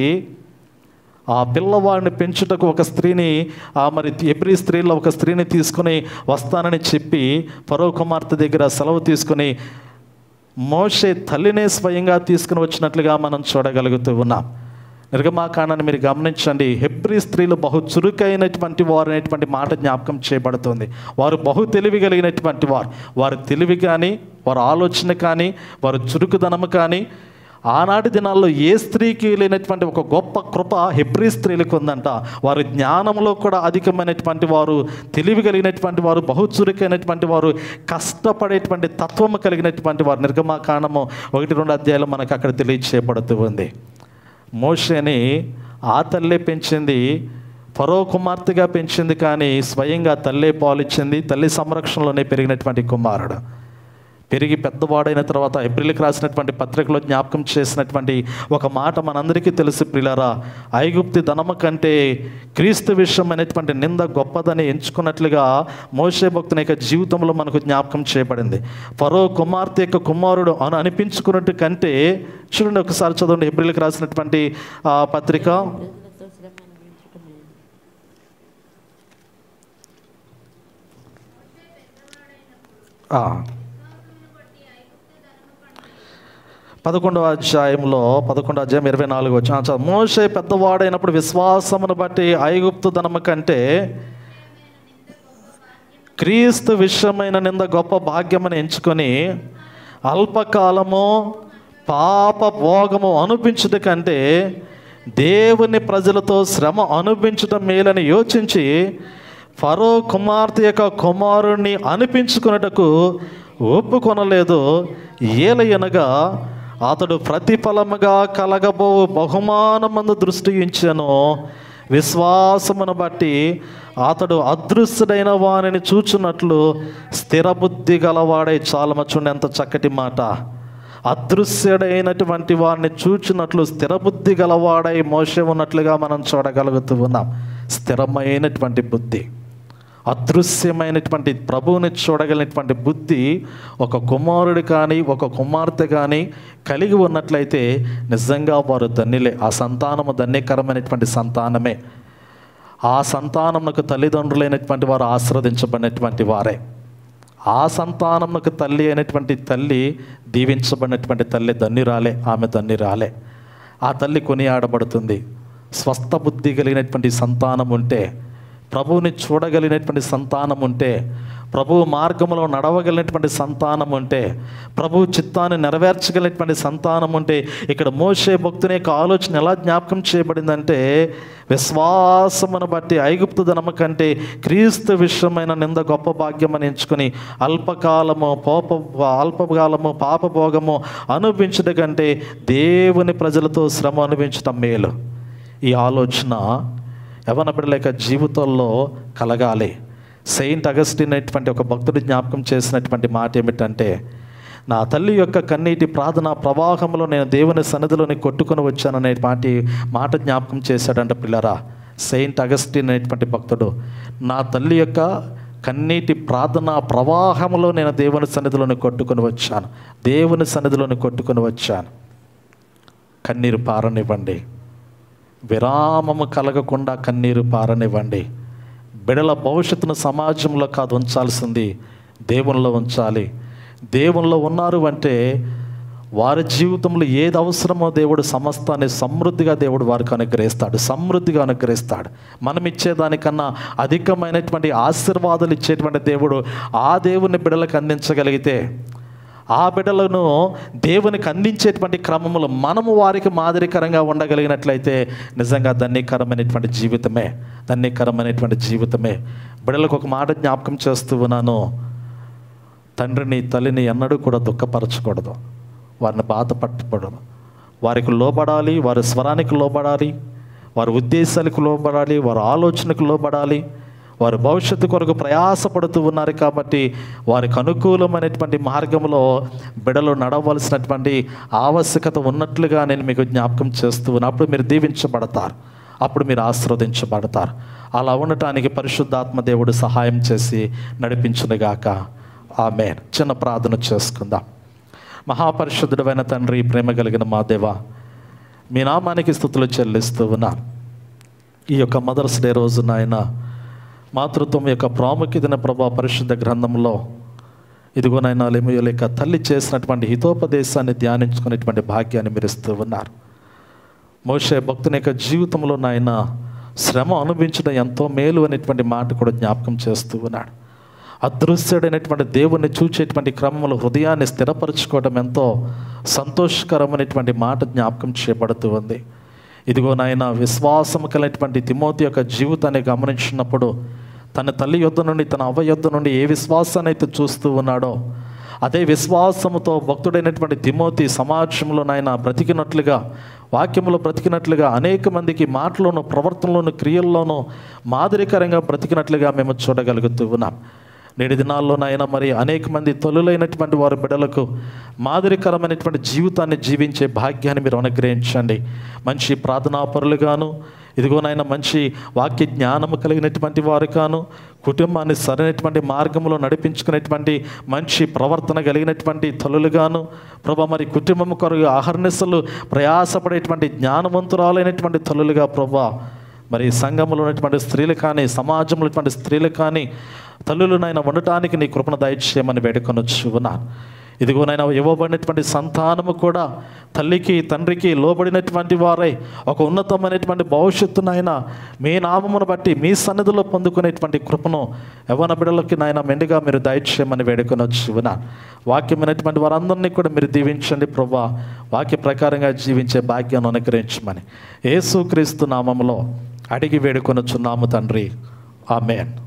ఆ పిల్లవాడిని పెంచుటకు ఒక స్త్రీని ఆ మరి ఎబ్రి స్త్రీలో ఒక స్త్రీని తీసుకుని వస్తానని చెప్పి ఫరో కుమార్తె దగ్గర సెలవు తీసుకుని మోషే తల్లినే స్వయంగా తీసుకుని వచ్చినట్లుగా మనం చూడగలుగుతూ ఉన్నాం నిర్గమాకాండాన్ని మీరు గమనించండి హెబ్రి స్త్రీలు బహు చురుకైనటువంటి వారు అనేటువంటి మాట జ్ఞాపకం చేయబడుతుంది వారు బహు తెలివి కలిగినటువంటి వారు వారి తెలివి కానీ వారి ఆలోచన కానీ వారి చురుకుదనము కానీ ఆనాటి దినాల్లో ఏ స్త్రీకి లేనటువంటి ఒక గొప్ప కృప హెబ్రీ స్త్రీలకు ఉందంట వారు జ్ఞానంలో కూడా అధికమైనటువంటి వారు తెలివి కలిగినటువంటి వారు బహుచురికైనటువంటి వారు కష్టపడేటువంటి తత్వము కలిగినటువంటి వారు నిర్గమాకాండము ఒకటి రెండు అధ్యాయాలు మనకు అక్కడ తెలియచేయబడుతూ ఉంది మోషేని ఆ తల్లే పెంచింది ఫరో కుమార్తెగా పెంచింది కానీ స్వయంగా తల్లే పాలిచ్చింది తల్లి సంరక్షణలోనే పెరిగినటువంటి కుమారుడు పెరిగి పెద్దవాడైన తర్వాత ఏప్రిల్కి రాసినటువంటి పత్రికలో జ్ఞాపకం చేసినటువంటి ఒక మాట మనందరికీ తెలుసు ప్రిలారా ఐగుప్తి ధనము కంటే క్రీస్తు విషయం అనేటువంటి నింద గొప్పదని ఎంచుకున్నట్లుగా మోసే భక్తుని యొక్క జీవితంలో మనకు జ్ఞాపకం చేయబడింది ఫరో కుమార్తె యొక్క కుమారుడు అని అనిపించుకున్నట్టు కంటే చూడండి ఒకసారి చదవండి ఏప్రిల్కి రాసినటువంటి ఆ పత్రిక ఆ. పదకొండవ అధ్యాయంలో పదకొండవ అధ్యాయం ఇరవై నాలుగు వచ్చి మోసే పెద్దవాడైనప్పుడు విశ్వాసమును బట్టి ఐగుప్తు ధనము కంటే క్రీస్తు విషయమైన నింద గొప్ప భాగ్యమని ఎంచుకొని అల్పకాలము పాప భోగము అనిపించుట కంటే దేవుని ప్రజలతో శ్రమ అనిపించటం మేలని యోచించి ఫరో కుమార్తె యొక్క కుమారుణ్ణి అనిపించుకున్నటకు ఒప్పుకొనలేదు ఏలయనగా అతడు ప్రతిఫలముగా కలగబో బహుమానమందు దృష్టి ఉంచెను విశ్వాసమును బట్టి అతడు అదృశ్యుడైన వానిని చూచున్నట్లు స్థిరబుద్ధి గలవాడై చాలమచుండి ఎంత చక్కటి మాట అదృశ్యుడైనటువంటి వారిని చూచినట్లు స్థిరబుద్ధి గలవాడై మోసే ఉన్నట్లుగా మనం చూడగలుగుతూ ఉన్నాం స్థిరమైనటువంటి బుద్ధి అదృశ్యమైనటువంటి ప్రభువుని చూడగలిగినటువంటి బుద్ధి ఒక కుమారుడు కానీ ఒక కుమార్తె కానీ కలిగి ఉన్నట్లయితే నిజంగా వారు ధన్యులే ఆ సంతానము ధన్యకరమైనటువంటి సంతానమే ఆ సంతానమునకు తల్లిదండ్రులైనటువంటి వారు ఆశ్రవదించబడినటువంటి వారే ఆ సంతానమునకు తల్లి అయినటువంటి తల్లి దీవించబడినటువంటి తల్లి ధన్యురాలే ఆమె ధన్యురాలే ఆ తల్లి కొనియాడబడుతుంది స్వస్థ బుద్ధి కలిగినటువంటి సంతానం ఉంటే ప్రభువుని చూడగలిగినటువంటి సంతానం ఉంటే ప్రభువు మార్గంలో నడవగలిగినటువంటి సంతానం ఉంటే ప్రభు చిత్తాన్ని నెరవేర్చగలిగినటువంటి సంతానం ఉంటే ఇక్కడ మోసే భక్తుని యొక్క ఆలోచన ఎలా జ్ఞాపకం చేయబడిందంటే విశ్వాసమును బట్టి ఐగుప్తు ధనము కంటే క్రీస్తు విషయమైన నింద గొప్ప భాగ్యమని ఎంచుకొని అల్పకాలము పోప అల్పకాలము పాపభోగము అనుభవించడం కంటే దేవుని ప్రజలతో శ్రమ అనుభవించటం మేలు ఈ ఆలోచన యవన బిడ్డల యొక్క జీవితంలో కలగాలి సెయింట్ అగస్టిన్ అనేటువంటి ఒక భక్తుడు జ్ఞాపకం చేసినటువంటి మాట ఏమిటంటే నా తల్లి యొక్క కన్నీటి ప్రార్థన ప్రవాహంలో నేను దేవుని సన్నిధిలోని కొట్టుకొని వచ్చాననే మాట మాట జ్ఞాపకం చేశాడంట పిల్లరా సెయింట్ అగస్టిన్ అనేటువంటి భక్తుడు నా తల్లి యొక్క కన్నీటి ప్రార్థన ప్రవాహంలో నేను దేవుని సన్నిధిలోని కొట్టుకొని వచ్చాను దేవుని సన్నిధిలోని కొట్టుకొని వచ్చాను కన్నీరు పారనివ్వండి విరామము కలగకుండా కన్నీరు పారనివ్వండి బిడల భవిష్యత్తును సమాజంలో కాదు ఉంచాల్సింది దేవునిలో ఉంచాలి దేవునిలో ఉన్నారు అంటే వారి జీవితంలో ఏది అవసరమో దేవుడు సమస్తాన్ని సమృద్ధిగా దేవుడు వారికి అనుగ్రహిస్తాడు సమృద్ధిగా అనుగ్రహిస్తాడు మనం ఇచ్చేదానికన్నా అధికమైనటువంటి ఆశీర్వాదాలు ఇచ్చేటువంటి దేవుడు ఆ దేవుని బిడలకు అందించగలిగితే ఆ బిడ్డలను దేవునికి అందించేటువంటి క్రమంలో మనము వారికి మాదిరికరంగా ఉండగలిగినట్లయితే నిజంగా ధన్యకరమైనటువంటి జీవితమే ధన్యకరమైనటువంటి జీవితమే బిడ్డలకు ఒక మాట జ్ఞాపకం చేస్తూ ఉన్నాను తండ్రిని తల్లిని ఎన్నడూ కూడా దుఃఖపరచకూడదు వారిని బాధపట్టకూడదు వారికి లోబడాలి వారి స్వరానికి లోబడాలి వారి ఉద్దేశాలకు లోబడాలి వారి ఆలోచనకు లోబడాలి వారు భవిష్యత్తు కొరకు ప్రయాసపడుతూ ఉన్నారు కాబట్టి వారికి అనుకూలమైనటువంటి మార్గంలో బిడలు నడవలసినటువంటి ఆవశ్యకత ఉన్నట్లుగా నేను మీకు జ్ఞాపకం చేస్తూ ఉన్నాను అప్పుడు మీరు దీవించబడతారు అప్పుడు మీరు ఆశీర్వదించబడతారు అలా ఉండటానికి పరిశుద్ధాత్మ దేవుడు సహాయం చేసి నడిపించునుగాక ఆమె చిన్న ప్రార్థన చేసుకుందాం మహాపరిశుద్ధుడైన తండ్రి ప్రేమ కలిగిన మా దేవ మీ నామానికి స్థుతులు చెల్లిస్తూ ఉన్నాను ఈ యొక్క మదర్స్ డే రోజు నాయన మాతృత్వం యొక్క ప్రాముఖ్యతను ప్రభా పరిశుద్ధ గ్రంథంలో ఇదిగోనైనా లెమియో లేక తల్లి చేసినటువంటి హితోపదేశాన్ని ధ్యానించుకునేటువంటి భాగ్యాన్ని మీరు ఇస్తూ ఉన్నారు మోషే భక్తుని యొక్క జీవితంలో నాయన శ్రమ అనుభవించడం ఎంతో మేలు అనేటువంటి మాట కూడా జ్ఞాపకం చేస్తూ ఉన్నాడు అదృశ్యుడైనటువంటి దేవుణ్ణి చూచేటువంటి క్రమంలో హృదయాన్ని స్థిరపరచుకోవడం ఎంతో సంతోషకరమైనటువంటి మాట జ్ఞాపకం చేయబడుతూ ఉంది ఇదిగో నాయన విశ్వాసం కలిగినటువంటి తిమోతి యొక్క జీవితాన్ని గమనించినప్పుడు తన తల్లి యొద్ద నుండి తన అవ్వ యొద్ద నుండి ఏ విశ్వాసాన్ని అయితే చూస్తూ ఉన్నాడో అదే విశ్వాసముతో భక్తుడైనటువంటి తిమోతి సమాజంలో నాయన బ్రతికినట్లుగా వాక్యములో బ్రతికినట్లుగా అనేక మందికి మాటలోను ప్రవర్తనలోను క్రియల్లోనూ మాదిరికరంగా బ్రతికినట్లుగా మేము చూడగలుగుతూ ఉన్నాం నేటి దినాల్లో నాయన మరి అనేక మంది తొలులైనటువంటి వారి బిడ్డలకు మాదిరికరమైనటువంటి జీవితాన్ని జీవించే భాగ్యాన్ని మీరు అనుగ్రహించండి మంచి ప్రార్థనాపరులుగాను ఇదిగో నాయన మంచి వాక్య జ్ఞానము కలిగినటువంటి వారు కాను కుటుంబాన్ని సరైనటువంటి మార్గంలో నడిపించుకునేటువంటి మంచి ప్రవర్తన కలిగినటువంటి తల్లులుగాను ప్రభా మరి కుటుంబం కొరకు అహర్నిశలు ప్రయాసపడేటువంటి జ్ఞానవంతురాలైనటువంటి తల్లులుగా ప్రభా మరి సంఘంలో ఉన్నటువంటి స్త్రీలు కానీ సమాజంలో ఉన్నటువంటి స్త్రీలు కానీ తల్లులనైనా ఉండటానికి నీ కృపణ దయచేయమని వేడుకొనొచ్చు ఉన్నాను ఇదిగోనైనా ఇవ్వబడినటువంటి సంతానము కూడా తల్లికి తండ్రికి లోబడినటువంటి వారై ఒక ఉన్నతమైనటువంటి భవిష్యత్తునైనా మీ నామమును బట్టి మీ సన్నిధిలో పొందుకునేటువంటి కృపను యవన బిడ్డలకి నాయన మెండుగా మీరు దయచేయమని వేడుకొనొచ్చు ఉన్నాను వాక్యమైనటువంటి వారందరినీ కూడా మీరు దీవించండి ప్రభా వాక్య ప్రకారంగా జీవించే భాగ్యాన్ని అనుగ్రహించమని యేసుక్రీస్తు నామములో అడిగి వేడుకొనొచ్చున్నాము తండ్రి ఆమెన్